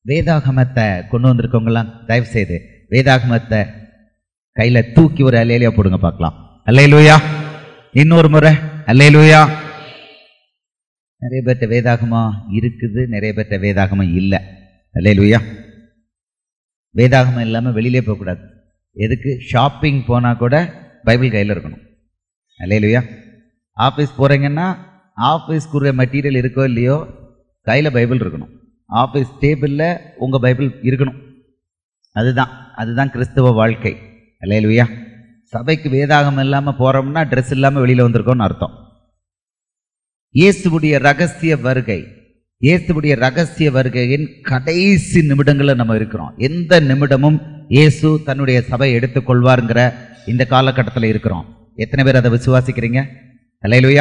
வேதாகமத்தை கொண்டு வந்திருக்கவங்களாம் தயவு செய்து வேதாகமத்தை கையில தூக்கி ஒரு அலையிலையா போடுங்க பார்க்கலாம் அல்லையிலூயா இன்னொரு முறை அல்லையிலூயா நிறைய பேர்ட்ட வேதாகமம் இருக்குது நிறைய பேர்ட்ட வேதாகமம் இல்லை அல்லையிலூயா வேதாகமம் இல்லாமல் வெளியிலே போகக்கூடாது எதுக்கு ஷாப்பிங் போனால் கூட பைபிள் கையில் இருக்கணும் அல்லையிலூயா ஆஃபீஸ் போகிறீங்கன்னா ஆஃபீஸ்க்குரிய மெட்டீரியல் இருக்கோ இல்லையோ கையில் பைபிள் இருக்கணும் ஆஃபீஸ் டேபிளில் உங்கள் பைபிள் இருக்கணும் அதுதான் அதுதான் கிறிஸ்தவ வாழ்க்கை அல்லையிலூயா சபைக்கு வேதாகம் இல்லாமல் போகிறோம்னா ட்ரெஸ் இல்லாமல் வெளியில் வந்திருக்கோம்னு அர்த்தம் இயேசுவுடைய ரகசிய வருகை இயேசுவுடைய ரகசிய வருகையின் கடைசி நிமிடங்களில் நம்ம இருக்கிறோம் எந்த நிமிடமும் இயேசு தன்னுடைய சபை எடுத்துக்கொள்வாருங்கிற இந்த காலகட்டத்தில் இருக்கிறோம் எத்தனை பேர் அதை விசுவாசிக்கிறீங்க அல்லையிலுயா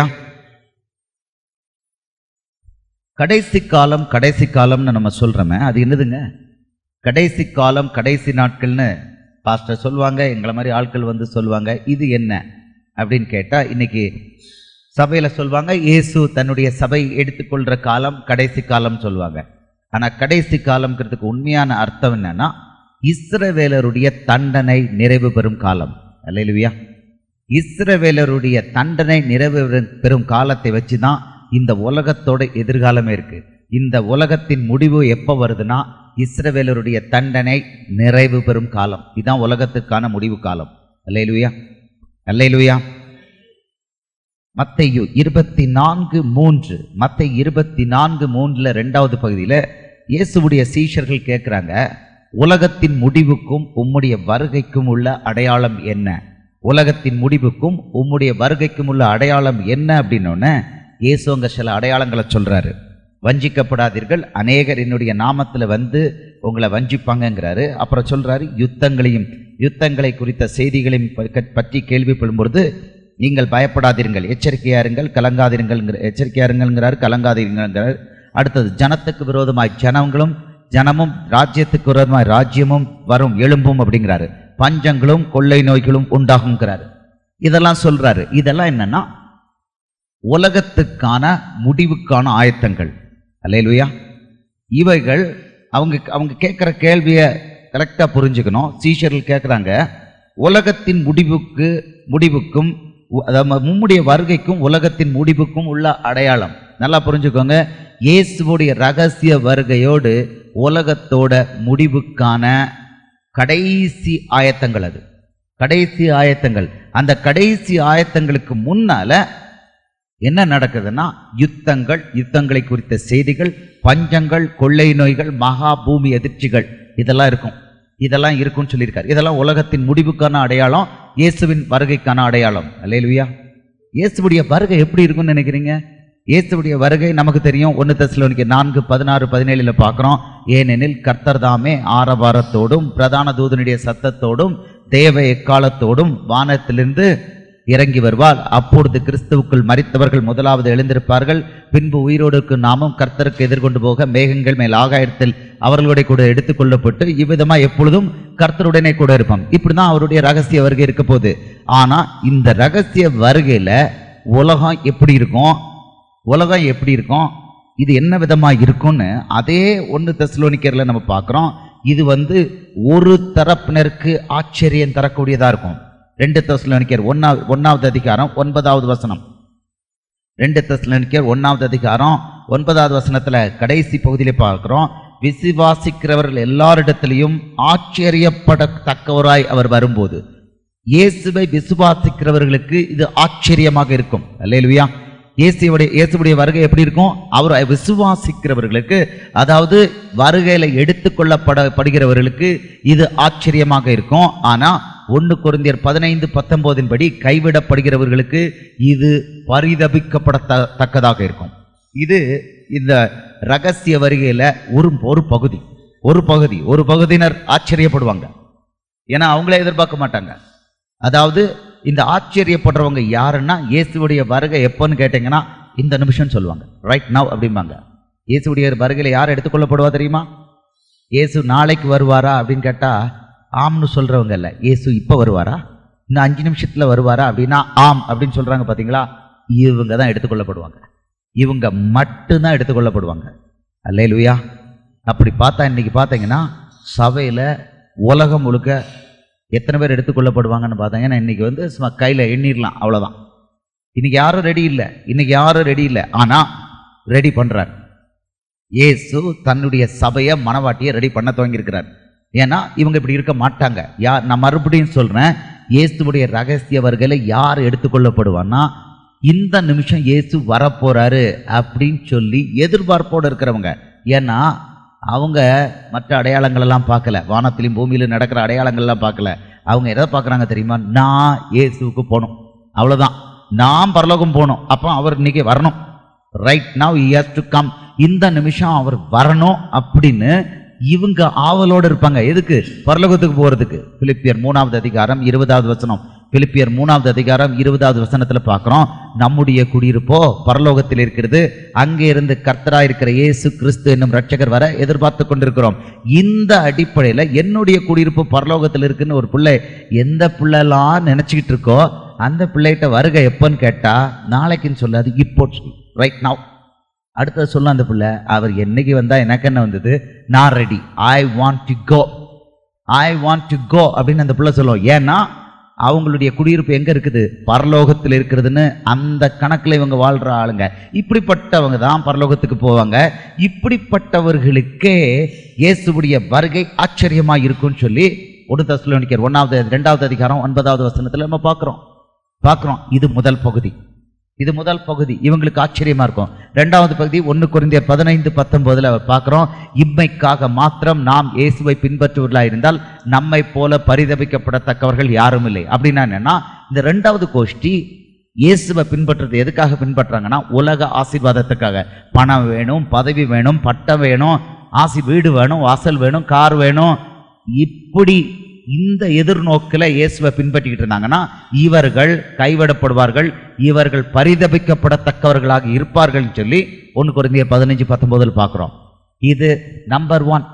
கடைசி காலம் கடைசி காலம்னு நம்ம சொல்றோமே அது என்னதுங்க கடைசி காலம் கடைசி நாட்கள்னு பாஸ்டர் சொல்லுவாங்க எங்களை மாதிரி ஆட்கள் வந்து சொல்லுவாங்க இது என்ன அப்படின்னு கேட்டா இன்னைக்கு சபையில சொல்லுவாங்க இயேசு தன்னுடைய சபை எடுத்துக்கொள்ற காலம் கடைசி காலம் சொல்லுவாங்க ஆனா கடைசி காலம்ங்கிறதுக்கு உண்மையான அர்த்தம் என்னன்னா இஸ்ரவேலருடைய தண்டனை நிறைவு பெறும் காலம் அல்லையா இஸ்ரவேலருடைய தண்டனை நிறைவு பெறும்- பெறும் காலத்தை வச்சு தான் இந்த உலகத்தோட எதிர்காலமே இருக்கு இந்த உலகத்தின் முடிவு எப்போ வருதுன்னா இஸ்ரவேலருடைய தண்டனை நிறைவு பெறும் காலம் இதுதான் உலகத்துக்கான முடிவு காலம் அல்லையிலுயா அல்லையிலுயா மத்தையு இருபத்தி நான்கு மூன்று மத்தை இருபத்தி நான்கு மூன்றுல ரெண்டாவது பகுதியில இயேசுவுடைய சீஷர்கள் கேட்குறாங்க உலகத்தின் முடிவுக்கும் உம்முடைய வருகைக்கும் உள்ள அடையாளம் என்ன உலகத்தின் முடிவுக்கும் உம்முடைய வருகைக்கும் உள்ள அடையாளம் என்ன அப்படின்னோடனே இயேசு அங்க சில அடையாளங்களை சொல்றாரு வஞ்சிக்கப்படாதீர்கள் அநேகர் என்னுடைய நாமத்துல வந்து உங்களை வஞ்சிப்பாங்கங்கிறாரு அப்புறம் சொல்றாரு யுத்தங்களையும் யுத்தங்களை குறித்த செய்திகளையும் ப- பற்றி கேள்விப்படும் பொழுது நீங்கள் பயப்படாதீர்கள் எச்சரிக்கையா இருங்கள் கலங்காதீர்கள் எச்சரிக்கையா இருங்கள்ங்கிறார் கலங்காதீர்கள் அடுத்தது ஜனத்துக்கு விரோதமாய் ஜனங்களும் ஜனமும் ராஜ்யத்துக்கு விரோதமாய் ராஜ்யமும் வரும் எழும்பும் அப்படிங்கிறாரு பஞ்சங்களும் கொள்ளை நோய்களும் உண்டாகுங்கிறாரு இதெல்லாம் சொல்றாரு இதெல்லாம் என்னன்னா உலகத்துக்கான முடிவுக்கான ஆயத்தங்கள் அல்லேலுயா இவைகள் அவங்க அவங்க கேட்குற கேள்வியை கரெக்டாக புரிஞ்சுக்கணும் சீஷர்கள் கேட்குறாங்க உலகத்தின் முடிவுக்கு முடிவுக்கும் உ- அதாவது மும்முடைய வருகைக்கும் உலகத்தின் முடிவுக்கும் உள்ள அடையாளம் நல்லா புரிஞ்சுக்கோங்க இயேசுவுடைய ரகசிய வருகையோடு உலகத்தோட முடிவுக்கான கடைசி ஆயத்தங்கள் அது கடைசி ஆயத்தங்கள் அந்த கடைசி ஆயத்தங்களுக்கு முன்னால என்ன நடக்குதுன்னா யுத்தங்கள் யுத்தங்களை குறித்த செய்திகள் பஞ்சங்கள் கொள்ளை நோய்கள் மகா பூமி எதிர்ச்சிகள் இதெல்லாம் இருக்கும் இதெல்லாம் இருக்கும்னு சொல்லியிருக்காரு இதெல்லாம் உலகத்தின் முடிவுக்கான அடையாளம் இயேசுவின் வருகைக்கான அடையாளம் அல்லேலுயா இயேசுவுடைய வருகை எப்படி இருக்கும்னு நினைக்கிறீங்க இயேசுவுடைய வருகை நமக்கு தெரியும் ஒன்று தெசலோனிக்க நான்கு பதினாறு பதினேழுல பார்க்குறோம் ஏனெனில் கர்த்தர் தாமே ஆரவாரத்தோடும் பிரதான தூதனுடைய சத்தத்தோடும் தேவ எக்காலத்தோடும் வானத்திலிருந்து இறங்கி வருவார் அப்பொழுது கிறிஸ்துவுக்குள் மரித்தவர்கள் முதலாவது எழுந்திருப்பார்கள் பின்பு உயிரோடு இருக்கும் நாமும் கர்த்தருக்கு எதிர்கொண்டு போக மேகங்கள் மேல் ஆகாயத்தில் அவர்களுடைய கூட எடுத்துக்கொள்ளப்பட்டு இவ்விதமா எப்பொழுதும் கர்த்தருடனே கூட இருப்போம் இப்படிதான் அவருடைய ரகசிய வருகை இருக்க போகுது ஆனா இந்த ரகசிய வருகையில உலகம் எப்படி இருக்கும் உலகம் எப்படி இருக்கும் இது என்ன விதமா இருக்கும்னு அதே ஒன்று தெசலோனிக்கர்ல நம்ம பார்க்குறோம் இது வந்து ஒரு தரப்பினருக்கு ஆச்சரியம் தரக்கூடியதா இருக்கும் ரெண்டு தெசலோனிக்கர் ஒன்னாவது ஒன்னாவது அதிகாரம் ஒன்பதாவது வசனம் ரெண்டு தெசலோனிக்கர் ஒன்னாவது அதிகாரம் ஒன்பதாவது வசனத்துல கடைசி பகுதியில பார்க்கிறோம் விசுவாசிக்கிறவர்கள் எல்லாரிடத்திலையும் ஆச்சரியப்படத்தக்கவராய் அவர் வரும்போது இயேசுவை விசுவாசிக்கிறவர்களுக்கு இது ஆச்சரியமாக இருக்கும் அல்லேலுயா இயேசுடைய இயேசுடைய வருகை எப்படி இருக்கும் அவர் விசுவாசிக்கிறவர்களுக்கு அதாவது வருகையில எடுத்துக்கொள்ளப்பட படுகிறவர்களுக்கு இது ஆச்சரியமாக இருக்கும் ஆனா ஒன்று கொரிந்தியர் பதினைந்து பத்தொன்பதின் படி கைவிடப்படுகிறவர்களுக்கு இது பரிதபிக்கப்படத்தக்கதாக இருக்கும் இது இந்த ரகசிய வருகையில ஒரு ஒரு பகுதி ஒரு பகுதி ஒரு பகுதியினர் ஆச்சரியப்படுவாங்க ஏன்னா அவங்களே எதிர்பார்க்க மாட்டாங்க அதாவது இந்த ஆச்சரியப்படுறவங்க யாருன்னா இயேசுவுடைய வருகை எப்போன்னு கேட்டிங்கன்னா இந்த நிமிஷம் சொல்லுவாங்க ரைட் நவ் அப்படிம்பாங்க இயேசுவுடைய வருகையில யார் எடுத்துக்கொள்ளப்படுவா தெரியுமா இயேசு நாளைக்கு வருவாரா அப்படின்னு கேட்டா ஆம்னு சொல்றவங்க இல்ல இயேசு இப்போ வருவாரா இன்னும் அஞ்சு நிமிஷத்துல வருவாரா அப்படின்னா ஆம் அப்படின்னு சொல்றாங்க பாத்தீங்களா இவங்க தான் எடுத்துக்கொள்ளப்படுவாங்க இவங்க மட்டும்தான் எடுத்துக்கொள்ளப்படுவாங்க அல்லேலுயா அப்படி பார்த்தா இன்னைக்கு பார்த்தீங்கன்னா சபையில் உலகம் முழுக்க எத்தனை பேர் எடுத்துக்கொள்ளப்படுவாங்கன்னு பார்த்தீங்கன்னா இன்னைக்கு வந்து சும்மா கையில் எண்ணிடலாம் அவ்வளோதான் இன்னைக்கு யாரும் ரெடி இல்லை இன்னைக்கு யாரும் ரெடி இல்லை ஆனால் ரெடி பண்ணுறார் இயேசு தன்னுடைய சபையை மனவாட்டியை ரெடி பண்ண துவங்கியிருக்கிறார் ஏன்னா இவங்க இப்படி இருக்க மாட்டாங்க யார் நான் மறுபடியும் சொல்றேன் இயேசுவுடைய ரகசிய வருகையில யார் எடுத்துக்கொள்ளப்படுவான்னா இந்த நிமிஷம் இயேசு வரப்போறாரு அப்படின்னு சொல்லி எதிர்பார்ப்போடு இருக்கிறவங்க ஏன்னா அவங்க மற்ற அடையாளங்கள் எல்லாம் பார்க்கல வானத்திலும் பூமியிலும் நடக்கிற அடையாளங்கள் எல்லாம் பார்க்கல அவங்க எதை பார்க்குறாங்க தெரியுமா நான் இயேசுவுக்கு போகணும் அவ்வளவுதான் நான் பரலோகம் போகணும் அப்போ அவர் இன்னைக்கு வரணும் right now he to come இந்த நிமிஷம் அவர் வரணும் அப்படின்னு இவங்க ஆவலோடு இருப்பாங்க எதுக்கு பரலோகத்துக்கு போறதுக்கு பிலிப்பியர் மூணாவது அதிகாரம் இருபதாவது வசனம் பிலிப்பியர் மூணாவது அதிகாரம் இருபதாவது வசனத்துல பார்க்கிறோம் நம்முடைய குடியிருப்போ பரலோகத்தில் இருக்கிறது அங்கே இருந்து கர்த்தராய் இருக்கிற இயேசு கிறிஸ்து என்னும் ரட்சகர் வர எதிர்பார்த்து கொண்டிருக்கிறோம் இந்த அடிப்படையில என்னுடைய குடியிருப்பு பரலோகத்தில் இருக்குன்னு ஒரு பிள்ளை எந்த பிள்ளைலாம் நினைச்சுக்கிட்டு இருக்கோ அந்த பிள்ளைகிட்ட வருகை எப்போன்னு கேட்டா நாளைக்குன்னு சொல்லாது இப்போ ரைட் நவ் அடுத்தது சொல்லும் அந்த பிள்ளை அவர் என்னைக்கு வந்தா எனக்கு என்ன வந்தது நான் ready I want to go I want to go அப்படின்னு அந்த பிள்ளை சொல்லும் ஏன்னா அவங்களுடைய குடியிருப்பு எங்க இருக்குது பரலோகத்தில் இருக்கிறதுன்னு அந்த கணக்குல இவங்க வாழ்ற ஆளுங்க இப்படிப்பட்டவங்க தான் பரலோகத்துக்கு போவாங்க இப்படிப்பட்டவர்களுக்கே இயேசுவுடைய வருகை ஆச்சரியமா இருக்கும்னு சொல்லி ஒன்று தஸ்லோனிக்கர் ஒன்னாவது ரெண்டாவது அதிகாரம் ஒன்பதாவது வசனத்துல நம்ம பார்க்கிறோம் பார்க்கிறோம் இது முதல் பகுதி இது முதல் பகுதி இவங்களுக்கு ஆச்சரியமா இருக்கும் ரெண்டாவது பகுதி ஒன்று குறைந்த பதினைந்து பத்தொன்பதுல பார்க்கிறோம் இம்மைக்காக மாத்திரம் நாம் இயேசுவை பின்பற்றுவர்களா இருந்தால் நம்மை போல பரிதபிக்கப்படத்தக்கவர்கள் யாரும் இல்லை அப்படின்னா என்னன்னா இந்த ரெண்டாவது கோஷ்டி இயேசுவை பின்பற்றுறது எதுக்காக பின்பற்றுறாங்கன்னா உலக ஆசீர்வாதத்துக்காக பணம் வேணும் பதவி வேணும் பட்டம் வேணும் ஆசி வீடு வேணும் வாசல் வேணும் கார் வேணும் இப்படி இந்த எதிர்நோக்கில் இயேசுவை பின்பற்றிக்கிட்டு இருந்தாங்கன்னா இவர்கள் கைவிடப்படுவார்கள் இவர்கள் பரிதபிக்கப்படத்தக்கவர்களாக இருப்பார்கள் சொல்லி ஒன்று குறைந்த பதினஞ்சு பத்தொன்பதில் பார்க்குறோம் இது நம்பர் ஒன்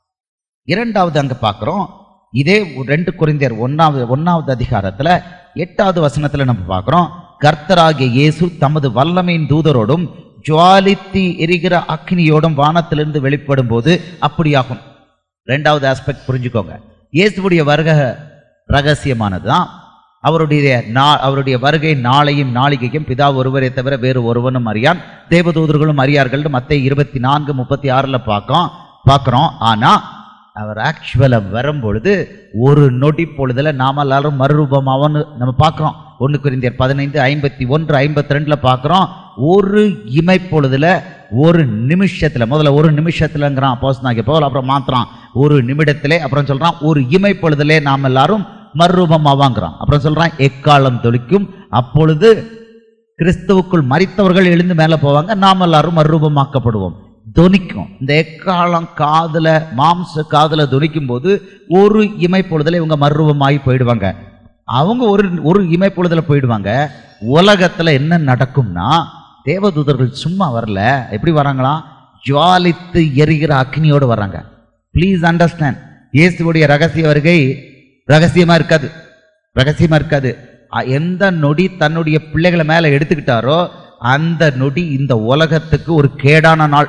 இரண்டாவது அங்க பார்க்குறோம் இதே ரெண்டு குறைந்தர் ஒன்னாவது ஒன்னாவது அதிகாரத்துல எட்டாவது வசனத்துல நம்ம பார்க்குறோம் கர்த்தராகிய இயேசு தமது வல்லமையின் தூதரோடும் ஜுவாலித்து எரிகிற அக்னியோடும் வானத்திலிருந்து வெளிப்படும் போது அப்படியாகும் ரெண்டாவது ஆஸ்பெக்ட் புரிஞ்சுக்கோங்க இயேசுவுடைய வருகை ரகசியமானது தான் அவருடைய நா அவருடைய வருகை நாளையும் நாளிகையும் பிதா ஒருவரை தவிர வேறு ஒருவனும் அறியான் தேவதூதர்களும் அறியார்கள் மத்திய இருபத்தி நான்கு முப்பத்தி ஆறுல பார்க்கோம் பார்க்குறோம் ஆனா அவர் ஆக்சுவலாக வரும்பொழுது ஒரு நொடி பொழுதுல நாம எல்லாரும் மறுரூபமாவன்னு நம்ம பார்க்குறோம் ஒன்று குறிந்தியர் பதினைந்து ஐம்பத்தி ஒன்று ஐம்பத்தி ரெண்டுல பார்க்குறோம் ஒரு இமைப்பொழுதுல ஒரு நிமிஷத்துல முதல்ல ஒரு நிமிஷத்துலங்கிறான் அப்போஸ் நாங்கள் போகல அப்புறம் மாத்துறான் ஒரு நிமிடத்திலே அப்புறம் சொல்றான் ஒரு இமைப்பொழுதிலே நாம் எல்லாரும் மறுரூபமாவாங்கிறான் அப்புறம் சொல்றான் எக்காலம் தொலிக்கும் அப்பொழுது கிறிஸ்துவுக்குள் மரித்தவர்கள் எழுந்து மேலே போவாங்க நாம் எல்லாரும் மறுரூபமாக்கப்படுவோம் தொனிக்கும் இந்த எக்காலம் காதுல மாம்ச காதுல தொனிக்கும் போது ஒரு இமைப்பொழுதுல இவங்க மறுரூபமாகி போயிடுவாங்க அவங்க ஒரு ஒரு இமைப்பொழுதுல போயிடுவாங்க உலகத்துல என்ன நடக்கும்னா தேவதூதர்கள் சும்மா வரல எப்படி வராங்களாம் ஜுவாலித்து எரிகிற அக்னியோடு வர்றாங்க ப்ளீஸ் அண்டர்ஸ்டாண்ட் இயேசுவுடைய ரகசிய வருகை ரகசியமா இருக்காது ரகசியமா இருக்காது அ- எந்த நொடி தன்னுடைய பிள்ளைகளை மேல எடுத்துக்கிட்டாரோ அந்த நொடி இந்த உலகத்துக்கு ஒரு கேடான நாள்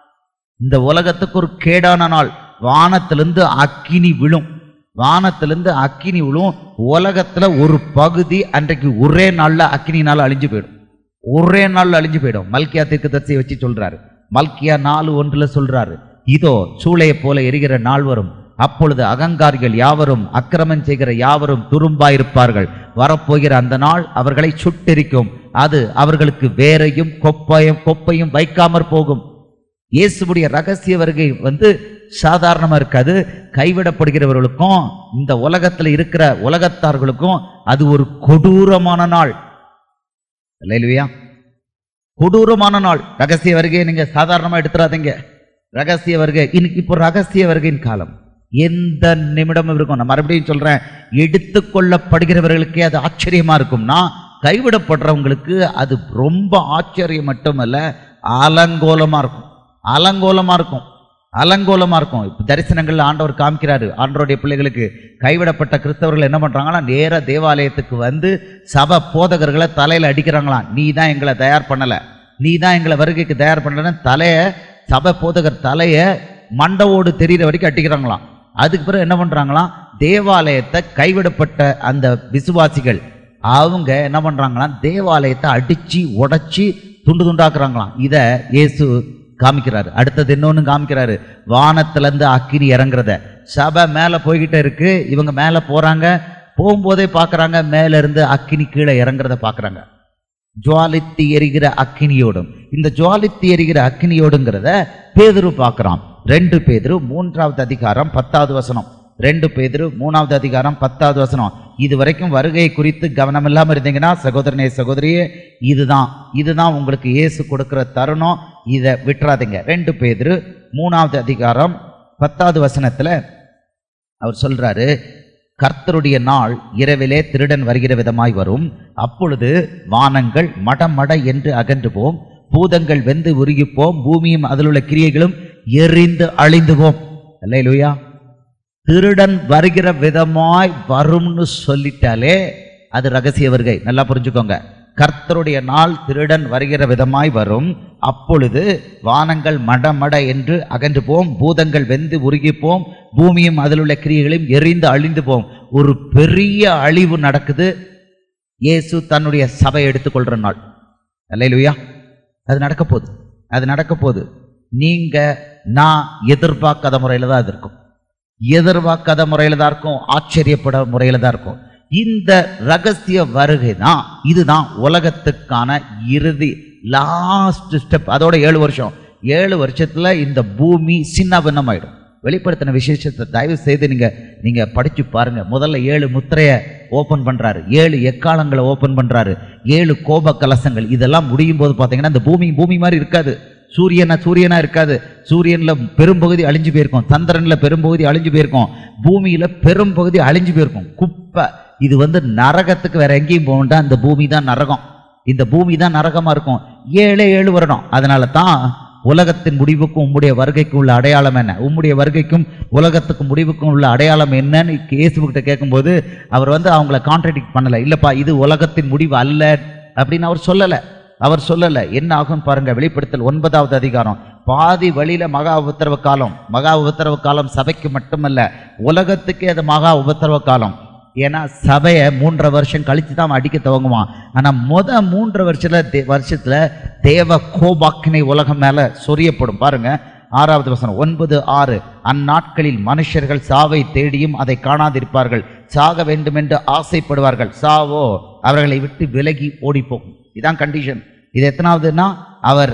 இந்த உலகத்துக்கு ஒரு கேடான நாள் வானத்திலிருந்து அக்கினி விழும் வானத்திலிருந்து அக்கினி விழும் உலகத்துல ஒரு பகுதி அன்றைக்கு ஒரே நாள்ல அக்கினினால அழிஞ்சு போயிடும் ஒரே நாள்ல அழிஞ்சு போயிடும் மல்கியா தீர்க்கதரிசியை வச்சு சொல்றாரு மல்கியா நாலு ஒன்றுல சொல்றாரு இதோ சூளையை போல எரிகிற நாள் வரும் அப்பொழுது அகங்காரிகள் யாவரும் அக்கிரமம் செய்கிற யாவரும் துரும்பாயிருப்பார்கள் வரப்போகிற அந்த நாள் அவர்களை சுட்டெரிக்கும் அது அவர்களுக்கு வேரையும் கொப்பையும் கொப்பையும் வைக்காமற் போகும் இயேசுவுடைய ரகசிய வருகை வந்து சாதாரணமா இருக்காது கைவிடப்படுகிறவர்களுக்கும் இந்த உலகத்துல இருக்கிற உலகத்தார்களுக்கும் அது ஒரு கொடூரமான நாள் இல்லையா கொடூரமான நாள் ரகசிய வருகையை நீங்க சாதாரணமா எடுத்துறாதீங்க ரகசிய வருகை இன்னைக்கு இப்போ ரகசிய வருகையின் காலம் எந்த நிமிடமும் இருக்கும் நான் மறுபடியும் சொல்றேன் எடுத்துக்கொள்ளப்படுகிறவர்களுக்கே அது ஆச்சரியமா இருக்கும்னா கைவிடப்படுறவங்களுக்கு அது ரொம்ப ஆச்சரியம் மட்டுமல்ல அலங்கோலமா இருக்கும் அலங்கோலமா இருக்கும் அலங்கோலமா இருக்கும் இப்ப தரிசனங்கள்ல ஆண்டவர் காமிக்கிறாரு ஆண்டவருடைய பிள்ளைகளுக்கு கைவிடப்பட்ட கிறிஸ்தவர்கள் என்ன பண்றாங்களா நேரா தேவாலயத்துக்கு வந்து சபை போதகர்களை தலையில அடிக்கிறாங்களாம் நீ தான் எங்களை தயார் பண்ணல நீ தான் எங்களை வருகைக்கு தயார் பண்ணலன்னு தலைய சபை போதகர் தலைய மண்டவோடு தெரியிற வரைக்கும் அடிக்கிறாங்களாம் அதுக்கு பிறகு என்ன பண்றாங்களாம் தேவாலயத்தை கைவிடப்பட்ட அந்த விசுவாசிகள் அவங்க என்ன பண்றாங்களாம் தேவாலயத்தை அடிச்சு உடைச்சி துண்டு துண்டாக்குறாங்களாம் இத இயேசு காமிக்கிறாரு அடுத்தது இன்னொன்னு காமிக்கிறாரு வானத்துல இருந்து அக்கினி இறங்குறத சபை மேல போய்கிட்டே இருக்கு இவங்க மேல போறாங்க போகும்போதே பார்க்கறாங்க மேல இருந்து அக்கினி கீழே இறங்குறத பார்க்கறாங்க ஜுவாலித்து எரிகிற அக்கினியோடும் இந்த ஜுவாலித்து எரிகிற அக்கினியோடுங்கிறத பேதுரு பார்க்கறான் ரெண்டு பேதுரு மூன்றாவது அதிகாரம் பத்தாவது வசனம் ரெண்டு பேதுரு மூணாவது அதிகாரம் பத்தாவது வசனம் இது வரைக்கும் வருகை குறித்து கவனம் இல்லாம இருந்தீங்கன்னா சகோதரனே சகோதரியே இதுதான் இதுதான் உங்களுக்கு இயேசு கொடுக்கிற தருணம் இதை விட்டுறாதீங்க ரெண்டு பேதுரு மூணாவது அதிகாரம் பத்தாவது வசனத்துல அவர் சொல்றாரு கர்த்தருடைய நாள் இரவிலே திருடன் வருகிற விதமாய் வரும் அப்பொழுது வானங்கள் மடமட என்று அகன்று போம் பூதங்கள் வெந்து உருகி போம் பூமியும் அதில் உள்ள கிரியைகளும் எரிந்து அழிந்து போம் அல்லேலூயா திருடன் வருகிற விதமாய் வரும்னு சொல்லிட்டாலே அது ரகசிய வருகை நல்லா புரிஞ்சுக்கோங்க கர்த்தருடைய நாள் திருடன் வருகிற விதமாய் வரும் அப்பொழுது வானங்கள் மடமட என்று அகன்று போம் பூதங்கள் வெந்து உருகி போம் பூமியும் அதில் உள்ள கிரியைகளையும் எரிந்து அழிந்து போம் ஒரு பெரிய அழிவு நடக்குது இயேசு தன்னுடைய சபை எடுத்துக்கொள்ற நாள் அல்லையிலுயா அது நடக்க போகுது அது நடக்க போகுது நீங்க நான் எதிர்பார்க்காத முறையில தான் அது இருக்கும் எதிர்பார்க்காத முறையில தான் இருக்கும் ஆச்சரியப்பட முறையில தான் இருக்கும் இந்த ரகசிய வருகை தான் இதுதான் உலகத்துக்கான இறுதி லாஸ்ட் ஸ்டெப் அதோட ஏழு வருஷம் ஏழு வருஷத்துல இந்த பூமி சின்ன பின்னமாயிடும் வெளிப்படுத்தின விசேஷத்தை தயவு செய்து நீங்க நீங்க படிச்சு பாருங்க முதல்ல ஏழு முத்திரைய ஓபன் பண்றாரு ஏழு எக்காலங்களை ஓபன் பண்றாரு ஏழு கோப கலசங்கள் இதெல்லாம் முடியும் போது பாத்தீங்கன்னா இந்த பூமி பூமி மாதிரி இருக்காது சூரியனா சூரியனா இருக்காது சூரியன்ல பெரும்பகுதி அழிஞ்சு போயிருக்கும் சந்திரன்ல பெரும்பகுதி அழிஞ்சு போயிருக்கும் பூமியில பெரும்பகுதி அழிஞ்சு போயிருக்கும் குப்பை இது வந்து நரகத்துக்கு வேற எங்கேயும் போக வேண்டாம் இந்த பூமி தான் நரகம் இந்த பூமி தான் நரகமா இருக்கும் ஏழே ஏழு வருடம் அதனால தான் உலகத்தின் முடிவுக்கும் உம்முடைய வருகைக்கும் உள்ள அடையாளம் என்ன உம்முடைய வருகைக்கும் உலகத்துக்கும் முடிவுக்கும் உள்ள அடையாளம் என்னன்னு இயேசுகிட்ட கேட்கும்போது அவர் வந்து அவங்கள கான்ட்ரடிக்ட் பண்ணல இல்லப்பா இது உலகத்தின் முடிவு அல்ல அப்படின்னு அவர் சொல்லல அவர் சொல்லல என்ன ஆகும் பாருங்க வெளிப்படுத்தல் ஒன்பதாவது அதிகாரம் பாதி வழியில மகா உபத்திரவ காலம் மகா உபத்திரவ காலம் சபைக்கு மட்டுமல்ல உலகத்துக்கே அது மகா உபத்திரவ காலம் ஏன்னா சபையை மூன்றரை வருஷம் கழிச்சு தான் அவன் அடிக்க துவங்குவான் ஆனா முத மூன்றரை வருஷத்துல தே- வருஷத்துல தேவ கோபாக்கினை உலகம் மேல சொரியப்படும் பாருங்க ஆறாவது வசனம் ஒன்பது ஆறு அந்நாட்களில் மனுஷர்கள் சாவை தேடியும் அதை காணாதிருப்பார்கள் சாக வேண்டுமென்று ஆசைப்படுவார்கள் சாவோ அவர்களை விட்டு விலகி ஓடிப்போகும் இதான் கண்டிஷன் இது எத்தனாவதுன்னா அவர்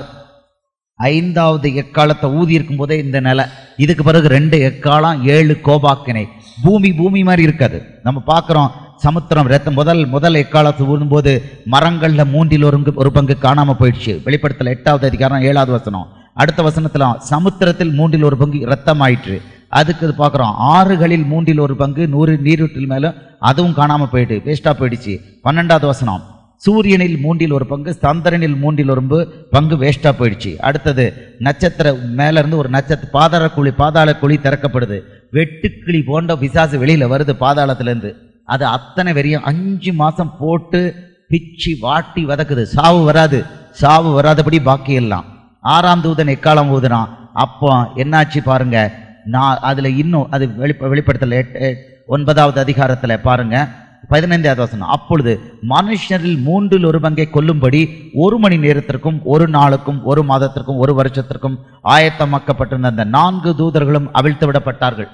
ஐந்தாவது எக்காலத்தை ஊதி இருக்கும் போதே இந்த நிலை இதுக்கு பிறகு ரெண்டு எக்காலம் ஏழு கோபாக்கினை பூமி பூமி மாதிரி இருக்காது நம்ம பார்க்குறோம் சமுத்திரம் ரத்தம் முதல் முதல் எக்காலத்து ஊதும்போது மரங்கள்ல மூன்றில் ஒரு ஒரு பங்கு காணாம போயிடுச்சு வெளிப்படுத்தல எட்டாவது அதிகாரம் ஏழாவது வசனம் அடுத்த வசனத்துல சமுத்திரத்தில் மூன்றில் ஒரு பங்கு ரத்தம் ஆயிற்று அதுக்கு பார்க்குறோம் ஆறுகளில் மூன்றில் ஒரு பங்கு நூறு நீரூற்றில் மேல அதுவும் காணாம போயிட்டு வேஸ்டா போயிடுச்சு பன்னெண்டாவது வசனம் சூரியனில் மூன்றில் ஒரு பங்கு சந்திரனில் மூன்றில் ஒரு பங்கு பங்கு வேஸ்டா போயிடுச்சு அடுத்தது நட்சத்திர மேல இருந்து ஒரு நட்சத்திர பாதாள குழி பாதாள குழி திறக்கப்படுது வெட்டுக்கிளி போன்ற பிசாசு வெளியில வருது பாதாளத்துல இருந்து அது அத்தனை வெறியும் அஞ்சு மாசம் போட்டு பிச்சு வாட்டி வதக்குது சாவு வராது சாவு வராதபடி பாக்கி எல்லாம் ஆறாம் தூதன் எக்காலம் ஊதுனான் அப்போ என்னாச்சு பாருங்க நான் அதுல இன்னும் அது வெளிப்ப வெளிப்படுத்தல எட்- எட்- ஒன்பதாவது அதிகாரத்துல பாருங்க பதினைந்தாவது வசனம் அப்பொழுது மனுஷரில் மூன்றில் ஒரு பங்கை கொல்லும்படி ஒரு மணி நேரத்திற்கும் ஒரு நாளுக்கும் ஒரு மாதத்திற்கும் ஒரு வருஷத்திற்கும் ஆயத்தமாக்கப்பட்டிருந்த அந்த நான்கு தூதர்களும் அவிழ்த்து விடப்பட்டார்கள்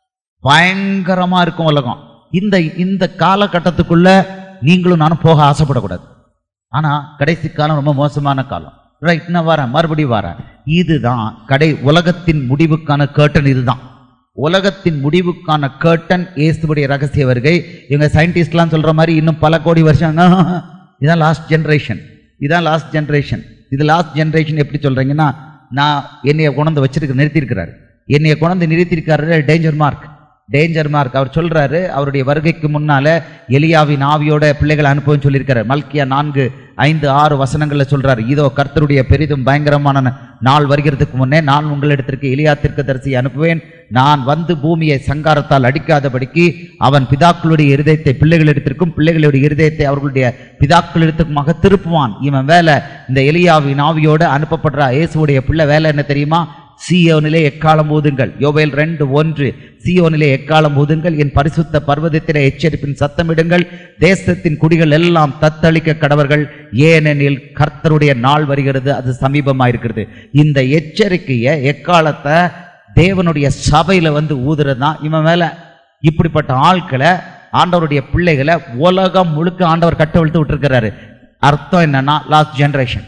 பயங்கரமா இருக்கும் உலகம் இந்த இந்த காலகட்டத்துக்குள்ள நீங்களும் நானும் போக ஆசைப்படக்கூடாது ஆனா கடைசி காலம் ரொம்ப மோசமான காலம் ரைட் நான் வரேன் மறுபடியும் வரேன் இதுதான் கடை உலகத்தின் முடிவுக்கான கேர்டன் இதுதான் உலகத்தின் முடிவுக்கான கேர்டன் இயேசுடைய ரகசிய வருகை இவங்க சயின்டிஸ்ட்லாம் சொல்ற மாதிரி இன்னும் பல கோடி வருஷம் இதான் லாஸ்ட் ஜெனரேஷன் இதான் லாஸ்ட் ஜெனரேஷன் இது லாஸ்ட் ஜெனரேஷன் எப்படி சொல்றீங்கன்னா நான் என்னைய கொண்டு வச்சிருக்க நிறுத்தியிருக்கிறாரு என்னைய கொண்டு நிறுத்தியிருக்காரு டேஞ்சர் மார்க் டேஞ்சர் மார்க் அவர் சொல்றாரு அவருடைய வருகைக்கு முன்னால எலியாவின் ஆவியோட பிள்ளைகளை அனுப்புவேன்னு சொல்லியிருக்காரு மல்கியா நான்கு ஐந்து ஆறு வசனங்கள்ல சொல்றாரு இதோ கர்த்தருடைய பெரிதும் பயங்கரமான ந- நாள் வருகிறதுக்கு முன்னே நான் உங்களிடத்திற்கு எலியா தீர்க்கதரிசி அனுப்புவேன் நான் வந்து பூமியை சங்காரத்தால் அடிக்காதபடிக்கு அவன் பிதாக்களுடைய இருதயத்தை பிள்ளைகளிடத்திற்கும் பிள்ளைகளுடைய இருதயத்தை அவர்களுடைய பிதாக்களிடத்துக்குமாக திருப்புவான் இவன் வேலை இந்த எலியாவின் ஆவியோட அனுப்பப்படுற இயேசுவுடைய பிள்ளை வேலை என்ன தெரியுமா சீயோனிலே எக்காலம் ஊதுங்கள் யோவேல் ரெண்டு ஒன்று சீயோனிலே எக்காலம் ஊதுங்கள் என் பரிசுத்த பர்வதத்திலே எச்சரிப்பின் சத்தமிடுங்கள் தேசத்தின் குடிகள் எல்லாம் தத்தளிக்க கடவர்கள் ஏனெனில் கர்த்தருடைய நாள் வருகிறது அது சமீபமாயிருக்கிறது இந்த எச்சரிக்கையை எக்காலத்தை தேவனுடைய சபையில வந்து ஊதுறது தான் இவன் மேல இப்படிப்பட்ட ஆட்களை ஆண்டவருடைய பிள்ளைகளை உலகம் முழுக்க ஆண்டவர் கட்டவிழ்த்து விட்டுருக்கிறாரு அர்த்தம் என்னன்னா லாஸ்ட் ஜெனரேஷன்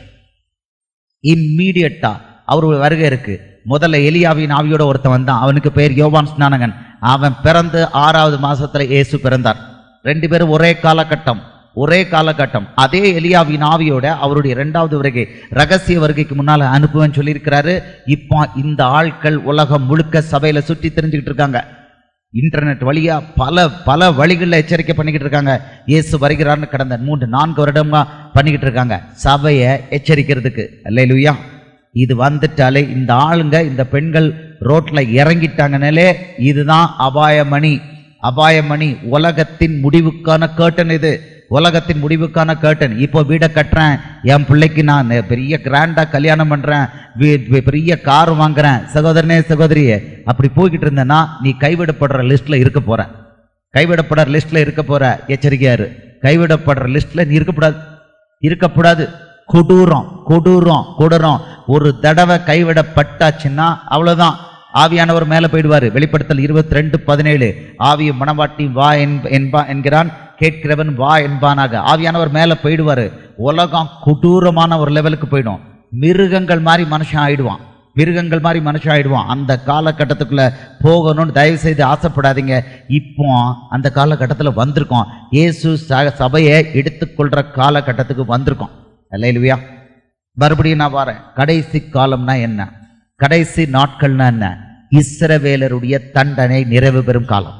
இம்மீடியட்டா அவருடைய வருகை இருக்கு முதல்ல எலியாவின் ஆவியோட ஒருத்தன் வந்தான் அவனுக்கு பேர் யோவான் ஸ்நானகன் அவன் பிறந்து ஆறாவது மாசத்துல இயேசு பிறந்தார் ரெண்டு பேரும் ஒரே காலகட்டம் ஒரே காலகட்டம் அதே எலியாவின் ஆவியோட அவருடைய இரண்டாவது வருகை ரகசிய வருகைக்கு முன்னால அனுப்புவேன்னு சொல்லியிருக்கிறாரு இப்போ இந்த ஆட்கள் உலகம் முழுக்க சபையில சுற்றி தெரிஞ்சுக்கிட்டு இருக்காங்க இன்டர்நெட் வழியா பல பல வழிகளில் எச்சரிக்கை பண்ணிக்கிட்டு இருக்காங்க இயேசு வருகிறார்னு கடந்த மூன்று நான்கு வருடமா பண்ணிக்கிட்டு இருக்காங்க சபையை எச்சரிக்கிறதுக்கு அல்லேலூயா இது வந்துட்டாலே இந்த ஆளுங்க இந்த பெண்கள் ரோட்ல இறங்கிட்டாங்கனாலே இதுதான் அபாயமணி அபாயமணி உலகத்தின் முடிவுக்கான கேர்டன் இது உலகத்தின் முடிவுக்கான கேர்டன் இப்போ வீடை கட்டுறேன் என் பிள்ளைக்கு நான் பெரிய கிராண்டா கல்யாணம் பண்றேன் வீ- வீ- பெரிய கார் வாங்குறேன் சகோதரனே சகோதரியே அப்படி போய்கிட்டு இருந்தேன்னா நீ கைவிடப்படுற லிஸ்ட்ல இருக்க போற கைவிடப்படுற லிஸ்ட்ல இருக்க போற எச்சரிக்கையா இரு கைவிடப்படுற லிஸ்ட்ல நீ இருக்கக்கூடாது இருக்கக்கூடாது கொடூரம் கொடூரம் கொடூரம் ஒரு தடவை கைவிடப்பட்டாச்சுன்னா அவ்வளவுதான் ஆவியானவர் மேல போயிடுவாரு வெளிப்படுத்தல் இருபத்தி ரெண்டு பதினேழு ஆவியும் மனவாட்டி வா என்ப- என்பா என்கிறான் கேட்கிறவன் வா என்பானாக ஆவியானவர் மேல போயிடுவாரு உலகம் கொடூரமான ஒரு லெவலுக்கு போயிடும் மிருகங்கள் மாதிரி மனுஷன் ஆயிடுவான் மிருகங்கள் மாதிரி மனுஷன் ஆயிடுவான் அந்த காலகட்டத்துக்குள்ள போகணும்னு தயவு செய்து ஆசைப்படாதீங்க இப்போ அந்த காலகட்டத்தில் வந்திருக்கோம் இயேசு ச- சபையை எடுத்துக்கொள்ற காலகட்டத்துக்கு வந்திருக்கோம் இல்லையா மறுபடியும் நான் வரேன் கடைசி காலம்னா என்ன கடைசி நாட்கள்னா என்ன இஸ்ரவேலருடைய தண்டனை நிறைவு பெறும் காலம்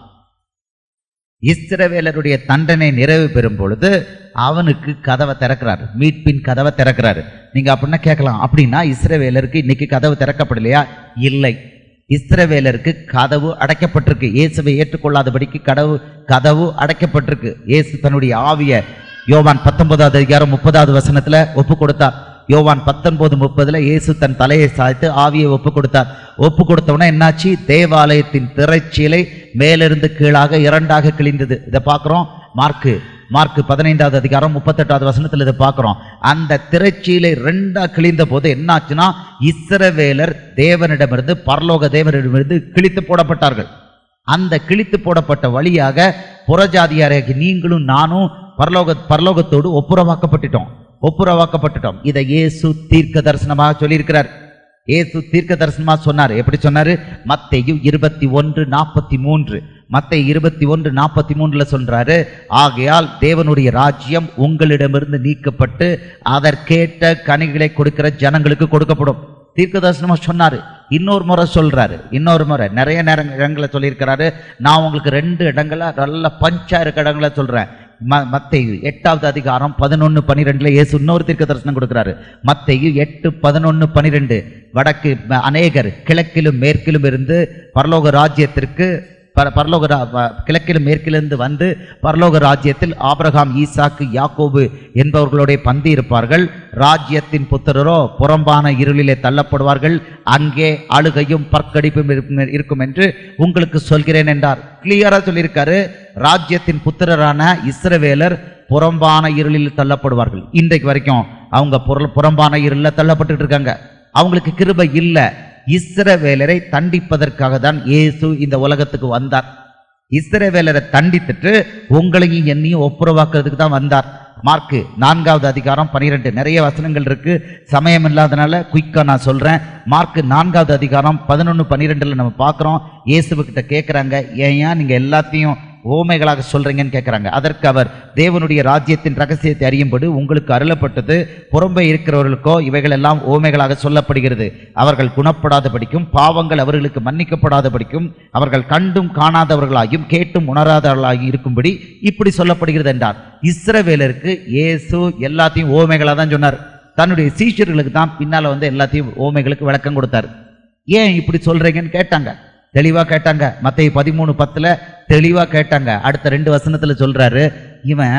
இஸ்ரவேலருடைய தண்டனை நிறைவு பெறும் பொழுது அவனுக்கு கதவை திறக்கிறாரு மீட்பின் கதவை திறக்கிறாரு நீங்க அப்படின்னா கேட்கலாம் அப்படின்னா இஸ்ரவேலருக்கு இன்னைக்கு கதவு திறக்கப்படலையா இல்லை இஸ்ரவேலருக்கு கதவு அடைக்கப்பட்டிருக்கு இயேசுவை ஏற்றுக்கொள்ளாதபடிக்கு கடவு கதவு அடைக்கப்பட்டிருக்கு இயேசு தன்னுடைய ஆவிய யோவான் பத்தொன்பதாவது அதிகாரம் முப்பதாவது வசனத்துல ஒப்பு கொடுத்தார் யோவான் பத்தொன்பது முப்பதுல இயேசு தன் தலையை சாய்த்து ஆவியை ஒப்பு கொடுத்தார் ஒப்பு கொடுத்தவொடனே என்னாச்சு தேவாலயத்தின் திரைச்சீலை மேலிருந்து கீழாக இரண்டாக கிழிந்தது இதை பார்க்கிறோம் மார்க்கு மார்க்கு பதினைந்தாவது அதிகாரம் முப்பத்தெட்டாவது வசனத்தில் இதை பார்க்கிறோம் அந்த திரைச்சீலை ரெண்டா கிழிந்த போது என்னாச்சுன்னா இஸ்ரவேலர் தேவனிடமிருந்து பரலோக தேவனிடமிருந்து கிழித்து போடப்பட்டார்கள் அந்த கிழித்து போடப்பட்ட வழியாக புறஜாதியாராகி நீங்களும் நானும் பரலோக பரலோகத்தோடு ஒப்புரவாக்கப்பட்டுட்டோம் ஒப்புரவாக்கப்பட்டுட்டோம் இதை இயேசு தீர்க்க தரிசனமாக சொல்லியிருக்கிறார் இயேசு தீர்க்க தரிசனமா சொன்னார் எப்படி சொன்னாரு மத்தேயு இருபத்தி ஒன்று நாற்பத்தி மூன்று மத்தேயு இருபத்தி ஒன்று நாற்பத்தி மூன்றுல சொல்றாரு ஆகையால் தேவனுடைய ராஜ்யம் உங்களிடமிருந்து நீக்கப்பட்டு அதற்கேற்ற கனிகளை கொடுக்கிற ஜனங்களுக்கு கொடுக்கப்படும் தீர்க்க தரிசனமா சொன்னாரு இன்னொரு முறை சொல்றாரு இன்னொரு முறை நிறைய நேரம் இடங்களை சொல்லியிருக்கிறாரு நான் உங்களுக்கு ரெண்டு இடங்கள நல்ல பஞ்சா இருக்க இடங்களை சொல்றேன் ம- மத்தேயு எட்டாவது அதிகாரம் பதினொன்னு பனிரெண்டுல இயேசு இன்னொரு தீர்க்க தரிசனம் கொடுக்கிறாரு மத்தேயு எட்டு பதினொன்னு பனிரெண்டு வடக்கு ம- அநேகர் கிழக்கிலும் மேற்கிலும் இருந்து பரலோக ராஜ்யத்திற்கு பர பரலோக ரா- வ- கிழக்கிலும் மேற்கிலிருந்து வந்து பரலோக ராஜ்யத்தில் ஆபிரகாம் ஈசாக்கு யாக்கோபு என்பவர்களோட பந்தி இருப்பார்கள் ராஜ்யத்தின் புத்திரரோ புறம்பான இருளிலே தள்ளப்படுவார்கள் அங்கே அழுகையும் பற்கடிப்பும் இருக்கும் இருக்கும் என்று உங்களுக்கு சொல்கிறேன் என்றார் கிளியரா சொல்லியிருக்காரு ராஜ்யத்தின் புத்திரரான இஸ்ரவேலர் புறம்பான இருளில் தள்ளப்படுவார்கள் இன்றைக்கு வரைக்கும் அவங்க புற- புறம்பான இருளில் தள்ளப்பட்டுட்டு இருக்காங்க அவங்களுக்கு கிருபை இல்லை இஸ்ரவேலரை தண்டிப்பதற்காக தான் இயேசு இந்த உலகத்துக்கு வந்தார் இஸ்ரவேலரை தண்டித்துட்டு உங்களையும் என்னையும் ஒப்புரவாக்குறதுக்கு தான் வந்தார் மார்க்கு நான்காவது அதிகாரம் பனிரெண்டு நிறைய வசனங்கள் இருக்கு சமயம் இல்லாதனால குயிக்கா நான் சொல்றேன் மார்க்கு நான்காவது அதிகாரம் பதினொன்று பன்னிரெண்டுல நம்ம பார்க்குறோம் இயேசுவுக்கிட்ட கேட்குறாங்க ஏன் நீங்க எல்லாத்தையும் ஓமைகளாக சொல்றீங்கன்னு கேட்குறாங்க அதற்கு அவர் தேவனுடைய ராஜ்யத்தின் ரகசியத்தை அறியும்படி உங்களுக்கு அருளப்பட்டது புறம்பே இருக்கிறவர்களுக்கோ இவைகள் எல்லாம் ஓமைகளாக சொல்லப்படுகிறது அவர்கள் குணப்படாதபடிக்கும் பாவங்கள் அவர்களுக்கு மன்னிக்கப்படாதபடிக்கும் அவர்கள் கண்டும் காணாதவர்களாகியும் கேட்டும் உணராதவர்களாகியும் இருக்கும்படி இப்படி சொல்லப்படுகிறது என்றார் இஸ்ரவேலருக்கு இயேசு எல்லாத்தையும் ஓமைகளாக தான் சொன்னார் தன்னுடைய சீஷர்களுக்கு தான் பின்னால வந்து எல்லாத்தையும் ஓமைகளுக்கு விளக்கம் கொடுத்தார் ஏன் இப்படி சொல்றீங்கன்னு கேட்டாங்க தெளிவா கேட்டாங்க மத்தேயு பதிமூணு பத்துல தெளிவா கேட்டாங்க அடுத்த ரெண்டு வசனத்துல சொல்றாரு இவன்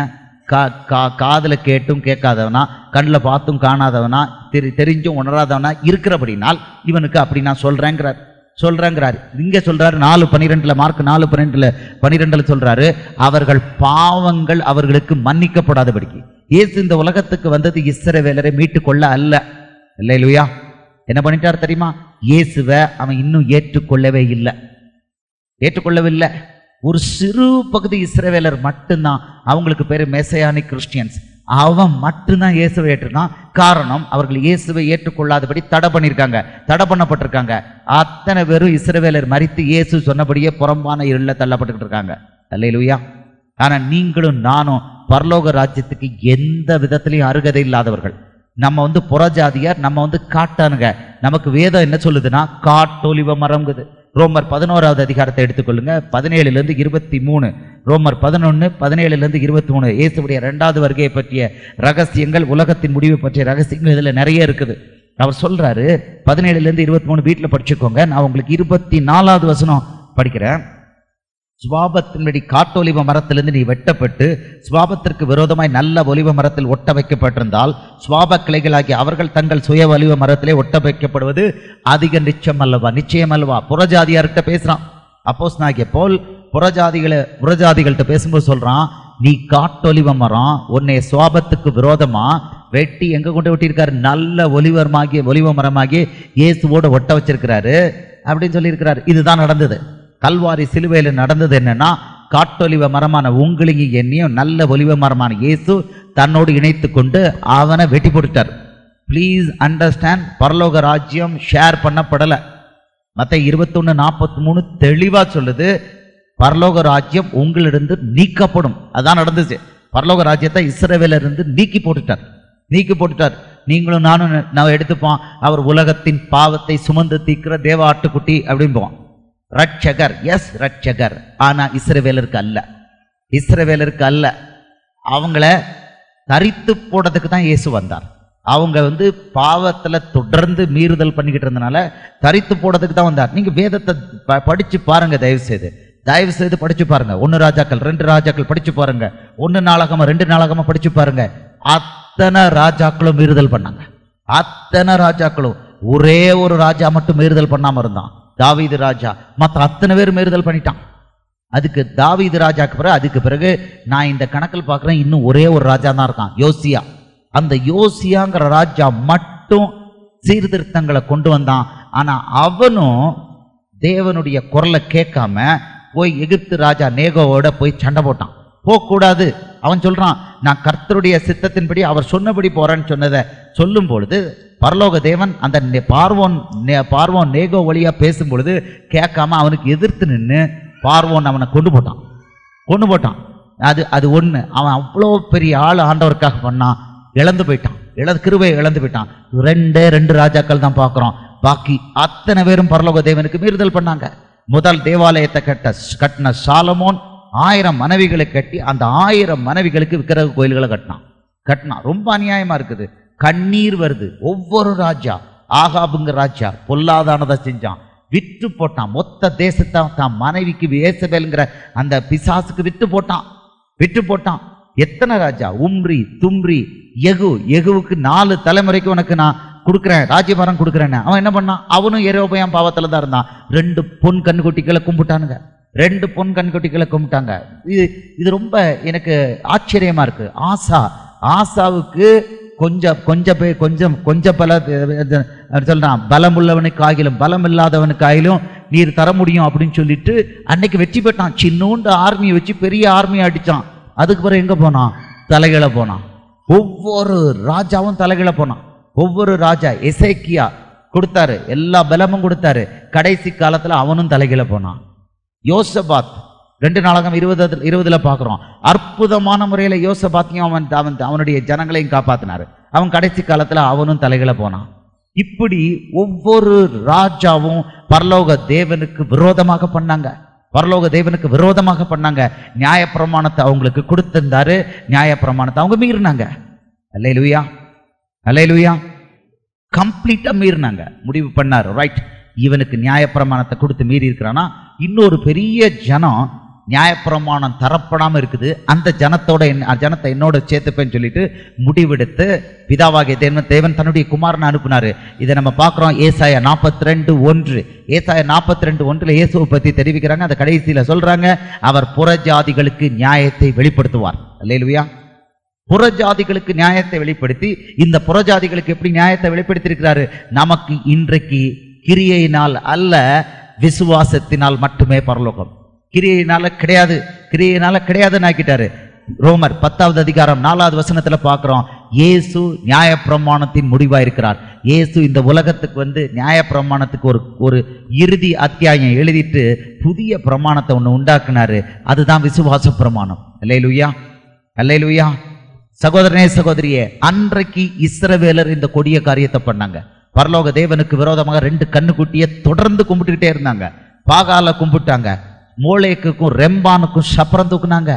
கா கா காதில் கேட்டும் கேட்காதவனா கண்ணில் பார்த்தும் காணாதவனா தெரி தெரிஞ்சும் உணராதவனா இருக்கிறபடினால் இவனுக்கு அப்படி நான் சொல்றேங்கிறார் சொல்றேங்கிறார் இங்க சொல்றாரு நாலு பன்னிரெண்டுல மார்க் நாலு பன்னிரெண்டுல பன்னிரெண்டுல சொல்றாரு அவர்கள் பாவங்கள் அவர்களுக்கு மன்னிக்கப்படாதபடிக்கு இயேசு இந்த உலகத்துக்கு வந்தது இஸ்ரவேலரை மீட்டுக் கொள்ள அல்ல இல்லையா என்ன பண்ணிட்டார் தெரியுமா இயேசுவை அவன் இன்னும் ஏற்றுக்கொள்ளவே இல்லை ஏற்றுக்கொள்ளவில்லை ஒரு சிறு பகுதி இஸ்ரவேலர் மட்டும்தான் அவங்களுக்கு பேர் மெசையானிக் கிறிஸ்டியன்ஸ் அவன் மட்டும்தான் இயேசுவை ஏற்றுக்கான் காரணம் அவர்கள் இயேசுவை ஏற்றுக்கொள்ளாதபடி தடை பண்ணியிருக்காங்க தடை பண்ணப்பட்டிருக்காங்க அத்தனை பேரும் இஸ்ரவேலர் மறித்து இயேசு சொன்னபடியே புறம்பான இருள தள்ளப்பட்டுக்கிட்டு இருக்காங்க அல்லையிலுயா ஆனா நீங்களும் நானும் பரலோக ராஜ்யத்துக்கு எந்த விதத்திலையும் அருகதை இல்லாதவர்கள் நம்ம வந்து புறஜாதியார் நம்ம வந்து காட்டானுங்க நமக்கு வேதம் என்ன சொல்லுதுன்னா காட்டொலிவ மரம்ங்குது ரோமர் பதினோராவது அதிகாரத்தை எடுத்துக்கொள்ளுங்க பதினேழுல இருந்து இருபத்தி மூணு ரோமர் பதினொன்று பதினேழுல இருந்து இருபத்தி மூணு இயேசுடைய ரெண்டாவது வருகையை பற்றிய ரகசியங்கள் உலகத்தின் முடிவை பற்றிய ரகசியங்கள் இதுல நிறைய இருக்குது அவர் சொல்றாரு பதினேழுல இருந்து இருபத்தி மூணு வீட்டில் படிச்சுக்கோங்க நான் உங்களுக்கு இருபத்தி நாலாவது வசனம் படிக்கிறேன் சுவாபத்தின்படி காட்டொலிவ மரத்திலிருந்து நீ வெட்டப்பட்டு சுவாபத்திற்கு விரோதமாய் நல்ல ஒலிவ மரத்தில் ஒட்ட வைக்கப்பட்டிருந்தால் சுவாப கிளைகளாகி அவர்கள் தங்கள் சுய ஒலிவ மரத்திலே ஒட்ட வைக்கப்படுவது அதிக நிச்சயம் அல்லவா நிச்சயம் அல்லவா புறஜாதியார்கிட்ட பேசுறான் அப்போஸ் நாகிய போல் புறஜாதிகளை புறஜாதிகள்கிட்ட பேசும்போது சொல்றான் நீ காட்டொலிவ மரம் உன்னை சுவாபத்துக்கு விரோதமா வெட்டி எங்க கொண்டு வெட்டியிருக்காரு நல்ல ஒலிவரமாகிய ஒலிவ மரமாகி இயேசுவோட ஒட்ட வச்சிருக்கிறாரு அப்படின்னு சொல்லியிருக்கிறாரு இதுதான் நடந்தது கல்வாரி சிலுவையில் நடந்தது என்னன்னா காட்டொலிவ மரமான உங்களையும் என்னையும் நல்ல ஒலிவ மரமான இயேசு தன்னோடு இணைத்து கொண்டு அவனை வெட்டி போட்டுட்டார் ப்ளீஸ் அண்டர்ஸ்டாண்ட் பரலோக ராஜ்யம் ஷேர் பண்ணப்படலை மற்ற இருபத்தொன்று நாற்பத்தி மூணு தெளிவாக சொல்லுது பரலோக ராஜ்யம் உங்களிருந்து நீக்கப்படும் அதான் நடந்துச்சு பரலோக ராஜ்யத்தை இஸ்ரவேல இருந்து நீக்கி போட்டுட்டார் நீக்கி போட்டுட்டார் நீங்களும் நானும் நான் எடுத்துப்போம் அவர் உலகத்தின் பாவத்தை சுமந்து தீக்கிற தேவ ஆட்டுக்குட்டி அப்படிம்போம் ரட்சகர் எஸ் ரட்சகர் ஆனா இஸ்ரவேலருக்கு அல்ல இஸ்ரவேலருக்கு அல்ல அவங்கள தரித்து போடுறதுக்கு தான் இயேசு வந்தார் அவங்க வந்து பாவத்துல தொடர்ந்து மீறுதல் பண்ணிக்கிட்டு இருந்தனால தரித்து போடுறதுக்கு தான் வந்தார் நீங்க வேதத்தை ப- படிச்சு பாருங்க தயவு செய்து தயவு செய்து படிச்சு பாருங்க ஒன்னு ராஜாக்கள் ரெண்டு ராஜாக்கள் படிச்சு பாருங்க ஒன்னு நாளாகமா ரெண்டு நாளாகமா படிச்சு பாருங்க அத்தனை ராஜாக்களும் மீறுதல் பண்ணாங்க அத்தனை ராஜாக்களும் ஒரே ஒரு ராஜா மட்டும் மீறுதல் பண்ணாம இருந்தான் தாவீது ராஜா மத்த அத்தனை பேர் மீறுதல் பண்ணிட்டான் அதுக்கு தாவீது ராஜாக்கு பிறகு அதுக்கு பிறகு நான் இந்த கணக்கில் பார்க்குறேன் இன்னும் ஒரே ஒரு ராஜா தான் இருக்கான் யோசியா அந்த யோசியாங்கிற ராஜா மட்டும் சீர்திருத்தங்களை கொண்டு வந்தான் ஆனா அவனும் தேவனுடைய குரலை கேட்காம போய் எகிப்து ராஜா நேகோவோட போய் சண்டை போட்டான் போகக்கூடாது அவன் சொல்றான் நான் கர்த்தருடைய சித்தத்தின்படி அவர் சொன்னபடி போறேன்னு சொன்னதை சொல்லும் பொழுது பரலோக தேவன் அந்த நெ- பார்வோன் நெ- பார்வோன் நேகோ வழியா பேசும் பொழுது கேட்காம அவனுக்கு எதிர்த்து நின்று பார்வோன் அவனை கொண்டு போட்டான் கொண்டு போட்டான் அது அது ஒண்ணு அவன் அவ்வளோ பெரிய ஆள் ஆண்டவருக்காக பண்ணான் இழந்து போயிட்டான் இழந்து கிருபையை இழந்து போயிட்டான் ரெண்டே ரெண்டு ராஜாக்கள் தான் பார்க்குறோம் பாக்கி அத்தனை பேரும் பரலோக தேவனுக்கு மீறுதல் பண்ணாங்க முதல் தேவாலயத்தை கட்ட கட்டின சாலமோன் ஆயிரம் மனைவிகளை கட்டி அந்த ஆயிரம் மனைவிகளுக்கு விக்கிரக கோயில்களை கட்டினான் கட்டினான் ரொம்ப அநியாயமா இருக்குது கண்ணீர் வருது ஒவ்வொரு ராஜா ஆகாபுங்க ராஜா பொல்லாதானதை செஞ்சான் விற்று போட்டான் மொத்த தேசத்தை தான் மனைவிக்கு வேசவேலுங்கிற அந்த பிசாசுக்கு விற்று போட்டான் விற்று போட்டான் எத்தனை ராஜா உம்ரி தும்ரி எகு எகுவுக்கு நாலு தலைமுறைக்கு உனக்கு நான் கொடுக்குறேன் ராஜ்யபாரம் கொடுக்குறேன்னு அவன் என்ன பண்ணான் அவனும் ஏரோபயம் பாவத்துல தான் இருந்தான் ரெண்டு பொன் கண்குட்டிகளை கும்பிட்டானுங்க ரெண்டு பொன் கண்குட்டிகளை கும்பிட்டாங்க இது இது ரொம்ப எனக்கு ஆச்சரியமா இருக்கு ஆசா ஆசாவுக்கு கொஞ்சம் கொஞ்சம் பேர் கொஞ்சம் கொஞ்சம் பல அவர் சொல்றான் பலம் உள்ளவனுக்கு ஆகிலும் பலம் இல்லாதவனுக்கு ஆகிலும் நீர் தர முடியும் அப்படின்னு சொல்லிட்டு அன்னைக்கு வெற்றி பெற்றான் சின்னூண்டு ஆர்மியை வச்சு பெரிய ஆர்மியை அடிச்சான் அதுக்கு பிறகு எங்க போனான் தலைகளை போனான் ஒவ்வொரு ராஜாவும் தலைகளை போனான் ஒவ்வொரு ராஜா எசேக்கியா கொடுத்தாரு எல்லா பலமும் கொடுத்தாரு கடைசி காலத்துல அவனும் தலைகளை போனான் யோசபாத் ரெண்டு நாளாகம் இருபது இருபதுல பார்க்குறோம் அற்புதமான முறையில் யோசபாத்தையும் அவன் அவன் அவனுடைய ஜனங்களையும் காப்பாத்தினாரு அவன் கடைசி காலத்துல அவனும் தலைகளை போனான் இப்படி ஒவ்வொரு ராஜாவும் பரலோக தேவனுக்கு விரோதமாக பண்ணாங்க பரலோக தேவனுக்கு விரோதமாக பண்ணாங்க நியாயப்பிரமாணத்தை அவங்களுக்கு கொடுத்திருந்தாரு நியாயப்பிரமாணத்தை அவங்க மீறினாங்க அல்லேலூயா அல்லேலூயா கம்ப்ளீட்டா மீறினாங்க முடிவு பண்ணாரு ரைட் இவனுக்கு நியாயப்பிரமாணத்தை கொடுத்து மீறி இருக்கிறானா இன்னொரு பெரிய ஜனம் நியாயப்பிரமாணம் தரப்படாம இருக்குது அந்த ஜனத்தோட என் ஜனத்தை என்னோட சேர்த்துப்பேன்னு சொல்லிட்டு முடிவெடுத்து பிதாவாகிய தேவன் தேவன் தன்னுடைய குமாரனை அனுப்புனாரு இதை நம்ம பார்க்குறோம் ஏசாயா நாற்பத்தி ரெண்டு ஒன்று ஏசாயா நாற்பத்தி ரெண்டு ஒன்றில் இயேசுவை பற்றி தெரிவிக்கிறாங்க அந்த கடைசியில் சொல்றாங்க அவர் புறஜாதிகளுக்கு நியாயத்தை வெளிப்படுத்துவார் அல்லேலுயா புறஜாதிகளுக்கு நியாயத்தை வெளிப்படுத்தி இந்த புறஜாதிகளுக்கு எப்படி நியாயத்தை வெளிப்படுத்தியிருக்கிறாரு நமக்கு இன்றைக்கு கிரியையினால் அல்ல விசுவாசத்தினால் மட்டுமே பரலோகம் கிரியையினால கிடையாது கிரியையினால கிடையாதுன்னு ஆக்கிட்டாரு ரோமர் பத்தாவது அதிகாரம் நாலாவது வசனத்துல பார்க்கிறோம் இயேசு நியாயப்பிரமாணத்தின் முடிவா இருக்கிறார் இயேசு இந்த உலகத்துக்கு வந்து நியாயப்பிரமாணத்துக்கு ஒரு ஒரு இறுதி அத்தியாயம் எழுதிட்டு புதிய பிரமாணத்தை ஒன்று உண்டாக்குனாரு அதுதான் விசுவாச பிரமாணம் அல்லேலுயா அல்லேலுயா சகோதரனே சகோதரியே அன்றைக்கு இஸ்ரவேலர் இந்த கொடிய காரியத்தை பண்ணாங்க பரலோக தேவனுக்கு விரோதமாக ரெண்டு கண்ணுக்குட்டியை தொடர்ந்து கும்பிட்டுக்கிட்டே இருந்தாங்க பாகால கும்பிட்டாங்க மூளைக்குக்கும் ரெம்பானுக்கும் சப்பரம் தூக்குனாங்க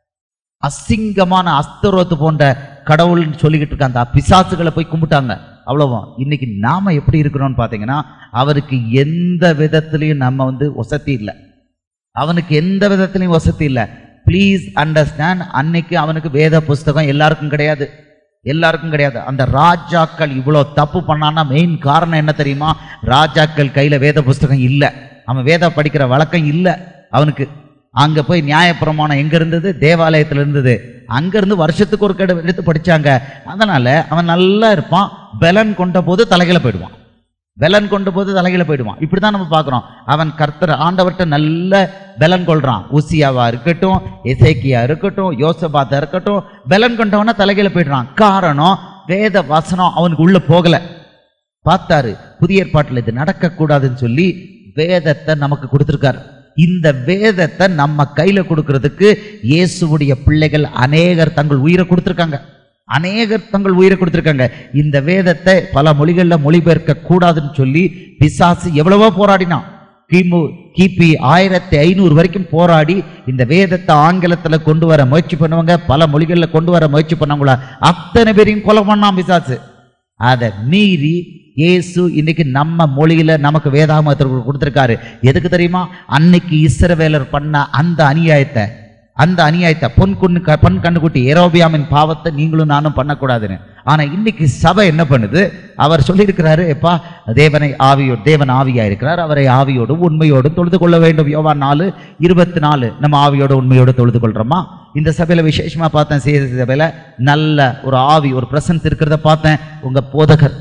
அசிங்கமான அஸ்தரோத்து போன்ற கடவுள்னு சொல்லிக்கிட்டு இருக்க அந்த பிசாசுகளை போய் கும்பிட்டாங்க அவ்வளவும் இன்னைக்கு நாம எப்படி இருக்கிறோம்னு பார்த்தீங்கன்னா அவருக்கு எந்த விதத்திலையும் நம்ம வந்து வசதி இல்லை அவனுக்கு எந்த விதத்திலையும் வசதி இல்லை ப்ளீஸ் அண்டர்ஸ்டாண்ட் அன்னைக்கு அவனுக்கு வேத புஸ்தகம் எல்லாருக்கும் கிடையாது எல்லாருக்கும் கிடையாது அந்த ராஜாக்கள் இவ்வளோ தப்பு பண்ணான்னா மெயின் காரணம் என்ன தெரியுமா ராஜாக்கள் கையில் வேத புஸ்தகம் இல்லை அவன் வேத படிக்கிற வழக்கம் இல்லை அவனுக்கு அங்கே போய் நியாயப்பிரமாணம் எங்கே இருந்தது தேவாலயத்தில் இருந்தது அங்கேருந்து வருஷத்துக்கு ஒரு கடை எடுத்து படித்தாங்க அதனால் அவன் நல்லா இருப்பான் பலன் கொண்ட போது தலைகளை போயிடுவான் பலன் கொண்ட போது தலைகளை போயிடுவான் இப்படி தான் நம்ம பார்க்குறோம் அவன் கர்த்தர் ஆண்டவர்கிட்ட நல்ல பலன் கொள்றான் உசியாவா இருக்கட்டும் எசேக்கியா இருக்கட்டும் யோசபாத்தா இருக்கட்டும் பலன் கொண்டவன தலைகளை போயிடுறான் காரணம் வேத வசனம் அவனுக்கு உள்ள போகல பார்த்தாரு புதிய ஏற்பாட்டில் இது நடக்கக்கூடாதுன்னு சொல்லி வேதத்தை நமக்கு கொடுத்துருக்காரு இந்த வேதத்தை நம்ம கையில கொடுக்கறதுக்கு இயேசுவுடைய பிள்ளைகள் அநேகர் தங்கள் உயிரை கொடுத்துருக்காங்க அநேகர் தங்கள் உயிரை கொடுத்துருக்காங்க இந்த வேதத்தை பல மொழிகளில் மொழிபெயர்க்க கூடாதுன்னு சொல்லி பிசாசு எவ்வளவோ போராடினான் கிமு கிபி ஆயிரத்தி ஐநூறு வரைக்கும் போராடி இந்த வேதத்தை ஆங்கிலத்தில் கொண்டு வர முயற்சி பண்ணுவாங்க பல மொழிகளில் கொண்டு வர முயற்சி பண்ணவங்கள அத்தனை பேரையும் கொலை பண்ணான் பிசாசு அதை மீறி இயேசு இன்னைக்கு நம்ம மொழியில நமக்கு வேதாமத்தில் கொடுத்துருக்காரு எதுக்கு தெரியுமா அன்னைக்கு இஸ்ரவேலர் பண்ண அந்த அநியாயத்தை அந்த அநியாயத்தை பொன் கொண்டு க- பொன் கண்ணுக்குட்டி ஏரோபியாமின் பாவத்தை நீங்களும் நானும் பண்ணக்கூடாதுன்னு ஆனா இன்னைக்கு சபை என்ன பண்ணுது அவர் சொல்லியிருக்கிறாரு எப்பா தேவனை ஆவியோடு தேவன் ஆவியா இருக்கிறார் அவரை ஆவியோடும் உண்மையோடும் தொழுது கொள்ள வேண்டும் யோவான் நாலு இருபத்தி நாலு நம்ம ஆவியோட உண்மையோடு தொழுது கொள்றோமா இந்த சபையில விசேஷமா பார்த்தேன் சேத சபையில நல்ல ஒரு ஆவி ஒரு பிரசன்ஸ் இருக்கிறத பார்த்தேன் உங்க போதகர்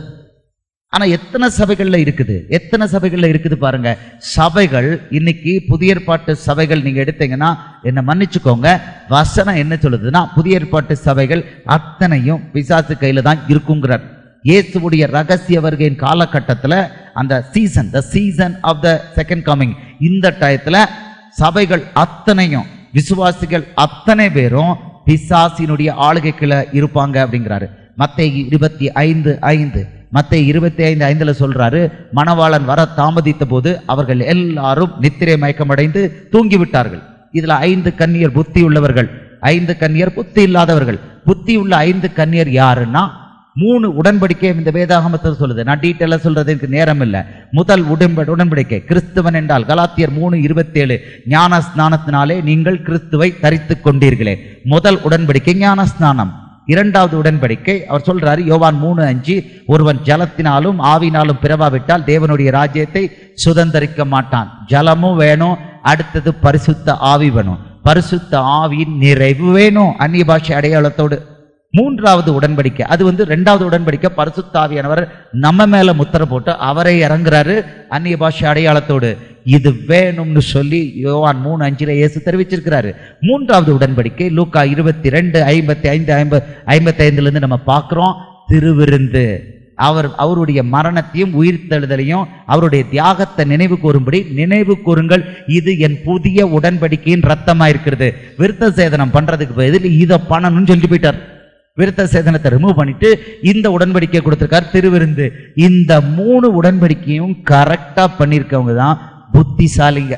ஆனா எத்தனை சபைகள்ல இருக்குது எத்தனை சபைகள்ல இருக்குது பாருங்க சபைகள் இன்னைக்கு புதிய ஏற்பாட்டு சபைகள் நீங்க எடுத்தீங்கன்னா என்ன மன்னிச்சுக்கோங்க வசனம் என்ன சொல்லுதுன்னா புதிய ஏற்பாட்டு சபைகள் அத்தனையும் பிசாசு கையில தான் இருக்குங்கிறார் இயேசுவுடைய ரகசிய வருகையின் காலகட்டத்துல அந்த season the season of the second coming இந்த டயத்துல சபைகள் அத்தனையும் விசுவாசிகள் அத்தனை பேரும் பிசாசினுடைய ஆளுகைக்குள்ள இருப்பாங்க அப்படிங்கிறாரு மத்தேயு இருபத்தி ஐந்து ஐந்து மத்தேயு இருபத்தி ஐந்து ஐந்துல சொல்றாரு மணவாளன் வர தாமதித்த போது அவர்கள் எல்லாரும் நித்திரை மயக்கமடைந்து தூங்கி விட்டார்கள் இதுல ஐந்து கன்னியர் புத்தி உள்ளவர்கள் ஐந்து கன்னியர் புத்தி இல்லாதவர்கள் புத்தி உள்ள ஐந்து கன்னியர் யாருன்னா மூணு உடன்படிக்கை இந்த வேதாகமத்தில் சொல்லுது நான் டீட்டெயிலாக சொல்றதுக்கு நேரம் இல்லை முதல் உடன்ப உடன்படிக்கை கிறிஸ்துவன் என்றால் கலாத்தியர் மூணு இருபத்தேழு ஞான ஸ்நானத்தினாலே நீங்கள் கிறிஸ்துவை தரித்துக் கொண்டீர்களே முதல் உடன்படிக்கை ஞான ஸ்நானம் இரண்டாவது உடன்படிக்கை அவர் சொல்றாரு யோவான் மூணு அஞ்சு ஒருவன் ஜலத்தினாலும் ஆவினாலும் பிறவாவிட்டால் தேவனுடைய ராஜ்யத்தை சுதந்தரிக்க மாட்டான் ஜலமும் வேணும் அடுத்தது பரிசுத்த ஆவி வேணும் பரிசுத்த ஆவியின் நிறைவு வேணும் அந்நிய பாஷை அடையாளத்தோடு மூன்றாவது உடன்படிக்கை அது வந்து ரெண்டாவது உடன்படிக்கை பரிசுத்த ஆவியானவர் நம்ம மேல முத்திரை போட்டு அவரை இறங்குறாரு அந்நிய பாஷை அடையாளத்தோடு இது வேணும்னு சொல்லி யோவான் மூணு அஞ்சுல இயேசு தெரிவிச்சிருக்கிறாரு மூன்றாவது உடன்படிக்கை லூக்கா இருபத்தி ரெண்டு ஐம்பத்தி ஐந்து ஐம்பது ஐம்பத்தி ஐந்துல இருந்து நம்ம பார்க்கிறோம் திருவிருந்து அவர் அவருடைய மரணத்தையும் உயிர்த்தெழுதலையும் அவருடைய தியாகத்தை நினைவு கூறும்படி நினைவு கூறுங்கள் இது என் புதிய உடன்படிக்கையின் ரத்தமா இருக்கிறது விருத்த சேதனம் பண்றதுக்கு பதில் இதை பண்ணணும்னு சொல்லிட்டு போயிட்டார் விருத்த சேதனத்தை ரிமூவ் பண்ணிட்டு இந்த உடன்படிக்கை கொடுத்திருக்கார் திருவிருந்து இந்த மூணு உடன்படிக்கையும் கரெக்டா பண்ணியிருக்கவங்க தான் புத்திசாலிங்க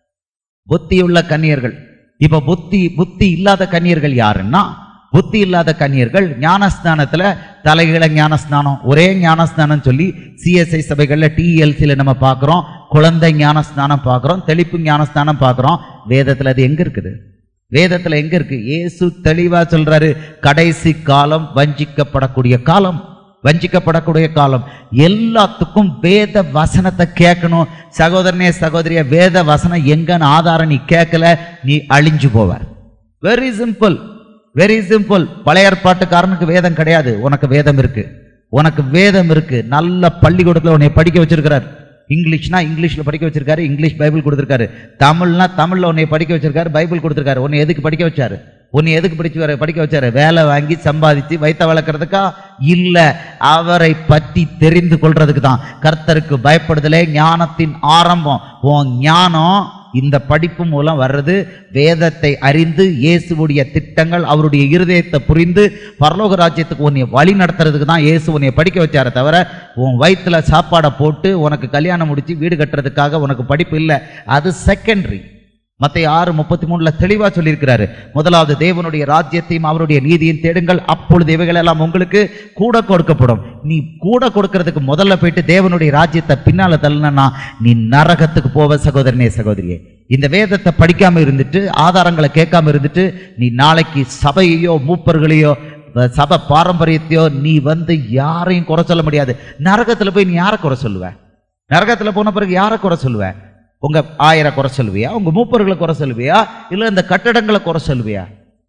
புத்தியுள்ள கன்னியர்கள் இப்ப புத்தி புத்தி இல்லாத கன்னியர்கள் யாருன்னா புத்தி இல்லாத கன்னியர்கள் ஞானஸ்நானத்துல தலைகீழ ஞானஸ்நானம் ஒரே ஞானஸ்நானம் சொல்லி சிஎஸ்ஐ சபைகள்ல டிஎல்சியில் நம்ம பார்க்குறோம் குழந்தை ஞானஸ்நானம் பார்க்குறோம் தெளிப்பு ஞானஸ்நானம் பார்க்குறோம் வேதத்தில் அது எங்க இருக்குது வேதத்துல எங்க இருக்கு இயேசு தெளிவா சொல்றாரு கடைசி காலம் வஞ்சிக்கப்படக்கூடிய காலம் வஞ்சிக்கப்படக்கூடிய காலம் எல்லாத்துக்கும் வேத வசனத்தை கேட்கணும் சகோதரனே சகோதரிய வேத வசனம் எங்கன்னு ஆதாரம் நீ கேட்கல நீ அழிஞ்சு போவ வெரி சிம்பிள் வெரி சிம்பிள் பழைய ஏற்பாட்டுக்காரனுக்கு வேதம் கிடையாது உனக்கு வேதம் இருக்கு உனக்கு வேதம் இருக்கு நல்ல பள்ளிக்கூடத்துல உன்னை படிக்க வச்சிருக்கிறார் இங்கிலீஷ்னா இங்கிலீஷ்ல படிக்க வச்சிருக்காரு இங்கிலீஷ் பைபிள் கொடுத்திருக்காரு தமிழ்னா தமிழ்ல உன்னை படிக்க வச்சிருக்காரு பைபிள் கொடுத்திருக்காரு உன்னை எதுக்கு படிக்க வச்சாரு உன்னை எதுக்கு படிச்சு வர படிக்க வச்சாரு வேலை வாங்கி சம்பாதிச்சு வைத்த வளர்க்கறதுக்கா இல்ல அவரை பற்றி தெரிந்து கொள்றதுக்கு தான் கர்த்தருக்கு பயப்படுதலே ஞானத்தின் ஆரம்பம் உன் ஞானம் இந்த படிப்பு மூலம் வர்றது வேதத்தை அறிந்து இயேசுவுடைய திட்டங்கள் அவருடைய இருதயத்தை புரிந்து பரலோக ராஜ்யத்துக்கு உன்னை வழி நடத்துறதுக்கு தான் இயேசு உன்னை படிக்க வச்சாரே தவிர உன் வயிற்றுல சாப்பாடை போட்டு உனக்கு கல்யாணம் முடிச்சு வீடு கட்டுறதுக்காக உனக்கு படிப்பு இல்லை அது செகண்டரி மத்த ஆறு முப்பத்தி மூணுல தெளிவா சொல்லியிருக்கிறாரு முதலாவது தேவனுடைய ராஜ்யத்தையும் அவருடைய நீதியும் தேடுங்கள் அப்பொழுது இவைகள் எல்லாம் உங்களுக்கு கூட கொடுக்கப்படும் நீ கூட கொடுக்கறதுக்கு முதல்ல போயிட்டு தேவனுடைய ராஜ்யத்தை பின்னால தள்ளனா நீ நரகத்துக்கு போவ சகோதரனே சகோதரியே இந்த வேதத்தை படிக்காம இருந்துட்டு ஆதாரங்களை கேட்காம இருந்துட்டு நீ நாளைக்கு சபையையோ மூப்பர்களையோ வ- சபை பாரம்பரியத்தையோ நீ வந்து யாரையும் குறை சொல்ல முடியாது நரகத்துல போய் நீ யாரை குறை சொல்லுவ நரகத்துல போன பிறகு யாரை குறை சொல்லுவ உங்க ஆயிரம் குறை சொல்லுவியா உங்க மூப்பர்களை குறை சொல்லுவியா இல்ல இந்த கட்டடங்களை குறை சொல்லுவியா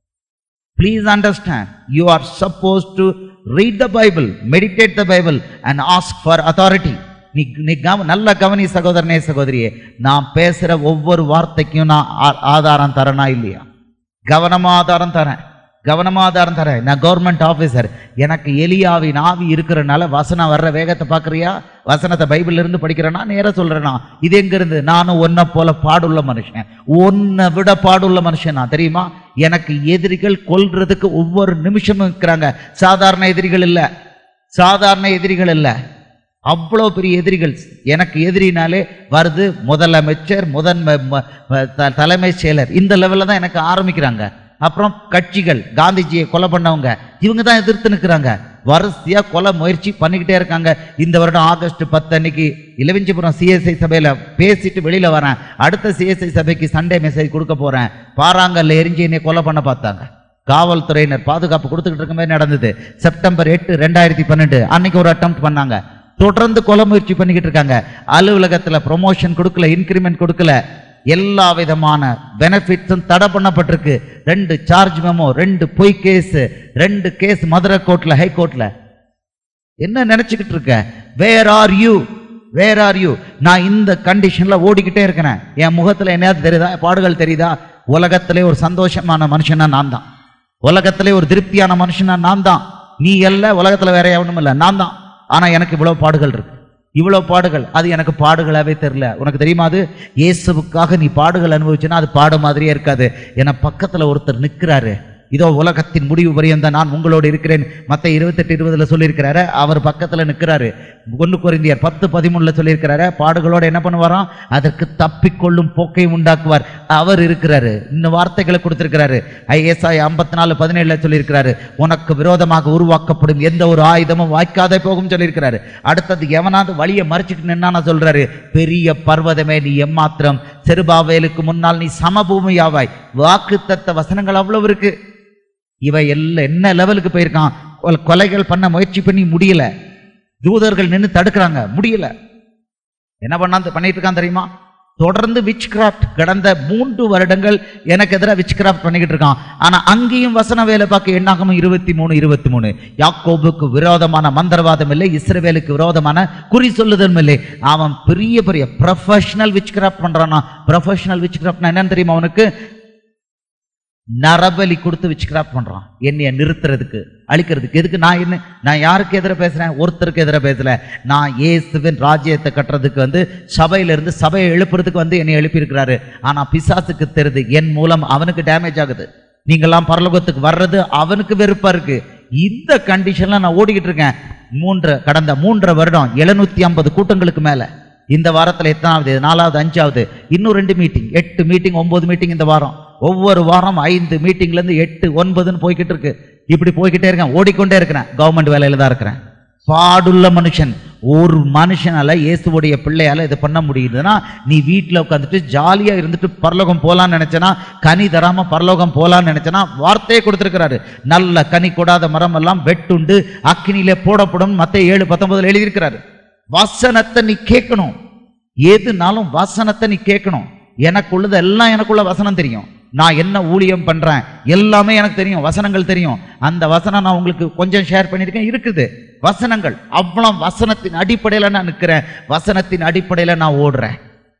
please understand you are suppose to read the Bible meditate the Bible and ask for authority நீ நீ கவ நல்ல கவனி சகோதரனே சகோதரியே நான் பேசுற ஒவ்வொரு வார்த்தைக்கும் நான் ஆ- ஆதாரம் தரேனா இல்லையா கவனமா ஆதாரம் தரேன் கவனமா ஆதாரம் தரேன் நான் கவர்மெண்ட் ஆபீசர் எனக்கு எலியாவின் ஆவி இருக்கிறனால வசனம் வர்ற வேகத்தை பார்க்கறியா வசனத்தை பைபிள்ல இருந்து படிக்கிறேன்னா நேரா சொல்றேனா இது எங்க இருந்து நானும் ஒன்ன போல பாடுள்ள மனுஷன் உன்னை விட பாடுள்ள மனுஷன் நான் தெரியுமா எனக்கு எதிரிகள் கொல்றதுக்கு ஒவ்வொரு நிமிஷமும் இருக்கிறாங்க சாதாரண எதிரிகள் இல்ல சாதாரண எதிரிகள் இல்ல அவ்வளோ பெரிய எதிரிகள் எனக்கு எதிரினாலே வருது முதலமைச்சர் முதன் ம- ம- ம- த- தலைமைச் செயலர் இந்த லெவலில் தான் எனக்கு ஆரம்பிக்கிறாங்க அப்புறம் கட்சிகள் காந்திஜியை கொலை பண்ணவங்க இவங்க தான் எதிர்த்து நிற்கிறாங்க வரிசையா கொலை முயற்சி பண்ணிக்கிட்டே இருக்காங்க இந்த வருடம் ஆகஸ்ட் பத்து அன்னைக்கு இளவிஞ்சிபுரம் சிஎஸ்ஐ சபையில பேசிட்டு வெளியில வரேன் அடுத்த சிஎஸ்ஐ சபைக்கு சண்டே மெசேஜ் கொடுக்க போறேன் பாறாங்கல்ல எரிஞ்சு என்னை கொலை பண்ண பார்த்தாங்க காவல்துறையினர் பாதுகாப்பு கொடுத்துக்கிட்டு இருக்க மாதிரி நடந்தது செப்டம்பர் எட்டு ரெண்டாயிரத்தி பன்னெண்டு அன்னைக்கு ஒரு அட்டம் பண்ணாங்க தொடர்ந்து கொலை முயற்சி பண்ணிக்கிட்டு இருக்காங்க அலுவலகத்துல ப்ரொமோஷன் கொடுக்கல இன்கிரிமெண்ட் கொடுக்கல எல்லா விதமான பெனிஃபிட்ஸும் தடை பண்ணப்பட்டிருக்கு ரெண்டு சார்ஜ் மெமோ ரெண்டு பொய் கேஸ் ரெண்டு கேஸ் மதுரை கோர்ட்ல ஹை கோர்ட்ல என்ன நினைச்சுக்கிட்டு இருக்க where are you where are you நான் இந்த கண்டிஷன்ல ஓடிக்கிட்டே இருக்கிறேன் என் முகத்துல என்னையாவது தெரியுதா பாடுகள் தெரியுதா உலகத்திலே ஒரு சந்தோஷமான மனுஷனா நான் தான் உலகத்திலே ஒரு திருப்தியான மனுஷனா நான் தான் நீ அல்ல உலகத்துல வேற எவனும் இல்லை நான் தான் ஆனா எனக்கு இவ்வளவு பாடுகள் இருக்கு இவ்வளவு பாடுகள் அது எனக்கு பாடுகளாவே தெரியல உனக்கு தெரியுமா அது இயேசுவுக்காக நீ பாடுகள் அனுபவிச்சுன்னா அது பாடு மாதிரியே இருக்காது என பக்கத்துல ஒருத்தர் நிக்கிறாரு இதோ உலகத்தின் முடிவு பரியந்த நான் உங்களோடு இருக்கிறேன் மத்த இருபத்தெட்டு இருபதுல சொல்லியிருக்கிறாரு அவர் பக்கத்துல நிற்கிறாரு ஒன்று குறைந்தியர் பத்து பதிமூணுல சொல்லியிருக்கிறாரு பாடுகளோட என்ன பண்ணுவாராம் அதற்கு தப்பிக்கொள்ளும் போக்கை உண்டாக்குவார் அவர் இருக்கிறாரு இந்த வார்த்தைகளை கொடுத்திருக்கிறாரு ஐஎஸ்ஐ ஐம்பத்தி நாலு பதினேழுல சொல்லியிருக்கிறாரு உனக்கு விரோதமாக உருவாக்கப்படும் எந்த ஒரு ஆயுதமும் வாய்க்காதே போகும் சொல்லியிருக்கிறாரு அடுத்தது எவனாவது வழியை மறைச்சிட்டு நின்னா சொல்றாரு பெரிய பர்வதமே நீ எம்மாத்திரம் செருபாவேலுக்கு முன்னால் நீ சமபூமியாவாய் வாக்குத்தத்த வசனங்கள் அவ்வளவு இருக்கு இவ எல்லாம் என்ன லெவலுக்கு போயிருக்கான் கொ- கொலைகள் பண்ண முயற்சி பண்ணி முடியல தூதர்கள் நின்று தடுக்கிறாங்க முடியல என்ன பண்ணாந்து பண்ணிட்டு இருக்கான் தெரியுமா தொடர்ந்து விச் கிராஃப்ட் கடந்த மூன்று வருடங்கள் எனக்கு எதிராக விச் கிராஃப்ட் பண்ணிக்கிட்டு இருக்கான் ஆனா அங்கேயும் வசன வேலை பார்க்க என்னாகமும் இருபத்தி மூணு இருபத்தி மூணு யாக்கோபுக்கு விரோதமான மந்திரவாதம் இல்லை இஸ்ரவேலுக்கு விரோதமான குறி சொல்லுதலும் இல்லை அவன் பெரிய பெரிய ப்ரொஃபஷனல் விச் கிராஃப்ட் பண்றானா ப்ரொஃபஷனல் விச் கிராஃப்ட்னா என்னன்னு தெரியுமா அவனுக்கு நரபலி கொடுத்து விச்சுக்ராப் பண்றான் என்னைய நிறுத்துறதுக்கு அழிக்கிறதுக்கு எதுக்கு நான் என்ன நான் யாருக்கு எதிர பேசுறேன் ஒருத்தருக்கு எதிர பேசல நான் இயேசுவின் ராஜ்யத்தை கட்டுறதுக்கு வந்து சபையில இருந்து சபையை எழுப்புறதுக்கு வந்து என்னை எழுப்பியிருக்கிறாரு ஆனா பிசாசுக்கு தெரியுது என் மூலம் அவனுக்கு டேமேஜ் ஆகுது நீங்கெல்லாம் பரலோகத்துக்கு வர்றது அவனுக்கு வெறுப்பா இருக்கு இந்த கண்டிஷன்ல நான் ஓடிக்கிட்டு இருக்கேன் மூன்று கடந்த மூன்றரை வருடம் எழுநூத்தி ஐம்பது கூட்டங்களுக்கு மேல இந்த வாரத்துல எத்தனாவது இது? நாலாவது அஞ்சாவது இன்னும் ரெண்டு மீட்டிங் எட்டு மீட்டிங் ஒன்பது மீட்டிங் இந்த வாரம் ஒவ்வொரு வாரம் ஐந்து மீட்டிங்ல இருந்து எட்டு ஒன்பதுன்னு போய்கிட்டு இருக்கு இப்படி போய்கிட்டே இருக்கேன் ஓடிக்கொண்டே இருக்கிறேன் கவர்மெண்ட் வேலையில தான் இருக்கிறேன் பாடுள்ள மனுஷன் ஒரு மனுஷனால இயேசுவுடைய பிள்ளையால இது பண்ண முடியுதுன்னா நீ வீட்டில் உட்காந்துட்டு ஜாலியா இருந்துட்டு பரலோகம் போலான்னு நினைச்சனா கனி தராம பரலோகம் போலான்னு நினைச்சனா வார்த்தையை கொடுத்திருக்கிறாரு நல்ல கனி கொடாத மரம் எல்லாம் வெட்டுண்டு அக்கினியிலே போடப்படும் மத்த ஏழு பத்தொன்பதுல எழுதியிருக்கிறாரு வசனத்தை நீ கேட்கணும் எதுனாலும் வசனத்தை நீ கேட்கணும் எனக்குள்ளது எல்லாம் எனக்குள்ள வசனம் தெரியும் நான் என்ன ஊழியம் பண்றேன் எல்லாமே எனக்கு தெரியும் வசனங்கள் தெரியும் அந்த வசனம் நான் உங்களுக்கு கொஞ்சம் ஷேர் பண்ணியிருக்கேன் இருக்குது வசனங்கள் அவ்வளோ வசனத்தின் அடிப்படையில் நான் நிற்கிறேன் வசனத்தின் அடிப்படையில் நான் ஓடுறேன்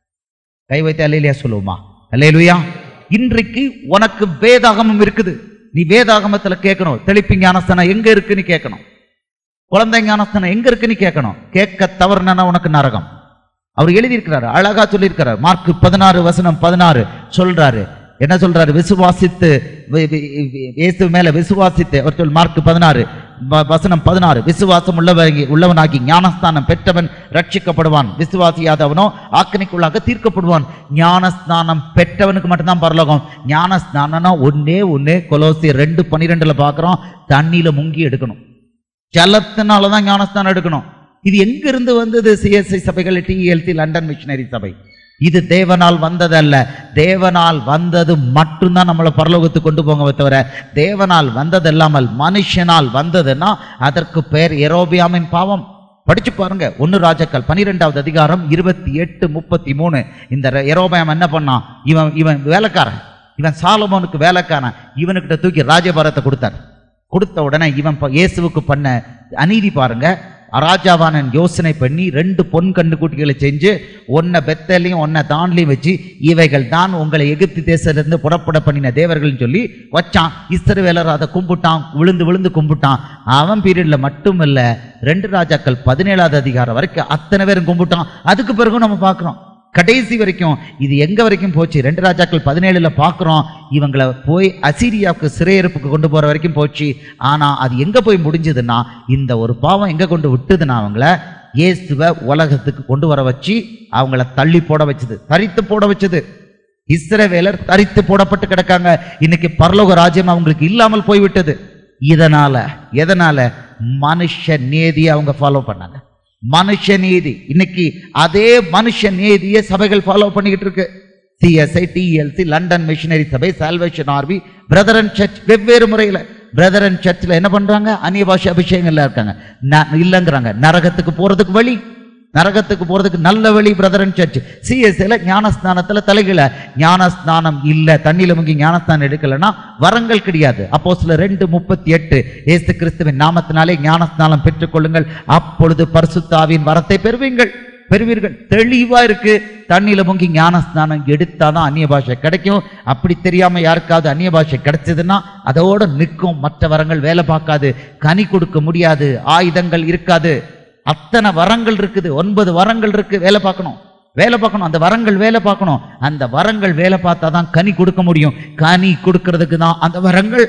கை வைத்து அல்லையா சொல்லுவோமா அல்லையா இன்றைக்கு உனக்கு வேதாகமம் இருக்குது நீ வேதாகமத்துல கேட்கணும் தெளிப்பு ஞானஸ்தானம் எங்க இருக்குன்னு கேட்கணும் குழந்தை ஞானஸ்தானம் எங்க இருக்குன்னு கேட்கணும் கேட்க தவறுனா உனக்கு நரகம் அவர் எழுதியிருக்கிறாரு அழகா சொல்லியிருக்கிறார் மார்க் பதினாறு வசனம் பதினாறு சொல்றாரு என்ன சொல்றாரு விசுவாசித்து வி- வி- வி- இயேசு மேல விசுவாசித்து அவர் சொல் மார்க் பதினாறு வ- வசனம் பதினாறு விசுவாசம் உள்ளவகி உள்ளவனாகி ஞானஸ்தானம் பெற்றவன் ரட்சிக்கப்படுவான் விசுவாசியாதவனோ ஆக்கணிக்குள்ளாக தீர்க்கப்படுவான் ஞானஸ்நானம் பெற்றவனுக்கு மட்டும்தான் பரலோகம் ஞானஸ்நானம்னா ஒன்னே ஒன்னே கொலோசி ரெண்டு பன்னிரெண்டுல பார்க்கிறோம் தண்ணியில முங்கி எடுக்கணும் ஜலத்தினால தான் ஞானஸ்தானம் எடுக்கணும் இது எங்க இருந்து வந்தது சிஎஸ்ஐ சபைகள் டிஎல்சி லண்டன் மிஷனரி சபை இது தேவனால் வந்ததல்ல தேவனால் வந்தது மட்டும்தான் நம்மளை பரலோகத்துக்கு கொண்டு போங்க தவிர தேவனால் வந்தது இல்லாமல் மனுஷனால் வந்ததுன்னா அதற்கு பெயர் எரோபியாமின் பாவம் படிச்சு பாருங்க ஒன்னு ராஜாக்கள் பனிரெண்டாவது அதிகாரம் இருபத்தி எட்டு முப்பத்தி மூணு இந்த எரோபியாம் என்ன பண்ணான் இவன் இவன் வேலைக்காரன் இவன் சாலமோனுக்கு வேலைக்காரன் இவனுக்கிட்ட தூக்கி ராஜபாரத்தை கொடுத்தார் கொடுத்த உடனே இவன் ப- இயேசுவுக்கு பண்ண அநீதி பாருங்க ராஜாவானன் யோசனை பண்ணி ரெண்டு பொன் கண்டுக்குட்டிகளை செஞ்சு ஒன்னை பெத்தலையும் ஒன்னை தான்லையும் வச்சு இவைகள் தான் உங்களை எகிப்து தேசத்திலிருந்து புறப்பட பண்ணின தேவர்கள்னு சொல்லி வச்சான் இஸ்ரவேலர் அதை கும்பிட்டான் விழுந்து விழுந்து கும்பிட்டான் அவன் பீரியட்ல மட்டும் இல்ல ரெண்டு ராஜாக்கள் பதினேழாவது அதிகாரம் வரைக்கும் அத்தனை பேரும் கும்பிட்டான் அதுக்கு பிறகும் நம்ம பார்க்கிறோம் கடைசி வரைக்கும் இது எங்க வரைக்கும் போச்சு ரெண்டு ராஜாக்கள் பதினேழுல பார்க்குறோம் இவங்களை போய் அசீரியாவுக்கு சிறையிருப்புக்கு கொண்டு போற வரைக்கும் போச்சு ஆனா அது எங்க போய் முடிஞ்சதுன்னா இந்த ஒரு பாவம் எங்க கொண்டு விட்டுதுன்னா அவங்கள இயேசுவை உலகத்துக்கு கொண்டு வர வச்சு அவங்கள தள்ளி போட வச்சது தரித்து போட வச்சது இஸ்ரவேலர் தரித்து போடப்பட்டு கிடக்காங்க இன்னைக்கு பரலோக ராஜ்யம் அவங்களுக்கு இல்லாமல் போய்விட்டது இதனால எதனால மனுஷ நேதியை அவங்க ஃபாலோ பண்ணாங்க மனுஷ நீதி இன்னைக்கு அதே மனுஷ நீதியை சபைகள் ஃபாலோ பண்ணிக்கிட்டு இருக்கு சிஎஸ்ஐ டிஎல்சி லண்டன் மிஷனரி சபை சால்வேஷன் ஆர்வி பிரதரன் சர்ச் வெவ்வேறு முறையில் பிரதரன் சர்ச்சில் என்ன பண்றாங்க அந்நிய பாஷை அபிஷேகங்கள்ல இருக்காங்க ந- இல்லைங்கிறாங்க நரகத்துக்கு போறதுக்கு வழி நரகத்துக்கு போறதுக்கு நல்ல வழி பிரதரன் சர்ச் சிஎஸ்ஐல ஞானஸ்நானத்துல தலைகீழ ஞானஸ்நானம் இல்ல தண்ணியில முங்கி ஞானஸ்நானம் எடுக்கலைன்னா வரங்கள் கிடையாது அப்போ சில ரெண்டு முப்பத்தி எட்டு ஏசு கிறிஸ்துவின் நாமத்தினாலே ஞானஸ்நானம் பெற்றுக்கொள்ளுங்கள் அப்பொழுது பரிசுத்தாவின் வரத்தை பெறுவீங்கள் பெறுவீர்கள் தெளிவா இருக்கு தண்ணியில முங்கி ஞானஸ்நானம் எடுத்தாதான் அந்நிய பாஷை கிடைக்கும் அப்படி தெரியாம யாருக்காவது அந்நிய பாஷை கிடைச்சதுன்னா அதோட நிற்கும் மற்ற வரங்கள் வேலை பார்க்காது கனி கொடுக்க முடியாது ஆயுதங்கள் இருக்காது அத்தனை வரங்கள் இருக்குது ஒன்பது வரங்கள் இருக்கு வேலை பார்க்கணும் வேலை பார்க்கணும் அந்த வரங்கள் வேலை பார்க்கணும் அந்த வரங்கள் வேலை பார்த்தா தான் கனி கொடுக்க முடியும் கனி கொடுக்கறதுக்கு தான் அந்த வரங்கள்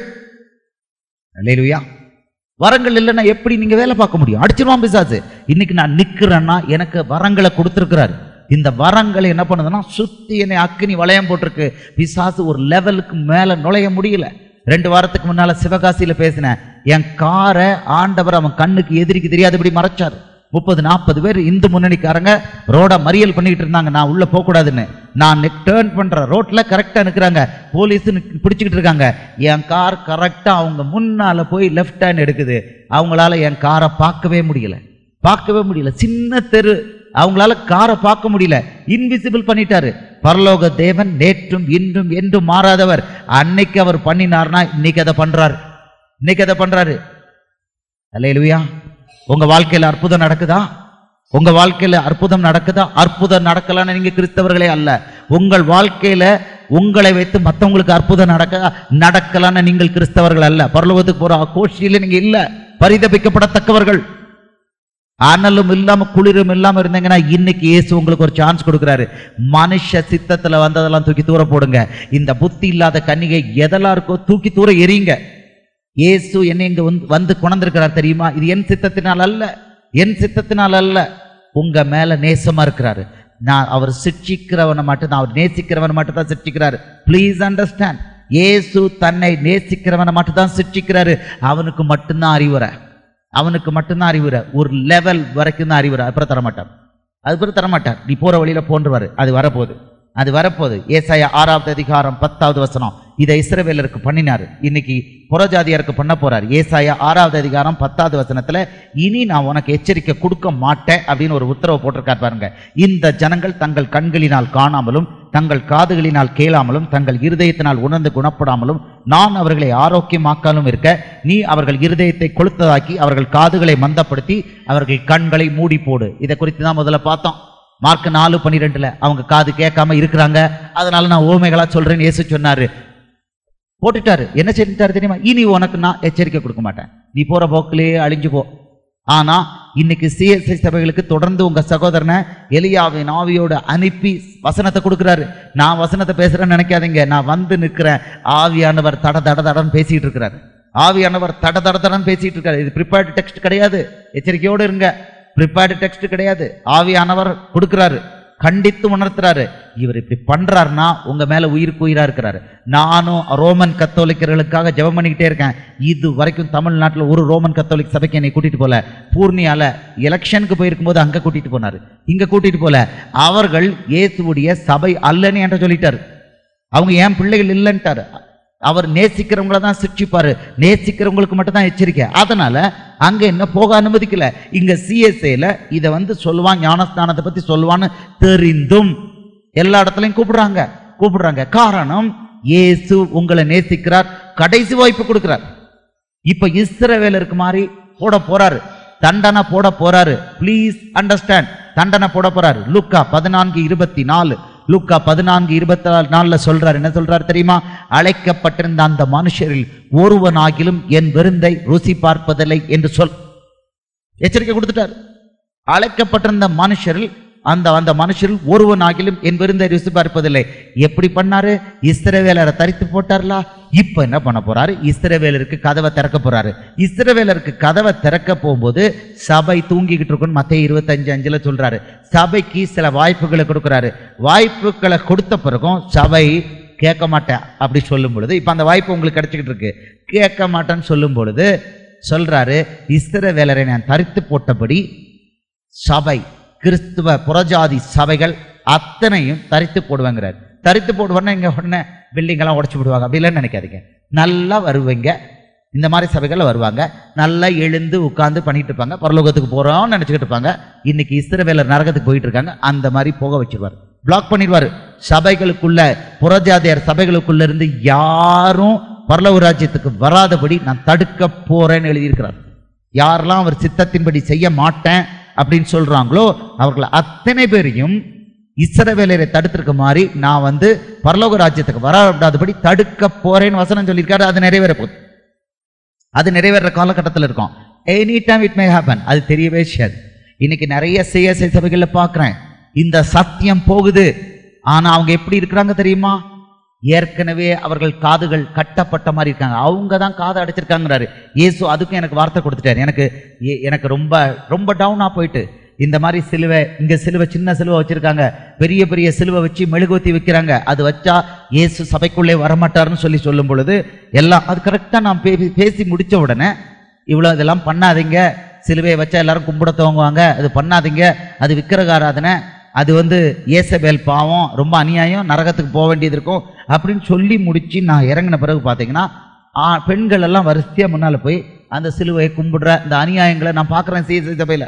அல்லேலூயா வரங்கள் இல்லைன்னா எப்படி நீங்க வேலை பார்க்க முடியும் அடிச்சிருவான் பிசாசு இன்னைக்கு நான் நிக்கிறேன்னா எனக்கு வரங்களை கொடுத்துருக்கிறாரு இந்த வரங்களை என்ன பண்ணுதுன்னா சுத்தி என்னை அக்கினி வளையம் போட்டிருக்கு பிசாசு ஒரு லெவலுக்கு மேல நுழைய முடியல ரெண்டு வாரத்துக்கு முன்னால சிவகாசியில பேசினேன் என் காரை ஆண்டவர் அவன் கண்ணுக்கு எதிரிக்கு தெரியாதபடி மறைச்சாரு முப்பது நாற்பது பேர் இந்து முன்னணிக்காரங்க ரோட மறியல் பண்ணிக்கிட்டு இருந்தாங்க நான் உள்ள போகக்கூடாதுன்னு நான் டேர்ன் பண்ற ரோட்ல கரெக்டா நிக்கிறாங்க போலீஸ் பிடிச்சிக்கிட்டு இருக்காங்க என் கார் கரெக்டா அவங்க முன்னால போய் லெஃப்ட் ஹேண்ட் எடுக்குது அவங்களால என் காரை பார்க்கவே முடியல பார்க்கவே முடியல சின்ன தெரு அவங்களால காரை பார்க்க முடியல இன்விசிபிள் பண்ணிட்டாரு பரலோக தேவன் நேற்றும் இன்றும் என்றும் மாறாதவர் அன்னைக்கு அவர் பண்ணினார்னா இன்னைக்கு அதை பண்றாரு இன்னைக்கு அதை பண்றாரு அல்லேலூயா உங்க வாழ்க்கையில அற்புதம் நடக்குதா உங்க வாழ்க்கையில அற்புதம் நடக்குதா அற்புதம் நடக்கலான்னு நீங்க கிறிஸ்தவர்களே அல்ல உங்கள் வாழ்க்கையில உங்களை வைத்து மத்தவங்களுக்கு அற்புதம் நடக்க நடக்கலான்னு நீங்கள் கிறிஸ்தவர்கள் அல்ல பரலோகத்துக்கு போற கோஷ்டியில நீங்க இல்ல பரிதபிக்கப்படத்தக்கவர்கள் அனலும் இல்லாம குளிரும் இல்லாம இருந்தீங்கன்னா இன்னைக்கு இயேசு உங்களுக்கு ஒரு சான்ஸ் கொடுக்குறாரு மனுஷ சித்தத்துல வந்ததெல்லாம் தூக்கி தூர போடுங்க இந்த புத்தி இல்லாத கன்னிகை எதெல்லாம் இருக்கோ தூக்கி தூர எறியுங்க இயேசு என்னை இங்க வந்து வந்து கொண்டிருக்கிறார் தெரியுமா இது என் சித்தத்தினால் அல்ல என் சித்தத்தினால் அல்ல உங்க மேல நேசமா இருக்கிறாரு நான் அவர் சிட்சிக்கிறவனை மட்டும் தான் அவர் நேசிக்கிறவனை மட்டும் தான் சிட்சிக்கிறாரு ப்ளீஸ் அண்டர்ஸ்டாண்ட் இயேசு தன்னை நேசிக்கிறவனை மட்டும் தான் சிட்சிக்கிறாரு அவனுக்கு மட்டும்தான் அறிவுரை அவனுக்கு மட்டும்தான் அறிவுரை ஒரு லெவல் வரைக்கும் தான் அறிவுரை அப்புறம் தரமாட்டார் அதுக்கப்புறம் தரமாட்டார் நீ போற வழியில போன்றுவாரு அது வரப்போகுது அது வரப்போகுது ஏசாயா ஆறாவது அதிகாரம் பத்தாவது வசனம் இதை இஸ்ரவேலருக்கு பண்ணினாரு இன்னைக்கு புறஜாதியாருக்கு பண்ண போறார் ஏசாயா ஆறாவது அதிகாரம் பத்தாவது வசனத்துல இனி நான் உனக்கு எச்சரிக்கை கொடுக்க மாட்டேன் அப்படின்னு ஒரு உத்தரவு போட்டிருக்கார் பாருங்க இந்த ஜனங்கள் தங்கள் கண்களினால் காணாமலும் தங்கள் காதுகளினால் கேளாமலும் தங்கள் இருதயத்தினால் உணர்ந்து குணப்படாமலும் நான் அவர்களை ஆரோக்கியமாக்காலும் இருக்க நீ அவர்கள் இருதயத்தை கொளுத்ததாக்கி அவர்கள் காதுகளை மந்தப்படுத்தி அவர்கள் கண்களை மூடி போடு இதை குறித்து தான் முதல்ல பார்த்தோம் மார்க் நாலு பன்னிரெண்டுல அவங்க காது கேட்காம இருக்கிறாங்க அதனால நான் ஓமைகளா சொல்றேன்னு இயேசு சொன்னாரு போட்டுட்டாரு என்ன செஞ்சுட்டாரு தெரியுமா இனி உனக்கு நான் எச்சரிக்கை கொடுக்க மாட்டேன் நீ போற போக்கிலேயே அழிஞ்சு போ ஆனா இன்னைக்கு சிஎஸ்ஐ சபைகளுக்கு தொடர்ந்து உங்க சகோதரனை எலியாவின் ஆவியோட அனுப்பி வசனத்தை கொடுக்குறாரு நான் வசனத்தை பேசுறேன்னு நினைக்காதீங்க நான் வந்து நிற்கிறேன் ஆவியானவர் தட தட தடன்னு பேசிட்டு இருக்கிறாரு ஆவியானவர் தட தட தடன்னு பேசிட்டு இருக்காரு இது ப்ரிப்பேர்டு டெக்ஸ்ட் கிடையாது எச்சரிக்கையோடு இருங்க ப்ரிப்பேர்டு டெக்ஸ்ட் கிடையாது ஆவியானவர் கொடுக்குறாரு கண்டித்து உணர்த்துறாரு இவர் இப்படி பண்றாருன்னா உங்க மேல உயிருக்கு உயிரா இருக்கிறாரு நானும் ரோமன் கத்தோலிக்கர்களுக்காக ஜெபம் பண்ணிக்கிட்டே இருக்கேன் இது வரைக்கும் தமிழ்நாட்டுல ஒரு ரோமன் கத்தோலிக் சபைக்கு என்னை கூட்டிட்டு போல பூர்ணியால எலெக்ஷனுக்கு போயிருக்கும் போது அங்க கூட்டிட்டு போனாரு இங்க கூட்டிட்டு போல அவர்கள் இயேசுவுடைய சபை அல்லன்னு என்கிட்ட சொல்லிட்டாரு அவங்க ஏன் பிள்ளைகள் இல்லைன்ட்டாரு அவர் நேசிக்கிறவங்கள தான் சிக்ஷிப்பாரு நேசிக்கிறவங்களுக்கு மட்டும் தான் எச்சரிக்கை அதனால அங்க என்ன போக அனுமதிக்கல இங்க சிஎஸ்ஏல இதை வந்து சொல்லுவான் ஞானஸ்தானத்தை பத்தி சொல்லுவான்னு தெரிந்தும் எல்லா இடத்துலயும் கூப்பிடுறாங்க கூப்பிடுறாங்க காரணம் இயேசு உங்களை நேசிக்கிறார் கடைசி வாய்ப்பு கொடுக்கிறார் இப்ப இஸ்ரவேலருக்கு மாதிரி போட போறாரு தண்டனை போட போறாரு ப்ளீஸ் அண்டர்ஸ்டாண்ட் தண்டனை போட போறாரு லுக்கா பதினான்கு இருபத்தி நாலு லுக்கா பதினான்கு இருபத்தி நாலுல சொல்றாரு என்ன சொல்றாரு தெரியுமா அழைக்கப்பட்டிருந்த அந்த மனுஷரில் ஒருவனாகிலும் என் விருந்தை ருசி பார்ப்பதில்லை என்று சொல் எச்சரிக்கை கொடுத்துட்டார் அழைக்கப்பட்டிருந்த மனுஷரில் அந்த அந்த மனுஷரில் ஒருவனாகிலும் என் விருந்தை ருசி பார்ப்பதில்லை எப்படி பண்ணாரு இஸ்ரவேலரை தரித்து போட்டார்லா இப்ப என்ன பண்ண போறாரு இஸ்ரவேலருக்கு கதவை திறக்க போறாரு இஸ்ரவேலருக்கு கதவை திறக்க போகும்போது சபை தூங்கிக்கிட்டு இருக்குன்னு மத்திய இருபத்தஞ்சு அஞ்சுல சொல்றாரு சபைக்கு சில வாய்ப்புகளை கொடுக்குறாரு வாய்ப்புகளை கொடுத்த பிறகும் சபை கேட்க மாட்டேன் அப்படி சொல்லும் பொழுது இப்ப அந்த வாய்ப்பு உங்களுக்கு கிடைச்சிக்கிட்டு இருக்கு கேட்க மாட்டேன்னு சொல்லும் பொழுது சொல்றாரு இஸ்ரவேலரை நான் தரித்து போட்டபடி சபை கிறிஸ்துவ புறஜாதி சபைகள் அத்தனையும் தரித்து போடுவாங்கிறார் தரித்து போடுவார்னா இங்க உடனே பில்டிங்கெல்லாம் உடச்சி விடுவாங்க அப்படிலாம் நினைக்காதீங்க நல்லா வருவீங்க இந்த மாதிரி சபைகள் வருவாங்க நல்லா எழுந்து உட்கார்ந்து பண்ணிட்டு இருப்பாங்க பரலோகத்துக்கு போறோம்னு நினைச்சுக்கிட்டு இருப்பாங்க இன்னைக்கு இஸ்ரவேலர் நரகத்துக்கு போயிட்டு இருக்காங்க அந்த மாதிரி போக வச்சிருவார் பிளாக் பண்ணிடுவாரு சபைகளுக்குள்ள புறஜாதியார் சபைகளுக்குள்ள இருந்து யாரும் பரலோக ராஜ்யத்துக்கு வராதபடி நான் தடுக்க போறேன்னு எழுதியிருக்கிறார் யாரெல்லாம் அவர் சித்தத்தின்படி செய்ய மாட்டேன் அப்படின்னு சொல்றாங்களோ அவர்கள் அத்தனை பேரையும் இஸ்ரவேலரை தடுத்திருக்க மாதிரி நான் வந்து பரலோக ராஜ்யத்துக்கு வராதபடி தடுக்க போறேன்னு வசனம் சொல்லியிருக்காரு அது நிறைவேற போகுது அது நிறைவேற காலகட்டத்தில் இருக்கும் any time it may happen அது தெரியவே செய்யாது இன்னைக்கு நிறைய சிஎஸ்ஐ சபைகளில் பார்க்குறேன் இந்த சத்தியம் போகுது ஆனா அவங்க எப்படி இருக்கிறாங்க தெரியுமா ஏற்கனவே அவர்கள் காதுகள் கட்டப்பட்ட மாதிரி இருக்காங்க அவங்க தான் காதை அடைச்சிருக்காங்கிறாரு இயேசு அதுக்கும் எனக்கு வார்த்தை கொடுத்துட்டாரு எனக்கு எ- எனக்கு ரொம்ப ரொம்ப டவுனா போயிட்டு இந்த மாதிரி சிலுவை இங்க சிலுவை சின்ன சிலுவை வச்சிருக்காங்க பெரிய பெரிய சிலுவை வச்சு மெழுகுவத்தி வைக்கிறாங்க அது வச்சா இயேசு சபைக்குள்ளே வரமாட்டாருன்னு சொல்லி சொல்லும் பொழுது எல்லாம் அது கரெக்டாக நான் பே- பேசி முடிச்ச உடனே இவ்வளோ இதெல்லாம் பண்ணாதீங்க சிலுவையை வச்சா எல்லாரும் கும்பிட துவங்குவாங்க அது பண்ணாதீங்க அது விக்கிரக ஆராதனை அது வந்து ஏசபேல் பாவம் ரொம்ப அநியாயம் நரகத்துக்கு போக வேண்டியது இருக்கும் அப்படின்னு சொல்லி முடிச்சு நான் இறங்கின பிறகு பார்த்தீங்கன்னா ஆ, பெண்கள் எல்லாம் வரிசையாக முன்னால் போய் அந்த சிலுவையை கும்பிடுற இந்த அநியாயங்களை நான் பார்க்குறேன் சிஎஸ்ஐ சபையில்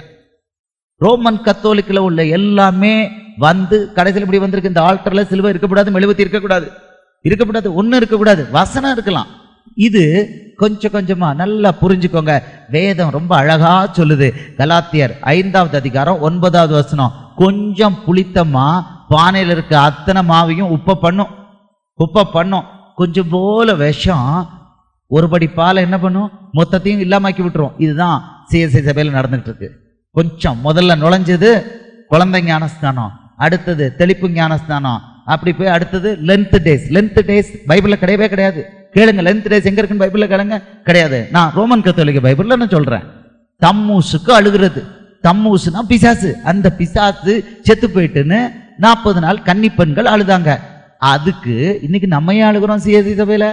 ரோமன் கத்தோலிக்கில் உள்ள எல்லாமே வந்து கடைசியில் இப்படி வந்திருக்கு இந்த ஆல்டர்ல சிலுவை இருக்கக்கூடாது மெழுகுத்தி இருக்கக்கூடாது இருக்கக்கூடாது ஒன்றும் இருக்கக்கூடாது வசனம் இருக்கலாம் இது கொஞ்சம் கொஞ்சமா நல்லா புரிஞ்சுக்கோங்க வேதம் ரொம்ப அழகா சொல்லுது கலாத்தியர் ஐந்தாவது அதிகாரம் ஒன்பதாவது வசனம் கொஞ்சம் புளித்தமா பானையில் இருக்க அத்தனை மாவையும் உப்ப பண்ணும் உப்ப பண்ணும் கொஞ்சம் போல விஷம் ஒரு படி பாலை என்ன பண்ணும் மொத்தத்தையும் இல்லாமாக்கி விட்டுரும் இதுதான் சிஎஸ்ஐ சபையில் நடந்துட்டு இருக்கு கொஞ்சம் முதல்ல நுழைஞ்சது குழந்தை ஞானஸ்தானம் அடுத்தது தெளிப்பு ஞானஸ்தானம் அப்படி போய் அடுத்தது லென்த் டேஸ் லென்த் டேஸ் பைபிள்ல கிடையவே கிடையாது கேளுங்க லென்த் டேஸ் எங்க இருக்குன்னு பைபிள்ல கேளுங்க கிடையாது நான் ரோமன் கத்தோலிக்க பைபிள்ல நான் சொல்றேன் தம்மூசுக்கு அழுகிறது தம்மூசுனா பிசாசு அந்த பிசாசு செத்து போயிட்டுன்னு நாற்பது நாள் கன்னி பெண்கள் அழுதாங்க அதுக்கு இன்னைக்கு நம்ம ஏன் அழுகிறோம் சிஎஸ்சி சபையில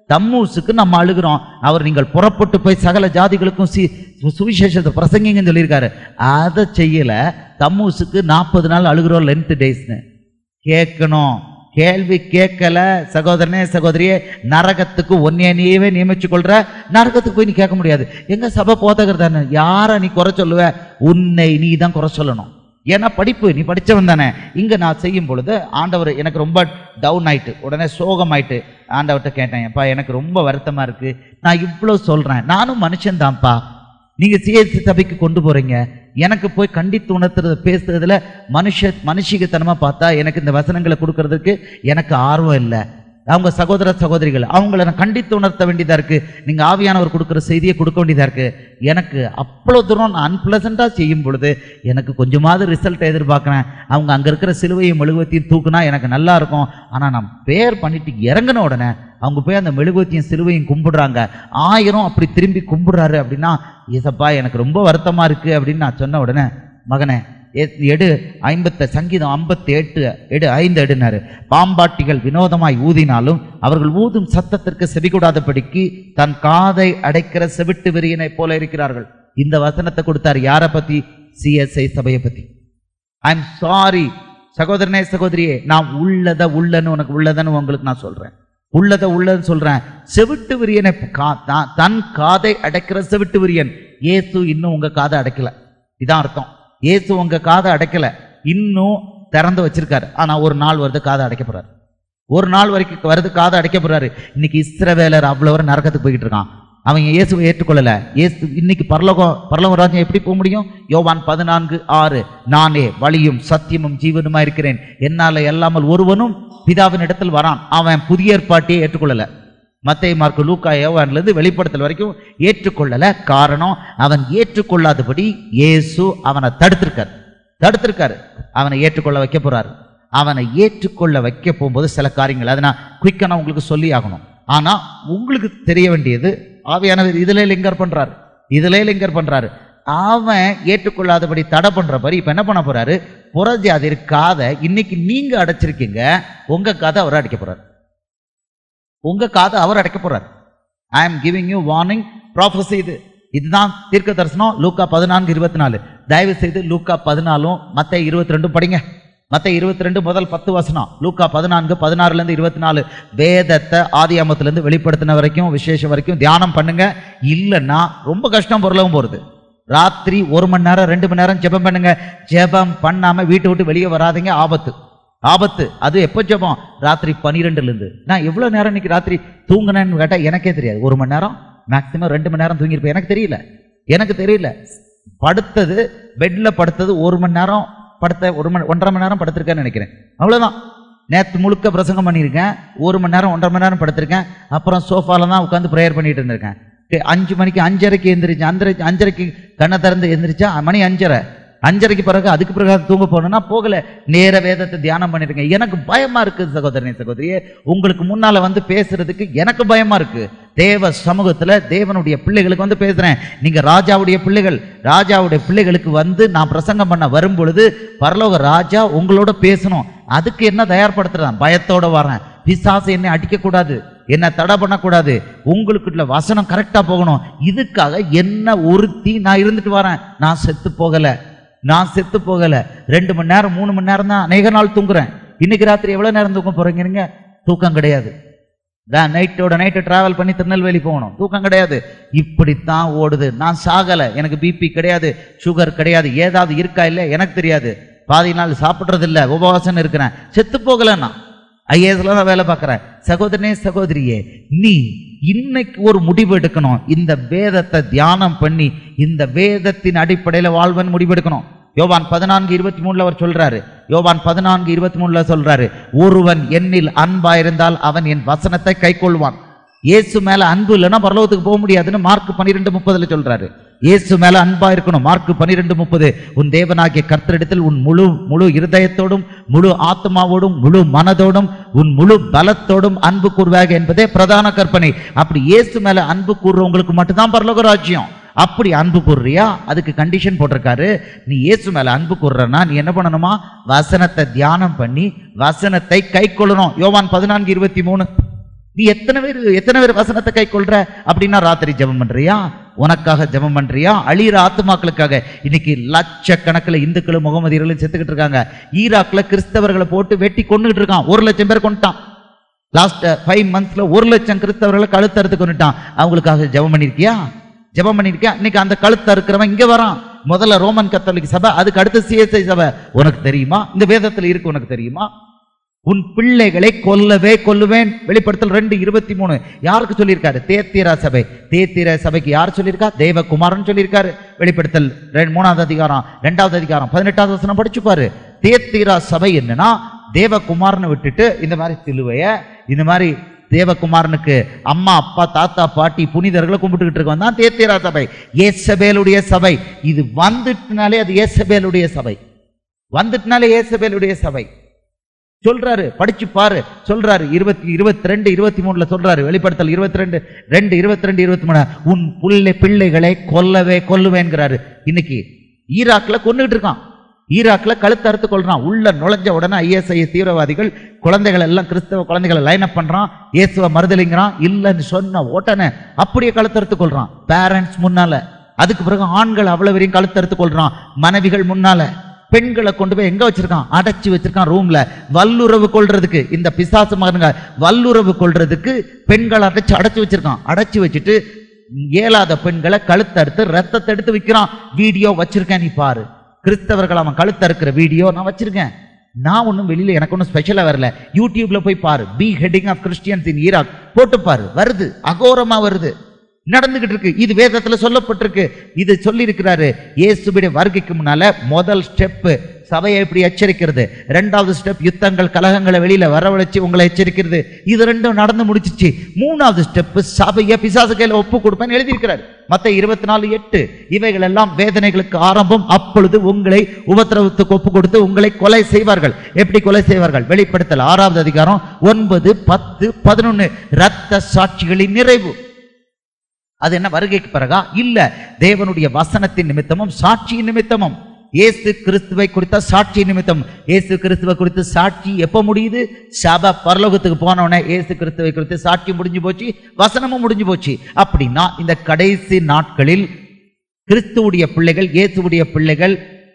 தம்மூசுக்கு நம்ம அழுகிறோம் அவர் நீங்கள் புறப்பட்டு போய் சகல ஜாதிகளுக்கும் சி சு- சுவிசேஷத்தை பிரசங்கிங்கன்னு சொல்லியிருக்காரு அதை செய்யல தம்மூசுக்கு நாற்பது நாள் அழுகிறோம் லென்த் டேஸ்னு கேட்கணும் கேள்வி கேட்கல சகோதரனே சகோதரியே நரகத்துக்கு ஒன்னே நீவே நியமிச்சு கொள்ற நரகத்துக்கு போய் நீ கேட்க முடியாது எங்க சபை போதகர் தானே யாரை நீ குறை சொல்லுவ உன்னை நீ தான் குறை சொல்லணும் ஏன்னா படிப்பு நீ படிச்சவன் தானே இங்க நான் செய்யும் பொழுது ஆண்டவர் எனக்கு ரொம்ப டவுன் ஆயிட்டு உடனே சோகமாயிட்டு ஆண்டவர்கிட்ட கேட்டேன் எப்பா எனக்கு ரொம்ப வருத்தமா இருக்கு நான் இவ்வளோ சொல்றேன் நானும் மனுஷன்தான்ப்பா நீங்க சிஎஸ்சி சபைக்கு கொண்டு போறீங்க எனக்கு போய் கண்டித்து உணர்த்துறது பேசுறதுல மனுஷ மனுஷிகத்தனமா பார்த்தா எனக்கு இந்த வசனங்களை கொடுக்கறதுக்கு எனக்கு ஆர்வம் இல்லை அவங்க சகோதர சகோதரிகள் அவங்கள நான் கண்டித்து உணர்த்த வேண்டியதா இருக்கு நீங்க ஆவியானவர் கொடுக்குற செய்தியை கொடுக்க வேண்டியதா இருக்கு எனக்கு அவ்வளோ தூரம் நான் அன்பிளசண்டா செய்யும் பொழுது எனக்கு கொஞ்சமாவது ரிசல்ட் எதிர்பார்க்குறேன் அவங்க அங்க இருக்கிற சிலுவையும் மெழுகுவத்தையும் தூக்குனா எனக்கு நல்லா இருக்கும் ஆனா நான் பேர் பண்ணிட்டு இறங்கின உடனே அவங்க போய் அந்த மெழுகுவத்தையும் சிலுவையும் கும்பிடுறாங்க ஆயிரம் அப்படி திரும்பி கும்பிடுறாரு அப்படின்னா ஏசப்பா எனக்கு ரொம்ப வருத்தமா இருக்கு அப்படின்னு நான் சொன்ன உடனே மகனே எ- எடு ஐம்பத்த சங்கீதம் ஐம்பத்தி எட்டு எடு ஐந்து எடுனாரு பாம்பாட்டிகள் வினோதமாய் ஊதினாலும் அவர்கள் ஊதும் சத்தத்திற்கு செவிகூடாதபடிக்கு தன் காதை அடைக்கிற செவிட்டு விரியனை போல இருக்கிறார்கள் இந்த வசனத்தை கொடுத்தாரு யாரை பத்தி சிஎஸ்ஐ சபையை பத்தி ஐம் சாரி சகோதரனே சகோதரியே நான் உள்ளத உள்ளன்னு உனக்கு உள்ளதன்னு உங்களுக்கு நான் சொல்றேன் உள்ளத உள்ளன்னு சொல்றேன் செவிட்டு விரியனை கா- தான் தன் காதை அடைக்கிற செவிட்டு விரியன் இயேசு இன்னும் உங்க காதை அடைக்கல இதான் அர்த்தம் இயேசு உங்க காதை அடைக்கல இன்னும் திறந்து வச்சிருக்காரு ஆனா ஒரு நாள் வருது காதை அடைக்க போறாரு ஒரு நாள் வரைக்கும் வருது காதை அடைக்க போறாரு இன்னைக்கு இஸ்ரவேலர் அவ்வளவு வரை நரகத்துக்கு போய்கிட்டு இருக்கான் அவன் இயேசுவை ஏற்றுக்கொள்ளல இயேசு இன்னைக்கு பரலோகம் பரலோக ராஜ்யம் எப்படி போக முடியும் யோவான் பதினான்கு ஆறு நானே வழியும் சத்தியமும் ஜீவனுமா இருக்கிறேன் என்னால எல்லாமல் ஒருவனும் பிதாவின் இடத்தில் வரான் அவன் புதிய ஏற்பாட்டையே ஏற்றுக்கொள்ளல மத்தேயு மார்க்கு லூக்கா யோவான்ல இருந்து வெளிப்படுத்தல் வரைக்கும் ஏற்றுக்கொள்ளல காரணம் அவன் ஏற்றுக்கொள்ளாதபடி இயேசு அவனை தடுத்திருக்காரு தடுத்திருக்காரு அவனை ஏற்றுக்கொள்ள வைக்க போறாரு அவனை ஏற்றுக்கொள்ள வைக்க போகும்போது சில காரியங்கள் அதை நான் குயிக்காக நான் உங்களுக்கு சொல்லி ஆகணும் ஆனா உங்களுக்கு தெரிய வேண்டியது ஆவியானவர் இதுல லிங்கர் பண்றாரு இதுல லிங்கர் பண்றாரு அவன் ஏற்றுக்கொள்ளாதபடி தடை பண்றபடி இப்ப என்ன பண்ண போறாரு புறஜாதிர் காதை இன்னைக்கு நீங்க அடைச்சிருக்கீங்க உங்க காதை அவர் அடைக்க போறாரு உங்க காதை அவர் அடைக்க போறாரு I am giving you warning prophecy இது இதுதான் தீர்க்க தரிசனம் லூக்கா பதினான்கு இருபத்தி நாலு தயவு செய்து லூக்கா பதினாலும் மத்த இருபத்தி ரெண்டும் படிங்க மத்த இருபத்தி ரெண்டு முதல் பத்து வசனம் லூக்கா பதினான்கு பதினாறுல இருந்து இருபத்தி நாலு வேதத்தை ஆதியாமத்துல இருந்து வெளிப்படுத்தின வரைக்கும் விசேஷம் வரைக்கும் தியானம் பண்ணுங்க இல்லைன்னா ரொம்ப கஷ்டம் பொருளவும் போறது ராத்திரி ஒரு மணி நேரம் ரெண்டு மணி நேரம் ஜெபம் பண்ணுங்க ஜெபம் பண்ணாம வீட்டை விட்டு வெளியே வராதீங்க ஆபத்து ஆபத்து அது எப்போ ஜெபம் ராத்திரி பன்னிரெண்டுல இருந்து நான் எவ்வளவு நேரம் இன்னைக்கு ராத்திரி தூங்கினேன்னு கேட்டா எனக்கே தெரியாது ஒரு மணி நேரம் மேக்சிமம் ரெண்டு மணி நேரம் தூங்கியிருப்பேன் எனக்கு தெரியல எனக்கு தெரியல படுத்தது பெட்ல படுத்தது ஒரு மணி நேரம் படுத்த ஒரு மணி ஒன்றரை மணி நேரம் படுத்திருக்கேன்னு நினைக்கிறேன் அவ்வளவுதான் நேற்று முழுக்க பிரசங்கம் பண்ணியிருக்கேன் ஒரு மணி நேரம் ஒன்றரை மணி நேரம் படுத்திருக்கேன் அப்புறம் சோஃபால தான் உட்காந்து ப்ரேயர் பண்ணிட்டு இருந்திருக்கேன் டே, அஞ்சு மணிக்கு அஞ்சரைக்கு எந்திரிச்சு அஞ்சரை அஞ்சரைக்கு கண்ணை திறந்து எந்திரிச்சா மணி அஞ்சரை அஞ்சரைக்கு பிறகு அதுக்கு பிறகு தூங்க போகணும்னா போகல நேர வேதத்தை தியானம் பண்ணிருக்கேன் எனக்கு பயமா இருக்கு சகோதரனே சகோதரியே உங்களுக்கு முன்னால வந்து பேசுறதுக்கு எனக்கு பயமா இருக்கு தேவ சமூகத்துல தேவனுடைய பிள்ளைகளுக்கு வந்து பேசுறேன் நீங்க ராஜாவுடைய பிள்ளைகள் ராஜாவுடைய பிள்ளைகளுக்கு வந்து நான் பிரசங்கம் பண்ண வரும் பொழுது பரலோக ராஜா உங்களோட பேசணும் அதுக்கு என்ன தயார்படுத்துறேன் பயத்தோட வரேன் பிசாசு என்னை அடிக்கக்கூடாது என்ன தடை பண்ணக்கூடாது உங்களுக்குள்ள வசனம் கரெக்டா போகணும் இதுக்காக என்ன ஒருத்தி நான் இருந்துட்டு வரேன் நான் செத்து போகல நான் செத்து போகல ரெண்டு மணி நேரம் மூணு மணி நேரம் தான் அநேக நாள் தூங்குறேன் இன்னைக்கு ராத்திரி எவ்வளவு நேரம் தூங்க போறீங்க தூக்கம் கிடையாது தான் நைட்டோட நைட்டு டிராவல் பண்ணி திருநெல்வேலி போகணும் தூக்கம் கிடையாது இப்படித்தான் ஓடுது நான் சாகலை எனக்கு பிபி கிடையாது சுகர் கிடையாது ஏதாவது இருக்கா இல்லை எனக்கு தெரியாது பாதி நாள் சாப்பிட்றது இல்லை உபவாசம் இருக்கிறேன் செத்து போகல நான் ஐஏஎஸ்ல தான் வேலை பார்க்குறேன் சகோதரனே சகோதரியே நீ இன்னைக்கு ஒரு முடிவு எடுக்கணும் இந்த வேதத்தை தியானம் பண்ணி இந்த வேதத்தின் அடிப்படையில் வாழ்வன் முடிவு எடுக்கணும் யோவான் பதினான்கு இருபத்தி மூணுல அவர் சொல்றாரு யோவான் பதினான்கு இருபத்தி மூணுல சொல்றாரு ஒருவன் என்னில் அன்பா இருந்தால் அவன் என் வசனத்தை கைக்கொள்வான் இயேசு மேல அன்பு இல்லைன்னா பரலோகத்துக்கு போக முடியாதுன்னு மார்க் பன்னிரெண்டு முப்பதுல சொல்றாரு இயேசு மேல அன்பா இருக்கணும் மார்க் பன்னிரெண்டு முப்பது உன் தேவனாகிய கர்த்தரிடத்தில் உன் முழு முழு இருதயத்தோடும் முழு ஆத்மாவோடும் முழு மனதோடும் உன் முழு பலத்தோடும் அன்பு கூறுவாக என்பதே பிரதான கற்பனை அப்படி இயேசு மேல அன்பு கூறுறவங்களுக்கு மட்டும்தான் பரலோக ராஜ்யம் அப்படி அன்பு கூறுறியா அதுக்கு கண்டிஷன் போட்டிருக்காரு நீ இயேசு மேல அன்பு கூறுறனா நீ என்ன பண்ணணுமா வசனத்தை தியானம் பண்ணி வசனத்தை கை கொள்ளணும் யோவான் பதினான்கு இருபத்தி மூணு நீ எத்தனை பேர் எத்தனை பேர் வசனத்தை கை கொள்ற அப்படின்னா ராத்திரி ஜெபம் பண்றியா உனக்காக ஜெபம் பண்றியா அழியிற ஆத்துமாக்களுக்காக இன்னைக்கு லட்சக்கணக்கில் இந்துக்களும் முகமதியர்களும் செத்துக்கிட்டு இருக்காங்க ஈராக்ல கிறிஸ்தவர்களை போட்டு வெட்டி கொண்டுகிட்டு இருக்கான் ஒரு லட்சம் பேர் கொண்டுட்டான் லாஸ்ட் ஃபைவ் மந்த்ஸ்ல ஒரு லட்சம் கிறிஸ்தவர்களை கழுத்தறுத்து கொண்டுட்டான் அவங்களுக்காக ஜெபம் பண்ணிருக்கியா ஜெபம் பண்ணிருக்கியா இன்னைக்கு அந்த கழுத்த இருக்கிறவன் இங்க வரான் முதல்ல ரோமன் கத்தோலிக் சபை அதுக்கு அடுத்து சிஎஸ்ஐ சபை உனக்கு தெரியுமா இந்த வேதத்துல இருக்கு உனக்கு தெரியுமா உன் பிள்ளைகளை கொல்லவே கொல்லுவேன் வெளிப்படுத்தல் ரெண்டு இருபத்தி மூணு யாருக்கு சொல்லியிருக்காரு தேத்திரா சபை தேத்திர சபைக்கு யார் சொல்லியிருக்கா தேவகுமாரன் சொல்லியிருக்காரு வெளிப்படுத்தல் ரெண்டு மூணாவது அதிகாரம் ரெண்டாவது அதிகாரம் பதினெட்டாவது வசனம் படிச்சு பாரு தேத்திரா சபை என்னன்னா தேவகுமாரனை விட்டுட்டு இந்த மாதிரி சிலுவைய இந்த மாதிரி தேவகுமாரனுக்கு அம்மா அப்பா தாத்தா பாட்டி புனிதர்களை கும்பிட்டுக்கிட்டு இருக்கவன் தான் தேத்திரா சபை ஏசபேலுடைய சபை இது வந்துட்டுனாலே அது ஏசபேலுடைய சபை வந்துட்டுனாலே ஏசபேலுடைய சபை சொல்றாரு படிச்சு பாரு சொல்றாரு இருபத்தி இருபத்தி ரெண்டு இருபத்தி மூணுல சொல்றாரு வெளிப்படுத்தல் இருபத்தி ரெண்டு ரெண்டு இருபத்தி ரெண்டு இருபத்தி மூணு உன் புள்ளை பிள்ளைகளை கொல்லவே கொல்லுவேங்கிறாரு இன்னைக்கு ஈராக்ல கொண்டுகிட்டு இருக்கான் ஈராக்ல கழுத்து அறுத்து கொள்றான் உள்ள நுழைஞ்ச உடனே ஐஎஸ்ஐ தீவிரவாதிகள் குழந்தைகள் எல்லாம் கிறிஸ்தவ குழந்தைகளை லைன் அப் பண்றான் இயேசுவ மறுதலிங்கிறான் இல்லைன்னு சொன்ன உடனே அப்படியே கழுத்தறுத்து கொள்றான் பேரண்ட்ஸ் முன்னால அதுக்கு பிறகு ஆண்கள் அவ்வளவு வரையும் கழுத்தறுத்து கொள்றான் மனைவிகள் முன்னால பெண்களை கொண்டு போய் எங்க வச்சிருக்கான் அடைச்சு வச்சிருக்கான் ரூம்ல வல்லுறவு கொள்றதுக்கு இந்த பிசாசு மகனுங்க வல்லுறவு கொள்றதுக்கு பெண்களை அடைச்சு அடைச்சு வச்சிருக்கான் அடைச்சு வச்சுட்டு இயலாத பெண்களை கழுத்தறுத்து ரத்தத்தை எடுத்து விற்கிறான் வீடியோ வச்சிருக்கேன் நீ பாரு கிறிஸ்தவர்கள் அவன் கழுத்தறுக்கிற வீடியோ நான் வச்சிருக்கேன் நான் ஒன்றும் வெளியில எனக்கு ஒன்றும் ஸ்பெஷலாக வரல யூடியூப்ல போய் பாரு beheading of Christians in Iraq போட்டு பாரு வருது அகோரமா வருது நடந்துகிட்டு இருக்கு இது வேதத்துல சொல்லப்பட்டிருக்கு இது சொல்லி இருக்கிறாரு இயேசுடைய வருகைக்கு முன்னால முதல் ஸ்டெப் சபையை எப்படி எச்சரிக்கிறது ரெண்டாவது ஸ்டெப் யுத்தங்கள் கலகங்களை வெளியில வரவழைச்சு உங்களை எச்சரிக்கிறது இது ரெண்டும் நடந்து முடிச்சிச்சு மூணாவது ஸ்டெப் சபையை பிசாசு கையில ஒப்பு கொடுப்பேன்னு எழுதியிருக்கிறார் மத்த இருபத்தி நாலு எட்டு இவைகள் எல்லாம் வேதனைகளுக்கு ஆரம்பம் அப்பொழுது உங்களை உபத்திரவத்துக்கு ஒப்பு கொடுத்து உங்களை கொலை செய்வார்கள் எப்படி கொலை செய்வார்கள் வெளிப்படுத்தல் ஆறாவது அதிகாரம் ஒன்பது பத்து பதினொன்னு ரத்த சாட்சிகளின் நிறைவு அது என்ன வருகைக்கு பிறகா இல்ல தேவனுடைய வசனத்தின் நிமித்தமும் சாட்சியின் நிமித்தமும் இயேசு கிறிஸ்துவை குறித்த சாட்சி நிமித்தம் இயேசு கிறிஸ்துவை குறித்து சாட்சி எப்போ முடியுது சபை பரலோகத்துக்கு போனவனே இயேசு கிறிஸ்துவை குறித்து சாட்சி முடிஞ்சு போச்சு வசனமும் முடிஞ்சு போச்சு அப்படின்னா இந்த கடைசி நாட்களில் கிறிஸ்துவுடைய பிள்ளைகள் இயேசுவுடைய பிள்ளைகள்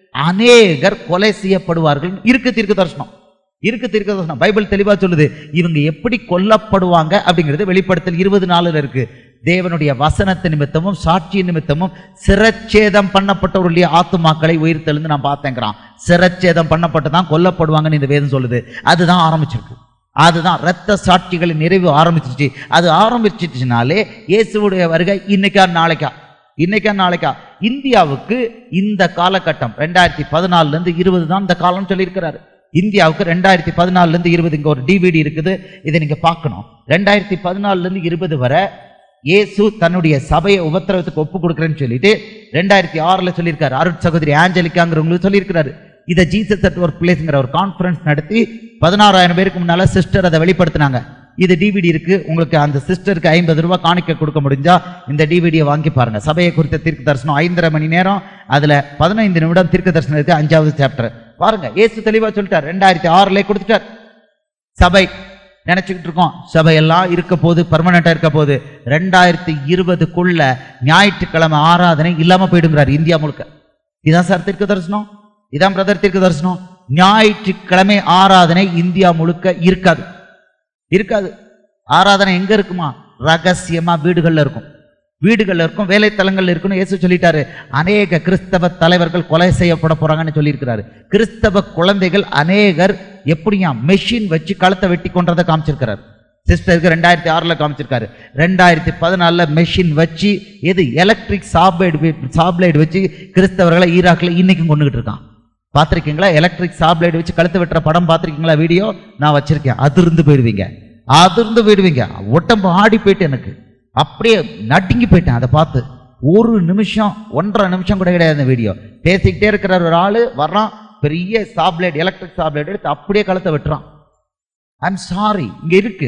அநேகர் கொலை செய்யப்படுவார்கள் இருக்கு தீர்க்க தரிசனம் இருக்கு தீர்க்க தரிசனம் பைபிள் தெளிவா சொல்லுது இவங்க எப்படி கொல்லப்படுவாங்க அப்படிங்கிறது வெளிப்படுத்தல் இருபது நாலுல இருக்கு தேவனுடைய வசனத்து நிமித்தமும் சாட்சி நிமித்தமும் சிரச்சேதம் பண்ணப்பட்டவருடைய ஆத்துமாக்களை உயிர்த்தெழுந்து நான் பார்த்தேங்கிறான் சிரச்சேதம் பண்ணப்பட்டு தான் கொல்லப்படுவாங்கன்னு இந்த வேதம் சொல்லுது அதுதான் ஆரம்பிச்சிருக்கு அதுதான் இரத்த சாட்சிகளின் நிறைவு ஆரம்பிச்சிருச்சு அது ஆரம்பிச்சிச்சுனாலே இயேசுவுடைய வருகை இன்னைக்கா நாளைக்கா இன்னைக்கா நாளைக்கா இந்தியாவுக்கு இந்த காலகட்டம் ரெண்டாயிரத்தி பதினாலுல இருந்து இருபது தான் இந்த காலம் சொல்லியிருக்கிறாரு இந்தியாவுக்கு ரெண்டாயிரத்தி பதினாலுல இருந்து இருபது இங்க ஒரு டிவிடி இருக்குது இதை நீங்க பார்க்கணும் ரெண்டாயிரத்தி பதினாலுல இருந்து இருபது வரை இயேசு தன்னுடைய சபையை உபத்திரவத்துக்கு ஒப்பு கொடுக்குறேன்னு சொல்லிட்டு ரெண்டாயிரத்தி ஆறுல சொல்லியிருக்காரு அருட் சகோதரி ஆஞ்சலிக்காங்கிறவங்களுக்கு சொல்லியிருக்கிறாரு இதை ஜீசஸ் அட் ஒர்க் பிளேஸ்ங்கிற ஒரு கான்ஃபரன்ஸ் நடத்தி பதினாறாயிரம் பேருக்கு முன்னால சிஸ்டர் அதை வெளிப்படுத்தினாங்க இது டிவிடி இருக்கு உங்களுக்கு அந்த சிஸ்டருக்கு ஐம்பது ரூபாய் காணிக்க கொடுக்க முடிஞ்சா இந்த டிவிடியை வாங்கி பாருங்க சபையை குறித்த தீர்க்க தரிசனம் ஐந்தரை மணி நேரம் அதுல பதினைந்து நிமிடம் தீர்க்க தரிசனம் இருக்கு அஞ்சாவது சாப்டர் பாருங்க இயேசு தெளிவா சொல்லிட்டார் ரெண்டாயிரத்தி ஆறுல கொடுத்துட்டார் சபை நினைச்சுக்கிட்டு இருக்கோம் சபையெல்லாம் இருக்க போது பர்மனண்டா இருக்க போது ரெண்டாயிரத்தி இருபதுக்குள்ள ஞாயிற்றுக்கிழமை ஆராதனை இல்லாம போயிடுங்கிறார் இந்தியா முழுக்க இதான் சார் தீர்க்க தரிசனம் இதான் பிரதர் தீர்க்க தரிசனம் ஞாயிற்றுக்கிழமை ஆராதனை இந்தியா முழுக்க இருக்காது இருக்காது ஆராதனை எங்க இருக்குமா ரகசியமா வீடுகள்ல இருக்கும் வீடுகள்ல இருக்கும் வேலைத்தலங்கள்ல இருக்குன்னு இயேசு சொல்லிட்டாரு அநேக கிறிஸ்தவ தலைவர்கள் கொலை செய்யப்பட போறாங்கன்னு சொல்லியிருக்கிறாரு கிறிஸ்தவ குழந்தைகள் அநேகர் எப்படியா மெஷின் வச்சு கழுத்தை வெட்டி கொன்றதை காமிச்சிருக்கிறார் சிஸ்டருக்கு ரெண்டாயிரத்தி ஆறுல காமிச்சிருக்காரு ரெண்டாயிரத்தி பதினாலுல மெஷின் வச்சு எது எலக்ட்ரிக் சாப்லைடு சாப்லைடு வச்சு கிறிஸ்தவர்களை ஈராக்ல இன்னைக்கும் கொண்டுகிட்டு இருக்கான் பார்த்திருக்கீங்களா எலக்ட்ரிக் சாப்லைடு வச்சு கழுத்து வெட்டுற படம் பார்த்திருக்கீங்களா வீடியோ நான் வச்சிருக்கேன் அதிர்ந்து போயிடுவீங்க அதிர்ந்து போயிடுவீங்க உடம்பு ஆடி போயிட்டு எனக்கு அப்படியே நடுங்கி போயிட்டேன் அதை பார்த்து ஒரு நிமிஷம் ஒன்றரை நிமிஷம் கூட கிடையாது அந்த வீடியோ பேசிக்கிட்டே இருக்கிற ஒரு ஆளு வர்றான் பெரிய சாப்லைட் எலக்ட்ரிக் சாப்லைட் எடுத்து அப்படியே கழுத்தை வெட்டுறான் ஐம் சாரி இங்க இருக்கு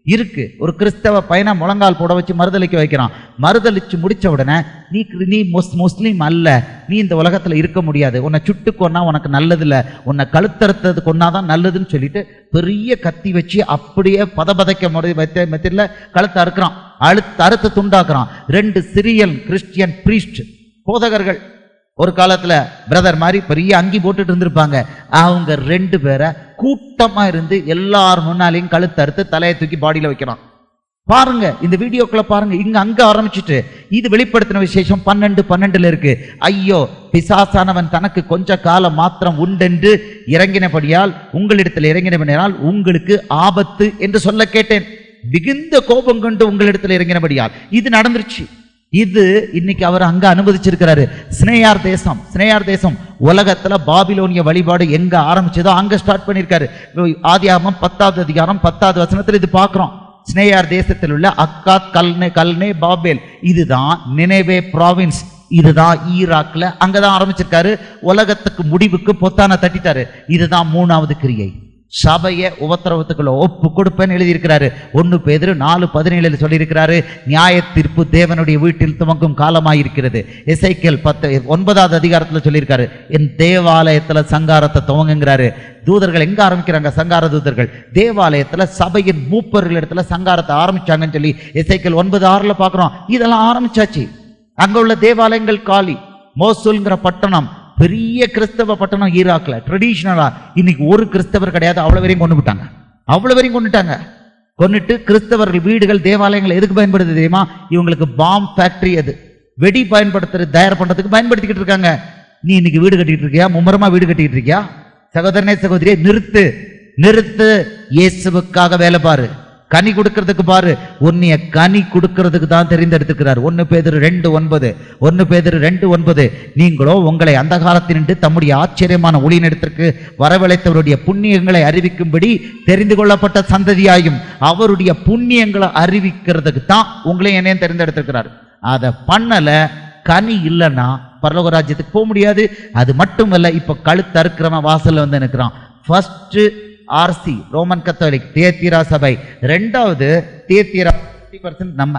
இருக்கு ஒரு கிறிஸ்தவ பையனை முழங்கால் போட வச்சு மறுதளிக்க வைக்கிறான் மறுதளிச்சு முடிச்ச உடனே நீ கிரி- நீ முஸ் முஸ்லீம் அல்ல நீ இந்த உலகத்துல இருக்க முடியாது உன்னை சுட்டு கொன்னா உனக்கு நல்லது இல்ல உன்னை கழுத்தறுத்தது கொன்னாதான் நல்லதுன்னு சொல்லிட்டு பெரிய கத்தி வச்சு அப்படியே பதபதைக்க முறை மெத்தில கழுத்தை அறுக்கிறான் அழுத்து அறுத்து துண்டாக்குறான் ரெண்டு சிரியன் கிறிஸ்டியன் பிரீஸ்ட் போதகர்கள் ஒரு காலத்துல பிரதர் மாதிரி பெரிய அங்கி போட்டுட்டு இருந்திருப்பாங்க அவங்க ரெண்டு பேரை கூட்டமா இருந்து எல்லார் முன்னாலையும் கழுத்து அறுத்து தலையை தூக்கி பாடியில வைக்கிறான் பாருங்க இந்த வீடியோக்குள்ள பாருங்க இங்க அங்க ஆரம்பிச்சுட்டு இது வெளிப்படுத்தின விசேஷம் பன்னெண்டு பன்னெண்டுல இருக்கு ஐயோ பிசாசானவன் தனக்கு கொஞ்ச காலம் மாத்திரம் உண்டென்று இறங்கினபடியால் உங்களிடத்தில் இறங்கினபடியால் உங்களுக்கு ஆபத்து என்று சொல்ல கேட்டேன் மிகுந்த கோபம் கொண்டு உங்களிடத்தில் இறங்கினபடியால் இது நடந்துருச்சு இது இன்னைக்கு அவர் அங்க அனுமதிச்சிருக்கிறாரு ஸ்னேயார் தேசம் ஸ்னேயார் தேசம் உலகத்துல பாபிலோனிய வழிபாடு எங்க ஆரம்பிச்சதோ அங்க ஸ்டார்ட் பண்ணிருக்காரு ஆதியாகமம் பத்தாவது அதிகாரம் பத்தாவது வசனத்துல இது பார்க்கிறோம் ஸ்னேயார் தேசத்தில் உள்ள அக்காத் கல்னே கல்னே பாபேல் இதுதான் நினைவே ப்ராவின்ஸ் இதுதான் ஈராக்ல அங்கதான் ஆரம்பிச்சிருக்காரு உலகத்துக்கு முடிவுக்கு பொத்தான தட்டிட்டாரு இதுதான் மூணாவது கிரியை சபையை உபத்திரவத்துக்குள்ள ஒப்பு கொடுப்பேன்னு எழுதியிருக்கிறாரு ஒன்னு பேதுரு நாலு பதினேழுல சொல்லியிருக்கிறாரு நியாய தீர்ப்பு தேவனுடைய வீட்டில் துவங்கும் காலமாயிருக்கிறது எசைக்கேல் பத்து ஒன்பதாவது அதிகாரத்துல சொல்லியிருக்காரு என் தேவாலயத்துல சங்காரத்தை துவங்குங்கிறாரு தூதர்கள் எங்க ஆரம்பிக்கிறாங்க சங்கார தூதர்கள் தேவாலயத்துல சபையின் மூப்பர்கள் இடத்துல சங்காரத்தை ஆரம்பிச்சாங்கன்னு சொல்லி எசைக்கேல் ஒன்பது ஆறுல பார்க்கிறோம் இதெல்லாம் ஆரம்பிச்சாச்சு அங்க உள்ள தேவாலயங்கள் காலி மோசூல்ங்கிற பட்டணம் பெரிய கிறிஸ்தவ பட்டணம் ஈராக்ல ட்ரெடிஷ்னலா இன்னைக்கு ஒரு கிறிஸ்தவர் கிடையாது அவ்வளவு வரையும் கொண்டு விட்டாங்க அவ்வளவு வரையும் கொண்டுட்டாங்க கொன்னுட்டு கிறிஸ்தவர்கள் வீடுகள் தேவாலயங்கள் எதுக்கு பயன்படுது தெரியுமா இவங்களுக்கு பாம் ஃபேக்டரி அது வெடி பயன்படுத்துறது தயார் பண்றதுக்கு பயன்படுத்திக்கிட்டு இருக்காங்க நீ இன்னைக்கு வீடு கட்டிட்டு இருக்கியா மும்மரமா வீடு கட்டிட்டு இருக்கியா சகோதரனே சகோதரியே நிறுத்து நிறுத்து இயேசுவுக்காக வேலை பாரு கனி கொடுக்கறதுக்கு பாரு உன்னைய கனி கொடுக்கறதுக்கு தான் தெரிந்தெடுத்துக்கிறார் ஒன்னு பேதர் ரெண்டு ஒன்பது ஒன்னு பேதர் ரெண்டு ஒன்பது நீங்களோ உங்களை அந்த காலத்தினின்று தம்முடைய ஆச்சரியமான ஒளியினிடத்திற்கு வரவழைத்தவருடைய புண்ணியங்களை அறிவிக்கும்படி தெரிந்து கொள்ளப்பட்ட சந்ததியாயும் அவருடைய புண்ணியங்களை அறிவிக்கிறதுக்கு தான் உங்களையும் என்னையும் தெரிந்தெடுத்திருக்கிறார் அதை பண்ணல கனி இல்லைன்னா பரலோக ராஜ்யத்துக்கு போக முடியாது அது மட்டுமல்ல இப்ப கழுத்து அறுக்கிறவன் வாசல்ல வந்து நிற்கிறான் first RC Roman Catholic Thyatira சபை ரெண்டாவது தேத்திரா பர்சன்ட் நம்ம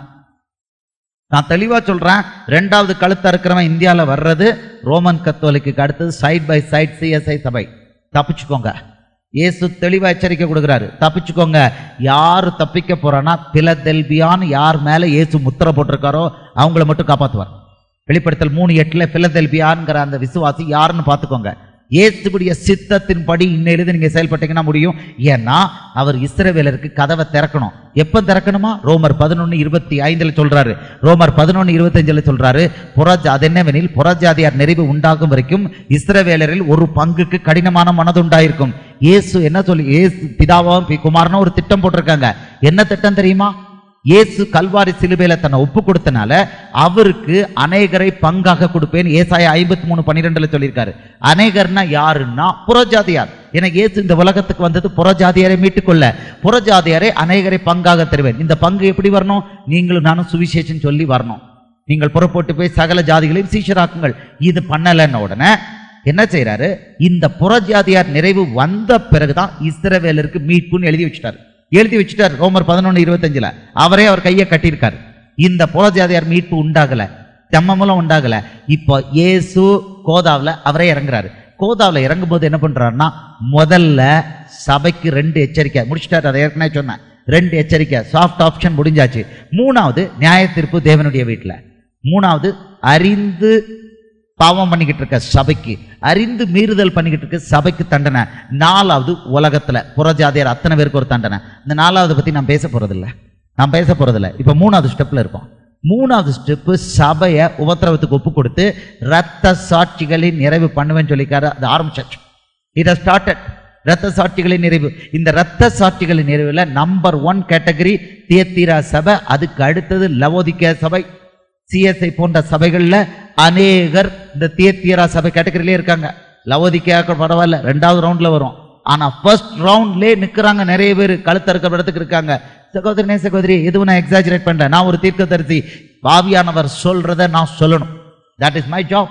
நான் தெளிவா சொல்றேன் ரெண்டாவது கழுத்து அறுக்கிறவன் இந்தியால வர்றது ரோமன் கத்தோலிக்கு அடுத்தது சைட் பை சைட் சிஎஸ்ஐ சபை தப்பிச்சுக்கோங்க இயேசு தெளிவா எச்சரிக்கை கொடுக்குறாரு தப்பிச்சுக்கோங்க யாரு தப்பிக்க போறான்னா பிலதெல்பியான்னு யார் மேல இயேசு முத்திரை போட்டிருக்காரோ அவங்கள மட்டும் காப்பாத்துவார் வெளிப்படுத்தல் மூணு எட்டுல பிலதெல்பியான்ங்கிற அந்த விசுவாசி யாருன்னு பார்த்துக்கோங்க இயேசுடைய சித்தத்தின்படி இன்னையிலிருந்து நீங்க செயல்பட்டீங்கன்னா முடியும் ஏன்னா அவர் இஸ்ரவேலருக்கு கதவை திறக்கணும் எப்ப திறக்கணுமா ரோமர் பதினொன்னு இருபத்தி ஐந்துல சொல்றாரு ரோமர் பதினொன்னு இருபத்தஞ்சுல சொல்றாரு புறஜா அது என்னவெனில் புறஜாதியார் நிறைவு உண்டாகும் வரைக்கும் இஸ்ரவேலரில் ஒரு பங்குக்கு கடினமான மனது உண்டாயிருக்கும் இயேசு என்ன சொல்லி இயேசு பிதாவும் பி- குமாரனும் ஒரு திட்டம் போட்டிருக்காங்க என்ன திட்டம் தெரியுமா இயேசு கல்வாரி சிலுவையில தன்னை ஒப்பு கொடுத்தனால அவருக்கு அநேகரை பங்காக கொடுப்பேன் ஏசாயா ஐம்பத்தி மூணு பன்னிரெண்டுல சொல்லியிருக்காரு அநேகர்னா யாருன்னா புறஜாதியார் ஏன்னா இயேசு இந்த உலகத்துக்கு வந்தது புறஜாதியாரை மீட்டுக்கொள்ள புறஜாதியாரை அநேகரை பங்காக தருவேன் இந்த பங்கு எப்படி வரணும் நீங்களும் நானும் சுவிசேஷம் சொல்லி வரணும் நீங்கள் புறப்பட்டு போய் சகல ஜாதிகளையும் சீஷராக்குங்கள் இது பண்ணலைன்ன உடனே என்ன செய்றாரு இந்த புறஜாதியார் நிறைவு வந்த பிறகுதான் இஸ்ரவேலருக்கு மீட்புன்னு எழுதி வச்சுட்டாரு எழுதி வச்சுட்டார் ரோமர் பதினொன்று இருபத்தஞ்சுல அவரே அவர் கையை கட்டியிருக்காரு இந்த புறஜாதியார் மீட்பு உண்டாகல தெம்ம மூலம் உண்டாகல இப்போ இயேசு கோதாவில் அவரே இறங்குறாரு கோதாவில் இறங்கும்போது என்ன பண்றாருன்னா முதல்ல சபைக்கு ரெண்டு எச்சரிக்கை முடிச்சிட்டாரு அதை ஏற்கனவே சொன்னேன் ரெண்டு எச்சரிக்கை சாஃப்ட் ஆப்ஷன் முடிஞ்சாச்சு மூணாவது நியாய தீர்ப்பு தேவனுடைய வீட்டில் மூணாவது அறிந்து பாவம் பண்ணிக்கிட்டு இருக்க சபைக்கு அறிந்து மீறுதல் பண்ணிக்கிட்டு இருக்க சபைக்கு தண்டனை நாலாவது உலகத்துல புறஜாதியார் அத்தனை பேருக்கு ஒரு தண்டனை இந்த நாலாவது பத்தி நான் பேச போறதில்ல நான் பேச போறதில்ல இப்ப மூணாவது ஸ்டெப்ல இருக்கோம் மூணாவது ஸ்டெப்பு சபையை உபத்திரவத்துக்கு ஒப்பு கொடுத்து ரத்த சாட்சிகளின் நிறைவு பண்ணுவேன்னு சொல்லிக்காரு அது ஆரம்பிச்சாச்சு இட் ஸ்டார்டட் ரத்த சாட்சிகளின் நிறைவு இந்த ரத்த சாட்சிகளின் நிறைவுல நம்பர் ஒன் கேட்டகரி தியத்தீரா சபை அதுக்கு அடுத்தது லவோதிக்கே சபை சிஎஸ்ஐ போன்ற சபைகள்ல அநேகர் இந்த தியத்தீரா சபை கேட்டகரியிலே இருக்காங்க லவோதிக்கேயாக்கள் பரவாயில்ல ரெண்டாவது ரவுண்ட்ல வரும் ஆனா ஃபர்ஸ்ட் ரவுண்ட்லயே நிக்கிறாங்க நிறைய பேர் கழுத்தறுக்கிற இடத்துக்கு இருக்காங்க சகோதரனே சகோதரி எதுவும் நான் எக்ஸாஜரேட் பண்றேன் நான் ஒரு தீர்க்கதரிசி பாவியானவர் சொல்றத நான் சொல்லணும் தட் இஸ் மை ஜாப்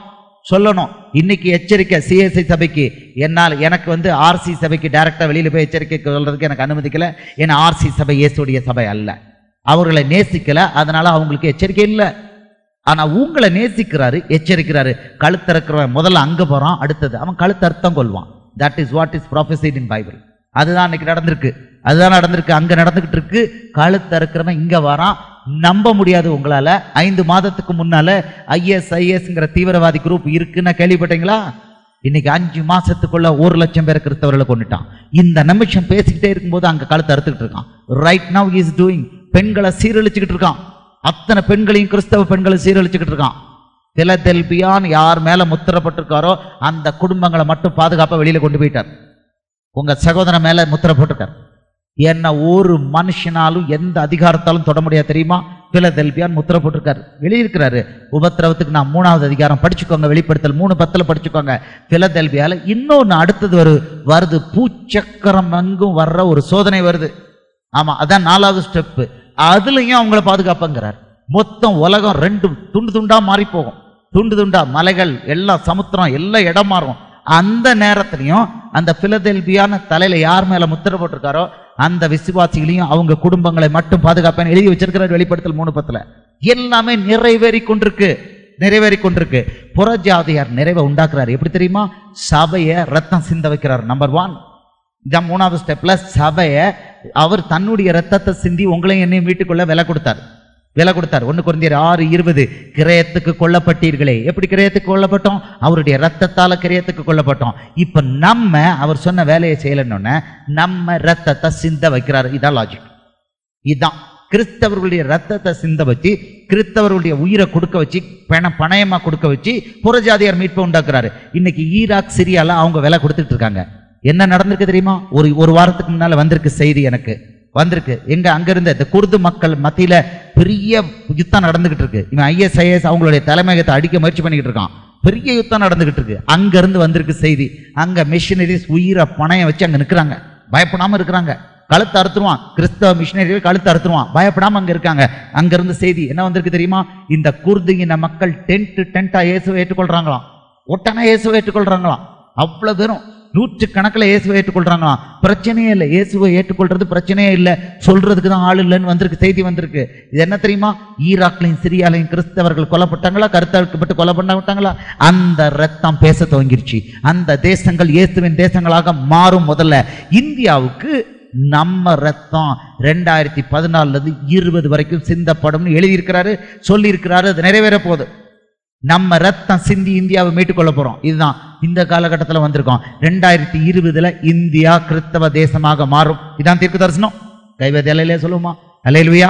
சொல்லணும் இன்னைக்கு எச்சரிக்கை சிஎஸ்ஐ சபைக்கு என்னால் எனக்கு வந்து ஆர்சி சபைக்கு டைரக்டா வெளியில போய் எச்சரிக்கை சொல்றதுக்கு எனக்கு அனுமதிக்கல ஏன்னா ஆர்சி சபை இயேசுடைய சபை அல்ல அவர்களை நேசிக்கல அதனால அவங்களுக்கு எச்சரிக்கை இல்லை ஆனா உங்களை நேசிக்கிறாரு எச்சரிக்கிறாரு கழுத்தறுக்கிறவன் முதல்ல அங்க போறான் அடுத்தது அவன் கழுத்து அர்த்தம் கொள்வான் that is what is prophesied in Bible அதுதான் அன்னைக்கு நடந்திருக்கு அதுதான் நடந்திருக்கு அங்க நடந்துகிட்டு இருக்கு கழுத்தறுக்கிறவன் இங்க வரான் நம்ப முடியாது உங்களால ஐந்து மாதத்துக்கு முன்னால ஐஎஸ் ஐஎஸ்ங்கிற தீவிரவாதி குரூப் இருக்குன்னு கேள்விப்பட்டீங்களா இன்னைக்கு அஞ்சு மாசத்துக்குள்ள ஒரு லட்சம் பேர் கிறிஸ்தவர்களை கொண்டுட்டான் இந்த நிமிஷம் பேசிக்கிட்டே இருக்கும்போது அங்க கழுத்தை அறுத்துக்கிட்டு இருக்கான் ரைட் நவ் இஸ் டூயிங் பெண்களை சீரழிச்சுக்கிட்டு இருக்கான் அத்தனை பெண்களையும் கிறிஸ்தவ பெண்களை சீரழிச்சுக்கிட்டு இருக்கான் பிலதெல்பியான் யார் மேல முத்திரப்பட்டிருக்காரோ அந்த குடும்பங்களை மட்டும் பாதுகாப்பா வெளியில கொண்டு போயிட்டார் உங்க சகோதரன் மேல முத்திரை போட்டிருக்கார் என்ன ஒரு மனுஷனாலும் எந்த அதிகாரத்தாலும் தொட முடியாது தெரியுமா பிலதெல்பியான் முத்திரை போட்டிருக்காரு வெளியிருக்கிறாரு உபத்திரவத்துக்கு நான் மூணாவது அதிகாரம் படிச்சுக்கோங்க வெளிப்படுத்தல் மூணு பத்துல படிச்சுக்கோங்க பிலதெல்பியால இன்னொன்னு அடுத்தது ஒரு வருது பூச்சக்கரம் எங்கும் வர்ற ஒரு சோதனை வருது ஆமா அதான் நாலாவது ஸ்டெப் அதுலயும் அவங்கள பாதுகாப்புங்கிறார் மொத்தம் உலகம் ரெண்டு துண்டு துண்டா மாறி போகும் துண்டு துண்டா மலைகள் எல்லாம் சமுத்திரம் எல்லாம் இடம் மாறும் அந்த நேரத்திலையும் அந்த பிலதெல்பியான தலையில யார் மேல முத்திரை போட்டிருக்காரோ அந்த விசுவாசிகளையும் அவங்க குடும்பங்களை மட்டும் பாதுகாப்பேன் எழுதி வச்சிருக்கிறார் வெளிப்படுத்தல் மூணு பத்துல எல்லாமே நிறைவேறி கொண்டிருக்கு நிறைவேறி கொண்டிருக்கு புறஜாதியார் நிறைவை உண்டாக்குறாரு எப்படி தெரியுமா சபையை ரத்தம் சிந்த வைக்கிறார் நம்பர் ஒன் இதான் மூணாவது ஸ்டெப்ல சபையை அவர் தன்னுடைய ரத்தத்தை சிந்தி உங்களையும் என்னையும் வீட்டுக்குள்ள விலை கொடுத்தார் விலை கொடுத்தார் ஒன்று குறைந்தர் ஆறு இருபது கிரயத்துக்கு கொல்லப்பட்டீர்களே எப்படி கிரயத்துக்கு கொல்லப்பட்டோம் அவருடைய ரத்தத்தால கிரயத்துக்கு கொல்லப்பட்டோம் இப்ப நம்ம அவர் சொன்ன வேலையை செய்யலன்னு நம்ம ரத்தத்தை சிந்த வைக்கிறார் இதான் லாஜிக் இதுதான் கிறிஸ்தவர்களுடைய ரத்தத்தை சிந்த வச்சு கிறிஸ்தவர்களுடைய உயிரை கொடுக்க வச்சு பண பணயமா கொடுக்க வச்சு புறஜாதியார் மீட்பை உண்டாக்குறாரு இன்னைக்கு ஈராக் சிரியால அவங்க விலை கொடுத்துட்டு இருக்காங்க என்ன நடந்திருக்கு தெரியுமா ஒரு ஒரு வாரத்துக்கு முன்னால வந்திருக்கு செய்தி எனக்கு வந்திருக்கு எங்க அங்க இருந்த இந்த குர்து மக்கள் மத்தியில பெரிய யுத்தம் நடந்துகிட்டு இருக்கு இவன் ஐஎஸ்ஐஎஸ் அவங்களுடைய தலைமையகத்தை அடிக்க முயற்சி பண்ணிக்கிட்டு இருக்கான் பெரிய யுத்தம் நடந்துகிட்டு இருக்கு அங்க இருந்து வந்திருக்கு செய்தி அங்க மிஷினரிஸ் உயிரை பணையம் வச்சு அங்க நிக்கிறாங்க பயப்படாம இருக்கிறாங்க கழுத்து அறுத்துருவான் கிறிஸ்தவ மிஷினரிகள் கழுத்து அறுத்துருவான் பயப்படாம அங்க இருக்காங்க அங்க இருந்து செய்தி என்ன வந்திருக்கு தெரியுமா இந்த குர்து இன மக்கள் டென்ட் டென்ட்டா இயேசுவை ஏற்றுக்கொள்றாங்களாம் ஒட்டனா இயேசுவை ஏற்றுக்கொள்றாங்களாம் அவ்வளவு பேரும் நூற்று கணக்கில் இயேசுவை ஏற்றுக்கொள்றாங்களாம் பிரச்சனையே இல்லை இயேசுவை ஏற்றுக்கொள்றது பிரச்சனையே இல்லை சொல்றதுக்கு தான் ஆள் இல்லைன்னு வந்திருக்கு செய்தி வந்திருக்கு இது என்ன தெரியுமா ஈராக்லையும் சிரியாலையும் கிறிஸ்தவர்கள் கொல்லப்பட்டாங்களா கருத்தறுக்கப்பட்டு கொலை பண்ணப்பட்டாங்களா அந்த ரத்தம் பேச துவங்கிருச்சு அந்த தேசங்கள் இயேசுவின் தேசங்களாக மாறும் முதல்ல இந்தியாவுக்கு நம்ம ரத்தம் ரெண்டாயிரத்தி பதினாலுல இருந்து இருபது வரைக்கும் சிந்தப்படும்னு எழுதியிருக்கிறாரு சொல்லியிருக்கிறாரு அது நிறைவேற போகுது நம்ம ரத்தம் சிந்தி இந்தியாவை மீட்டுக்கொள்ள போறோம் இதுதான் இந்த காலகட்டத்தில் வந்திருக்கோம் ரெண்டாயிரத்தி இருபதுல இந்தியா கிறிஸ்தவ தேசமாக மாறும் இதான் தீர்க்க தரிசனம் கைவதி அலையிலே சொல்லுமா அலையிலுயா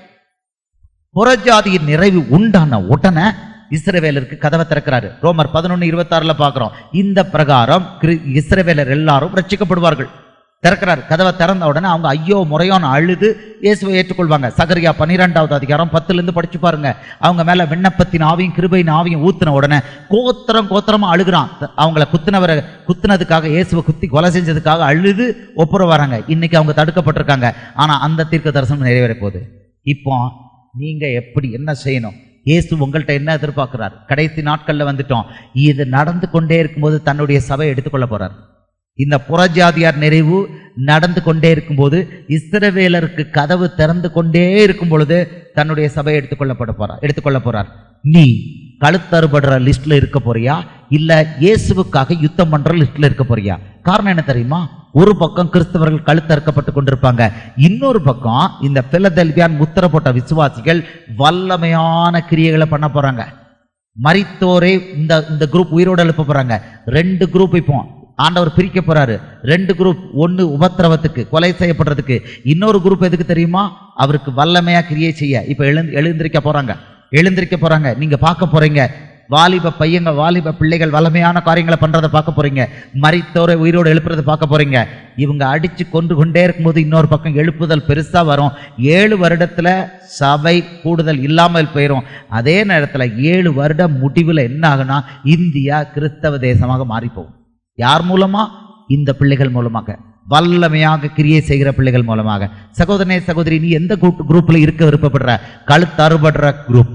புறஜாதியின் நிறைவு உண்டான உடனே இஸ்ரவேலருக்கு கதவை திறக்கிறாரு ரோமர் பதினொன்னு இருபத்தாறுல பார்க்கிறோம் இந்த பிரகாரம் கிரி- இஸ்ரவேலர் எல்லாரும் ரட்சிக்கப்படுவார்கள் திறக்கிறார் கதவை திறந்த உடனே அவங்க ஐயோ முறையோன்னு அழுது இயேசுவை ஏற்றுக்கொள்வாங்க சகரியா பன்னிரெண்டாவது அதிகாரம் பத்துல இருந்து படிச்சு பாருங்க அவங்க மேல விண்ணப்பத்தின் ஆவியும் கிருபையின் ஆவியும் ஊத்துன உடனே கோத்திரம் கோத்திரமா அழுகுறான் த- அவங்கள குத்துனவரை குத்துனதுக்காக இயேசுவை குத்தி கொலை செஞ்சதுக்காக அழுது ஒப்புற வராங்க இன்னைக்கு அவங்க தடுக்கப்பட்டிருக்காங்க ஆனா அந்த தீர்க்க தரிசனம் நிறைவேற போகுது இப்போ நீங்க எப்படி என்ன செய்யணும் இயேசு உங்கள்கிட்ட என்ன எதிர்பார்க்கிறார் கடைசி நாட்கள்ல வந்துட்டோம் இது நடந்து கொண்டே இருக்கும்போது தன்னுடைய சபையை எடுத்துக்கொள்ள போறார் இந்த புறஜாதியார் நிறைவு நடந்து கொண்டே இருக்கும்போது இஸ்ரவேலருக்கு கதவு திறந்து கொண்டே இருக்கும் பொழுது தன்னுடைய சபையை எடுத்துக்கொள்ளப்பட போறார் எடுத்துக்கொள்ள போறார் நீ கழுத்தறுபடுற லிஸ்ட்ல இருக்க போறியா இல்ல இயேசுவுக்காக யுத்தம் பண்ற லிஸ்ட்ல இருக்க போறியா காரணம் என்ன தெரியுமா ஒரு பக்கம் கிறிஸ்தவர்கள் கழுத்தறுக்கப்பட்டு கொண்டிருப்பாங்க இன்னொரு பக்கம் இந்த பிலதெல்பியான் முத்திர போட்ட விசுவாசிகள் வல்லமையான கிரியைகளை பண்ண போறாங்க மரித்தோரே இந்த இந்த குரூப் உயிரோடு எழுப்ப போறாங்க ரெண்டு குரூப் இப்போ ஆண்டவர் பிரிக்க போறாரு ரெண்டு குரூப் ஒன்னு உபத்திரவத்துக்கு கொலை செய்யப்படுறதுக்கு இன்னொரு குரூப் எதுக்கு தெரியுமா அவருக்கு வல்லமையா கிரியை செய்ய இப்ப எழுந்து எழுந்திருக்க போறாங்க எழுந்திருக்க போறாங்க நீங்க பார்க்க போறீங்க வாலிப பையங்க வாலிப பிள்ளைகள் வல்லமையான காரியங்களை பண்றதை பார்க்க போறீங்க மரித்தோரை உயிரோடு எழுப்புறதை பார்க்க போறீங்க இவங்க அடிச்சு கொண்டு கொண்டே இருக்கும்போது இன்னொரு பக்கம் எழுப்புதல் பெருசா வரும் ஏழு வருடத்துல சபை கூடுதல் இல்லாமல் போயிடும் அதே நேரத்துல ஏழு வருட முடிவுல என்ன ஆகுனா இந்தியா கிறிஸ்தவ தேசமாக மாறி போகும் யார் மூலமா இந்த பிள்ளைகள் மூலமாக வல்லமையாக கிரியை செய்கிற பிள்ளைகள் மூலமாக சகோதரனே சகோதரி நீ எந்த குரூப் குரூப்ல இருக்க விருப்பப்படுற கழுத்து அறுபடுற குரூப்பா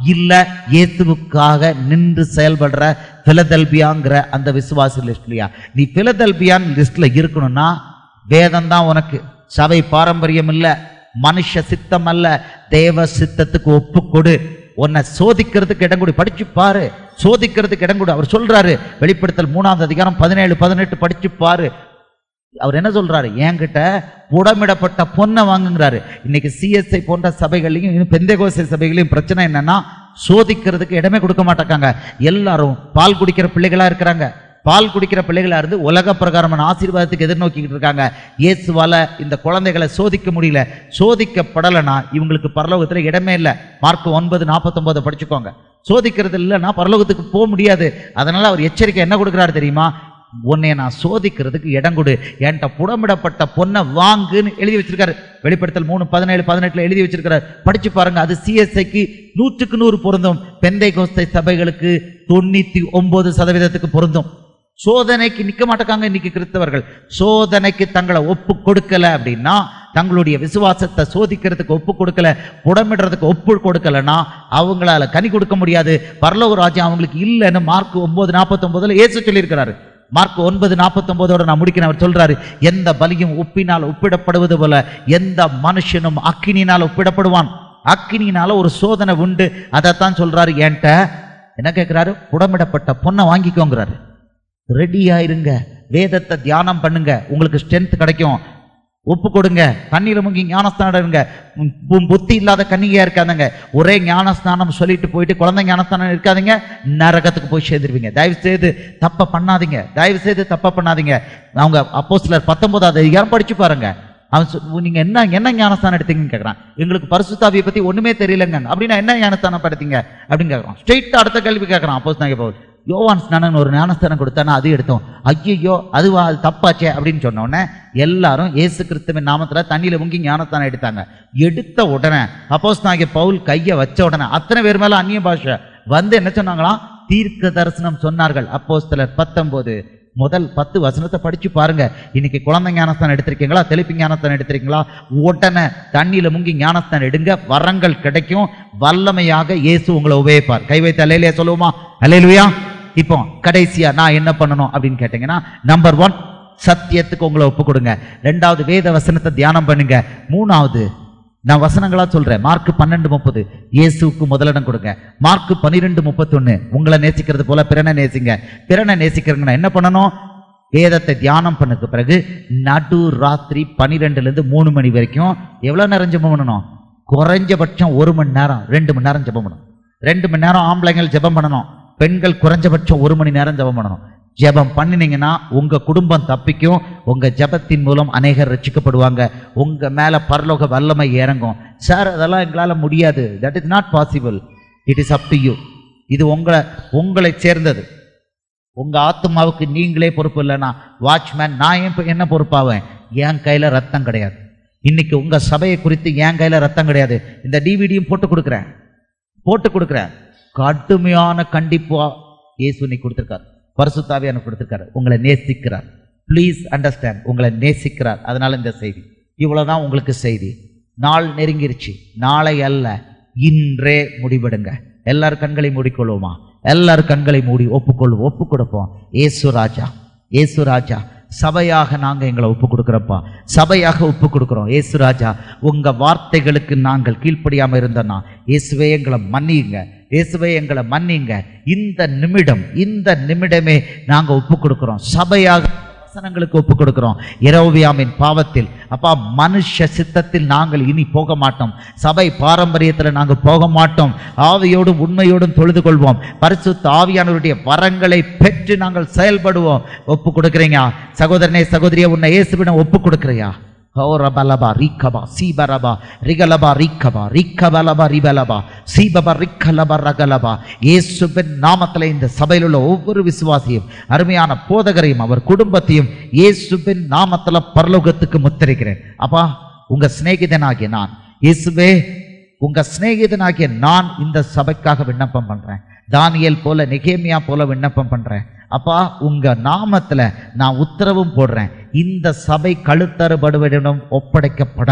இல்ல இயேசுவுக்காக நின்று செயல்படுற பிலதெல்பியாங்கிற அந்த விசுவாசி லிஸ்ட்லயா நீ பிலதெல்பியான் லிஸ்ட்ல இருக்கணும்னா வேதம் தான் உனக்கு சபை பாரம்பரியம் இல்ல மனுஷ சித்தம் அல்ல தேவ சித்தத்துக்கு ஒப்பு கொடு உன்னை சோதிக்கிறதுக்கு இடம் கொடு படிச்சு பாரு சோதிக்கிறதுக்கு இடம் கொடு அவர் சொல்றாரு வெளிப்படுத்தல் மூணாவது அதிகாரம் பதினேழு பதினெட்டு படிச்சு பாரு அவர் என்ன சொல்றாரு என்கிட்ட புடமிடப்பட்ட பொண்ணை வாங்குங்கிறாரு இன்னைக்கு சிஎஸ்ஐ போன்ற சபைகளையும் இன்னும் பெந்தேகோசை சபைகளையும் பிரச்சனை என்னன்னா சோதிக்கிறதுக்கு இடமே கொடுக்க மாட்டாங்க எல்லாரும் பால் குடிக்கிற பிள்ளைகளா இருக்கிறாங்க பால் குடிக்கிற பிள்ளைகளா இருந்து உலக பிரகாரமான ஆசீர்வாதத்துக்கு எதிர்நோக்கிக்கிட்டு இருக்காங்க இயேசுவால இந்த குழந்தைகளை சோதிக்க முடியல சோதிக்கப்படலைன்னா இவங்களுக்கு பரலோகத்துல இடமே இல்லை மார்க் ஒன்பது நாற்பத்தொன்பது படிச்சுக்கோங்க சோதிக்கிறது இல்லைன்னா பரலோகத்துக்கு போக முடியாது அதனால அவர் எச்சரிக்கை என்ன கொடுக்குறாரு தெரியுமா உன்னை நான் சோதிக்கிறதுக்கு இடம் கொடு என்கிட்ட புடமிடப்பட்ட பொண்ணை வாங்குன்னு எழுதி வச்சிருக்காரு வெளிப்படுத்தல் மூணு பதினேழு பதினெட்டுல எழுதி வச்சிருக்காரு படிச்சு பாருங்க அது சிஎஸ்ஐக்கு நூற்றுக்கு நூறு பொருந்தும் பெந்தை கோஸ்தை சபைகளுக்கு தொண்ணூத்தி ஒன்பது சதவீதத்துக்கு பொருந்தும் சோதனைக்கு நிக்க மாட்டாங்க இன்னைக்கு கிறிஸ்தவர்கள் சோதனைக்கு தங்களை ஒப்பு கொடுக்கல அப்படின்னா தங்களுடைய விசுவாசத்தை சோதிக்கிறதுக்கு ஒப்பு கொடுக்கல புடமிடுறதுக்கு ஒப்பு கொடுக்கலன்னா அவங்களால கனி கொடுக்க முடியாது பரலோக ராஜ்யம் அவங்களுக்கு இல்லைன்னு மார்க் ஒன்பது நாற்பத்தொன்பதுல இயேசு சொல்லியிருக்கிறாரு மார்க் ஒன்பது நாற்பத்தொன்பதோட நான் முடிக்கிறேன் அவர் சொல்றாரு எந்த பலியும் உப்பினால் ஒப்பிடப்படுவது போல எந்த மனுஷனும் அக்கினினால் ஒப்பிடப்படுவான் அக்கினினால ஒரு சோதனை உண்டு அதைத்தான் சொல்றாரு என்கிட்ட என்ன கேட்கிறாரு புடமிடப்பட்ட பொண்ணை வாங்கிக்கோங்கிறாரு ரெடியா இருங்க வேதத்தை தியானம் பண்ணுங்க உங்களுக்கு ஸ்ட்ரென்த் கிடைக்கும் ஒப்பு கொடுங்க தண்ணியில முங்கி ஞானஸ்தானம் இருங்க உம் பு- புத்தி இல்லாத கன்னிகையா இருக்காதுங்க ஒரே ஞானஸ்தானம் சொல்லிட்டு போயிட்டு குழந்தை ஞானஸ்தானம் இருக்காதீங்க நரகத்துக்கு போய் சேர்ந்துருவீங்க தயவு செய்து தப்ப பண்ணாதீங்க தயவு செய்து தப்ப பண்ணாதீங்க அவங்க அப்போ சிலர் பத்தொன்பதாவது அதிகாரம் படிச்சு பாருங்க அவன் சொ- நீங்க என்ன என்ன ஞானஸ்தானம் எடுத்தீங்கன்னு கேட்கறான் எங்களுக்கு பரிசுத்தாவியை பத்தி ஒண்ணுமே தெரியலங்க அப்படின்னா என்ன ஞானஸ்தானம் படுத்தீங்க அப்படின்னு கேட்கறான் ஸ்ட்ரெயிட்டா அடுத்த கேள்வி கேட்கறான் அப்போ பவுல் யோவான் ஸ்நானன் ஒரு ஞானஸ்தானம் கொடுத்தானா அது எடுத்தோம் ஐயோ அதுவா அது தப்பாச்சே அப்படின்னு சொன்ன உடனே எல்லாரும் இயேசு கிறிஸ்துவின் நாமத்துல தண்ணியில முங்கி ஞானஸ்தானம் எடுத்தாங்க எடுத்த உடனே அப்போஸ் பவுல் கையை வச்ச உடனே அத்தனை பேர் மேல அந்நிய பாஷை வந்து என்ன சொன்னாங்களாம் தீர்க்க தரிசனம் சொன்னார்கள் அப்போஸ்தலர் பத்தொன்பது முதல் பத்து வசனத்தை படிச்சு பாருங்க இன்னைக்கு குழந்தை ஞானஸ்தானம் எடுத்திருக்கீங்களா தெளிப்பு ஞானஸ்தானம் எடுத்திருக்கீங்களா உடனே தண்ணியில முங்கி ஞானஸ்தானம் எடுங்க வரங்கள் கிடைக்கும் வல்லமையாக இயேசு உங்களை உபயோகிப்பார் கை வைத்து அலையிலையா சொல்லுவோமா அலையிலுயா இப்போ கடைசியா நான் என்ன பண்ணணும் அப்படின்னு கேட்டீங்கன்னா நம்பர் ஒன் சத்தியத்துக்கு உங்களை ஒப்பு கொடுங்க ரெண்டாவது வேத வசனத்தை தியானம் பண்ணுங்க மூணாவது நான் வசனங்களா சொல்றேன் மார்க் பன்னெண்டு முப்பது இயேசுவுக்கு முதலிடம் கொடுங்க மார்க் பன்னிரெண்டு முப்பத்தொன்னு உங்களை நேசிக்கிறது போல பிறனை நேசிங்க பிறனை நேசிக்கிறீங்கன்னா என்ன பண்ணணும் வேதத்தை தியானம் பண்ணதுக்கு பிறகு நடு ராத்திரி பன்னிரெண்டுல இருந்து மூணு மணி வரைக்கும் எவ்வளவு நேரம் ஜெபம் பண்ணணும் குறைஞ்சபட்சம் ஒரு மணி நேரம் ரெண்டு மணி நேரம் ஜெபம் பண்ணணும் ரெண்டு மணி நேரம் ஆம்பளைங்கள் ஜெபம் பண்ணணும் பெண்கள் குறைஞ்சபட்சம் ஒரு மணி நேரம் ஜெபம் பண்ணணும் ஜெபம் பண்ணினீங்கன்னா உங்க குடும்பம் தப்பிக்கும் உங்க ஜெபத்தின் மூலம் அநேகர் ரட்சிக்கப்படுவாங்க உங்க மேல பரலோக வல்லமை இறங்கும் சார் அதெல்லாம் எங்களால முடியாது that is not possible it is up to you இது உங்களை உங்களை சேர்ந்தது உங்க ஆத்மாவுக்கு நீங்களே பொறுப்பு இல்லைன்னா வாட்ச்மேன் நான் ஏன் இப்ப என்ன பொறுப்பாவேன் என் கையில ரத்தம் கிடையாது இன்னைக்கு உங்க சபையை குறித்து என் கையில ரத்தம் கிடையாது இந்த டிவிடியும் போட்டு கொடுக்குறேன் போட்டு கொடுக்குறேன் கடுமையான கண்டிப்பா இயேசு இன்னைக்கு கொடுத்துருக்காரு பரிசுத்தாவே எனக்கு கொடுத்துருக்காரு உங்களை நேசிக்கிறார் ப்ளீஸ் அண்டர்ஸ்டாண்ட் உங்களை நேசிக்கிறார் அதனால இந்த செய்தி இவ்வளவுதான் உங்களுக்கு செய்தி நாள் நெருங்கிருச்சு நாளை அல்ல இன்றே முடிவெடுங்க எல்லார் கண்களை மூடிக்கொள்வோமா எல்லார் கண்களை மூடி ஒப்புக்கொள்வோம் ஒப்பு கொடுப்போம் ஏசு ராஜா ஏசு ராஜா சபையாக நாங்க எங்களை ஒப்பு கொடுக்குறோம்ப்பா சபையாக ஒப்பு கொடுக்குறோம் ஏசு ராஜா உங்க வார்த்தைகளுக்கு நாங்கள் கீழ்ப்படியாம இருந்தோன்னா இயேசுவே எங்களை மன்னியுங்க இயேசுவே எங்களை மன்னிங்க இந்த நிமிடம் இந்த நிமிடமே நாங்க ஒப்பு கொடுக்குறோம் சபையாக வசனங்களுக்கு ஒப்பு கொடுக்கிறோம் இரவுவியாமின் பாவத்தில் அப்பா மனுஷ சித்தத்தில் நாங்கள் இனி போக மாட்டோம் சபை பாரம்பரியத்தில் நாங்கள் போக மாட்டோம் ஆவியோடும் உண்மையோடும் தொழுது கொள்வோம் பரிசுத்த ஆவியானவருடைய வரங்களை பெற்று நாங்கள் செயல்படுவோம் ஒப்பு கொடுக்குறீங்க சகோதரனே சகோதரியே உன்னை இயேசுவிடம் ஒப்பு கொடுக்குறியா ஹோரபலபா ரீக்கபா சீபரபா ரிகலபா ரீக்கபா ரிக்கபலபா ரிபலபா சீபபா ரிக்கலபா ரகலபா இயேசுவின் நாமத்தில் இந்த சபையில் உள்ள ஒவ்வொரு விசுவாசியும் அருமையான போதகரையும் அவர் குடும்பத்தையும் இயேசுவின் நாமத்தில் பரலோகத்துக்கு முத்திரைக்கிறேன் அப்பா உங்க சிநேகிதனாகிய நான் இயேசுவே உங்க சிநேகிதனாகிய நான் இந்த சபைக்காக விண்ணப்பம் பண்றேன் தானியேல் போல நெகேமியா போல விண்ணப்பம் பண்றேன் அப்பா உங்க நாமத்துல நான் உத்தரவும் போடுறேன் இந்த சபை கழுத்தறுபடுவதிடம் ஒப்படைக்கப்படாது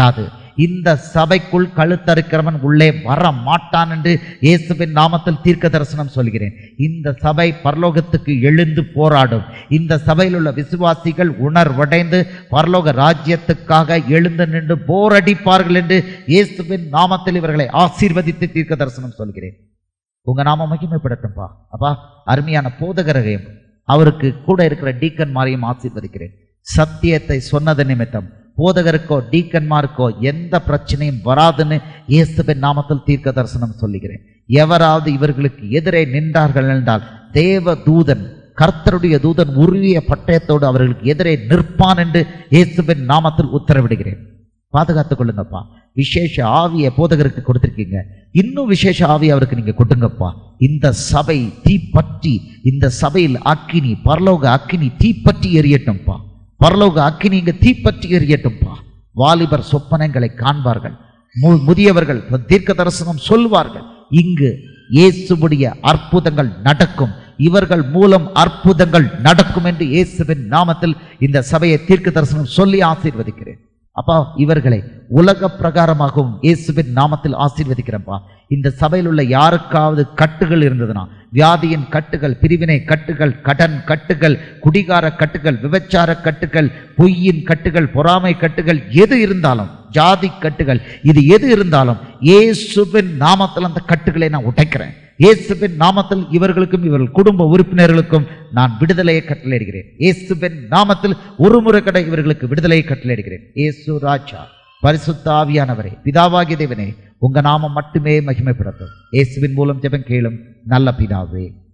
இந்த சபைக்குள் கழுத்தறுக்கிறவன் உள்ளே வர மாட்டான் என்று இயேசுவின் நாமத்தில் தீர்க்க தரிசனம் சொல்கிறேன் இந்த சபை பரலோகத்துக்கு எழுந்து போராடும் இந்த சபையில் உள்ள விசுவாசிகள் உணர்வடைந்து பரலோக ராஜ்யத்துக்காக எழுந்து நின்று போரடிப்பார்கள் என்று இயேசுவின் நாமத்தில் இவர்களை ஆசீர்வதித்து தீர்க்க தரிசனம் சொல்கிறேன் உங்க நாம மகிமைப்படட்டும்பா அப்பா அருமையான போதகரையும் அவருக்கு கூட இருக்கிற டீக்கன்மாரையும் ஆசீர்வதிக்கிறேன் சத்தியத்தை சொன்னது நிமித்தம் போதகருக்கோ டீக்கன்மாருக்கோ எந்த பிரச்சனையும் வராதுன்னு இயேசுவின் நாமத்தில் தீர்க்க தரிசனம் சொல்லுகிறேன் எவராவது இவர்களுக்கு எதிரே நின்றார்கள் என்றால் தேவ தூதன் கர்த்தருடைய தூதன் உருவிய பட்டயத்தோடு அவர்களுக்கு எதிரே நிற்பான் என்று இயேசுவின் நாமத்தில் உத்தரவிடுகிறேன் பாதுகாத்துக் கொள்ளுங்கப்பா விசேஷ ஆவியை போதகருக்கு கொடுத்திருக்கீங்க இன்னும் விசேஷ ஆவி அவருக்கு நீங்க கொடுங்கப்பா இந்த சபை தீப்பற்றி இந்த சபையில் அக்கினி பரலோக அக்கினி தீப்பற்றி எரியட்டும்பா பரலோக அக்கினி இங்க தீப்பற்றி எரியட்டும்பா வாலிபர் சொப்பனங்களை காண்பார்கள் மு- முதியவர்கள் தீர்க்க தரிசனம் சொல்வார்கள் இங்கு இயேசுவுடைய அற்புதங்கள் நடக்கும் இவர்கள் மூலம் அற்புதங்கள் நடக்கும் என்று இயேசுவின் நாமத்தில் இந்த சபையை தீர்க்க தரிசனம் சொல்லி ஆசீர்வதிக்கிறேன் அப்பா இவர்களை உலக பிரகாரமாகவும் இயேசுவின் நாமத்தில் ஆசீர்வதிக்கிறேன்ப்பா இந்த சபையில் உள்ள யாருக்காவது கட்டுகள் இருந்ததுன்னா வியாதியின் கட்டுகள் பிரிவினை கட்டுகள் கடன் கட்டுகள் குடிகார கட்டுகள் விபச்சார கட்டுகள் பொய்யின் கட்டுகள் பொறாமை கட்டுகள் எது இருந்தாலும் ஜாதி கட்டுகள் இது எது இருந்தாலும் இயேசுவின் நாமத்தில் அந்த கட்டுகளை நான் உடைக்கிறேன் இயேசுவின் நாமத்தில் இவர்களுக்கும் இவர்கள் குடும்ப உறுப்பினர்களுக்கும் நான் விடுதலையை கட்டளையிடுகிறேன் இயேசுவின் நாமத்தில் ஒரு முறை கடை இவர்களுக்கு விடுதலையை கட்டளையிடுகிறேன் இயேசு ராஜா பரிசுத்த ஆவியானவரே பிதாவாகிய தேவனே உங்க நாமம் மட்டுமே மகிமைப்படட்டும் இயேசுவின் மூலம் ஜெபம் கேளும் நல்ல பிதாவே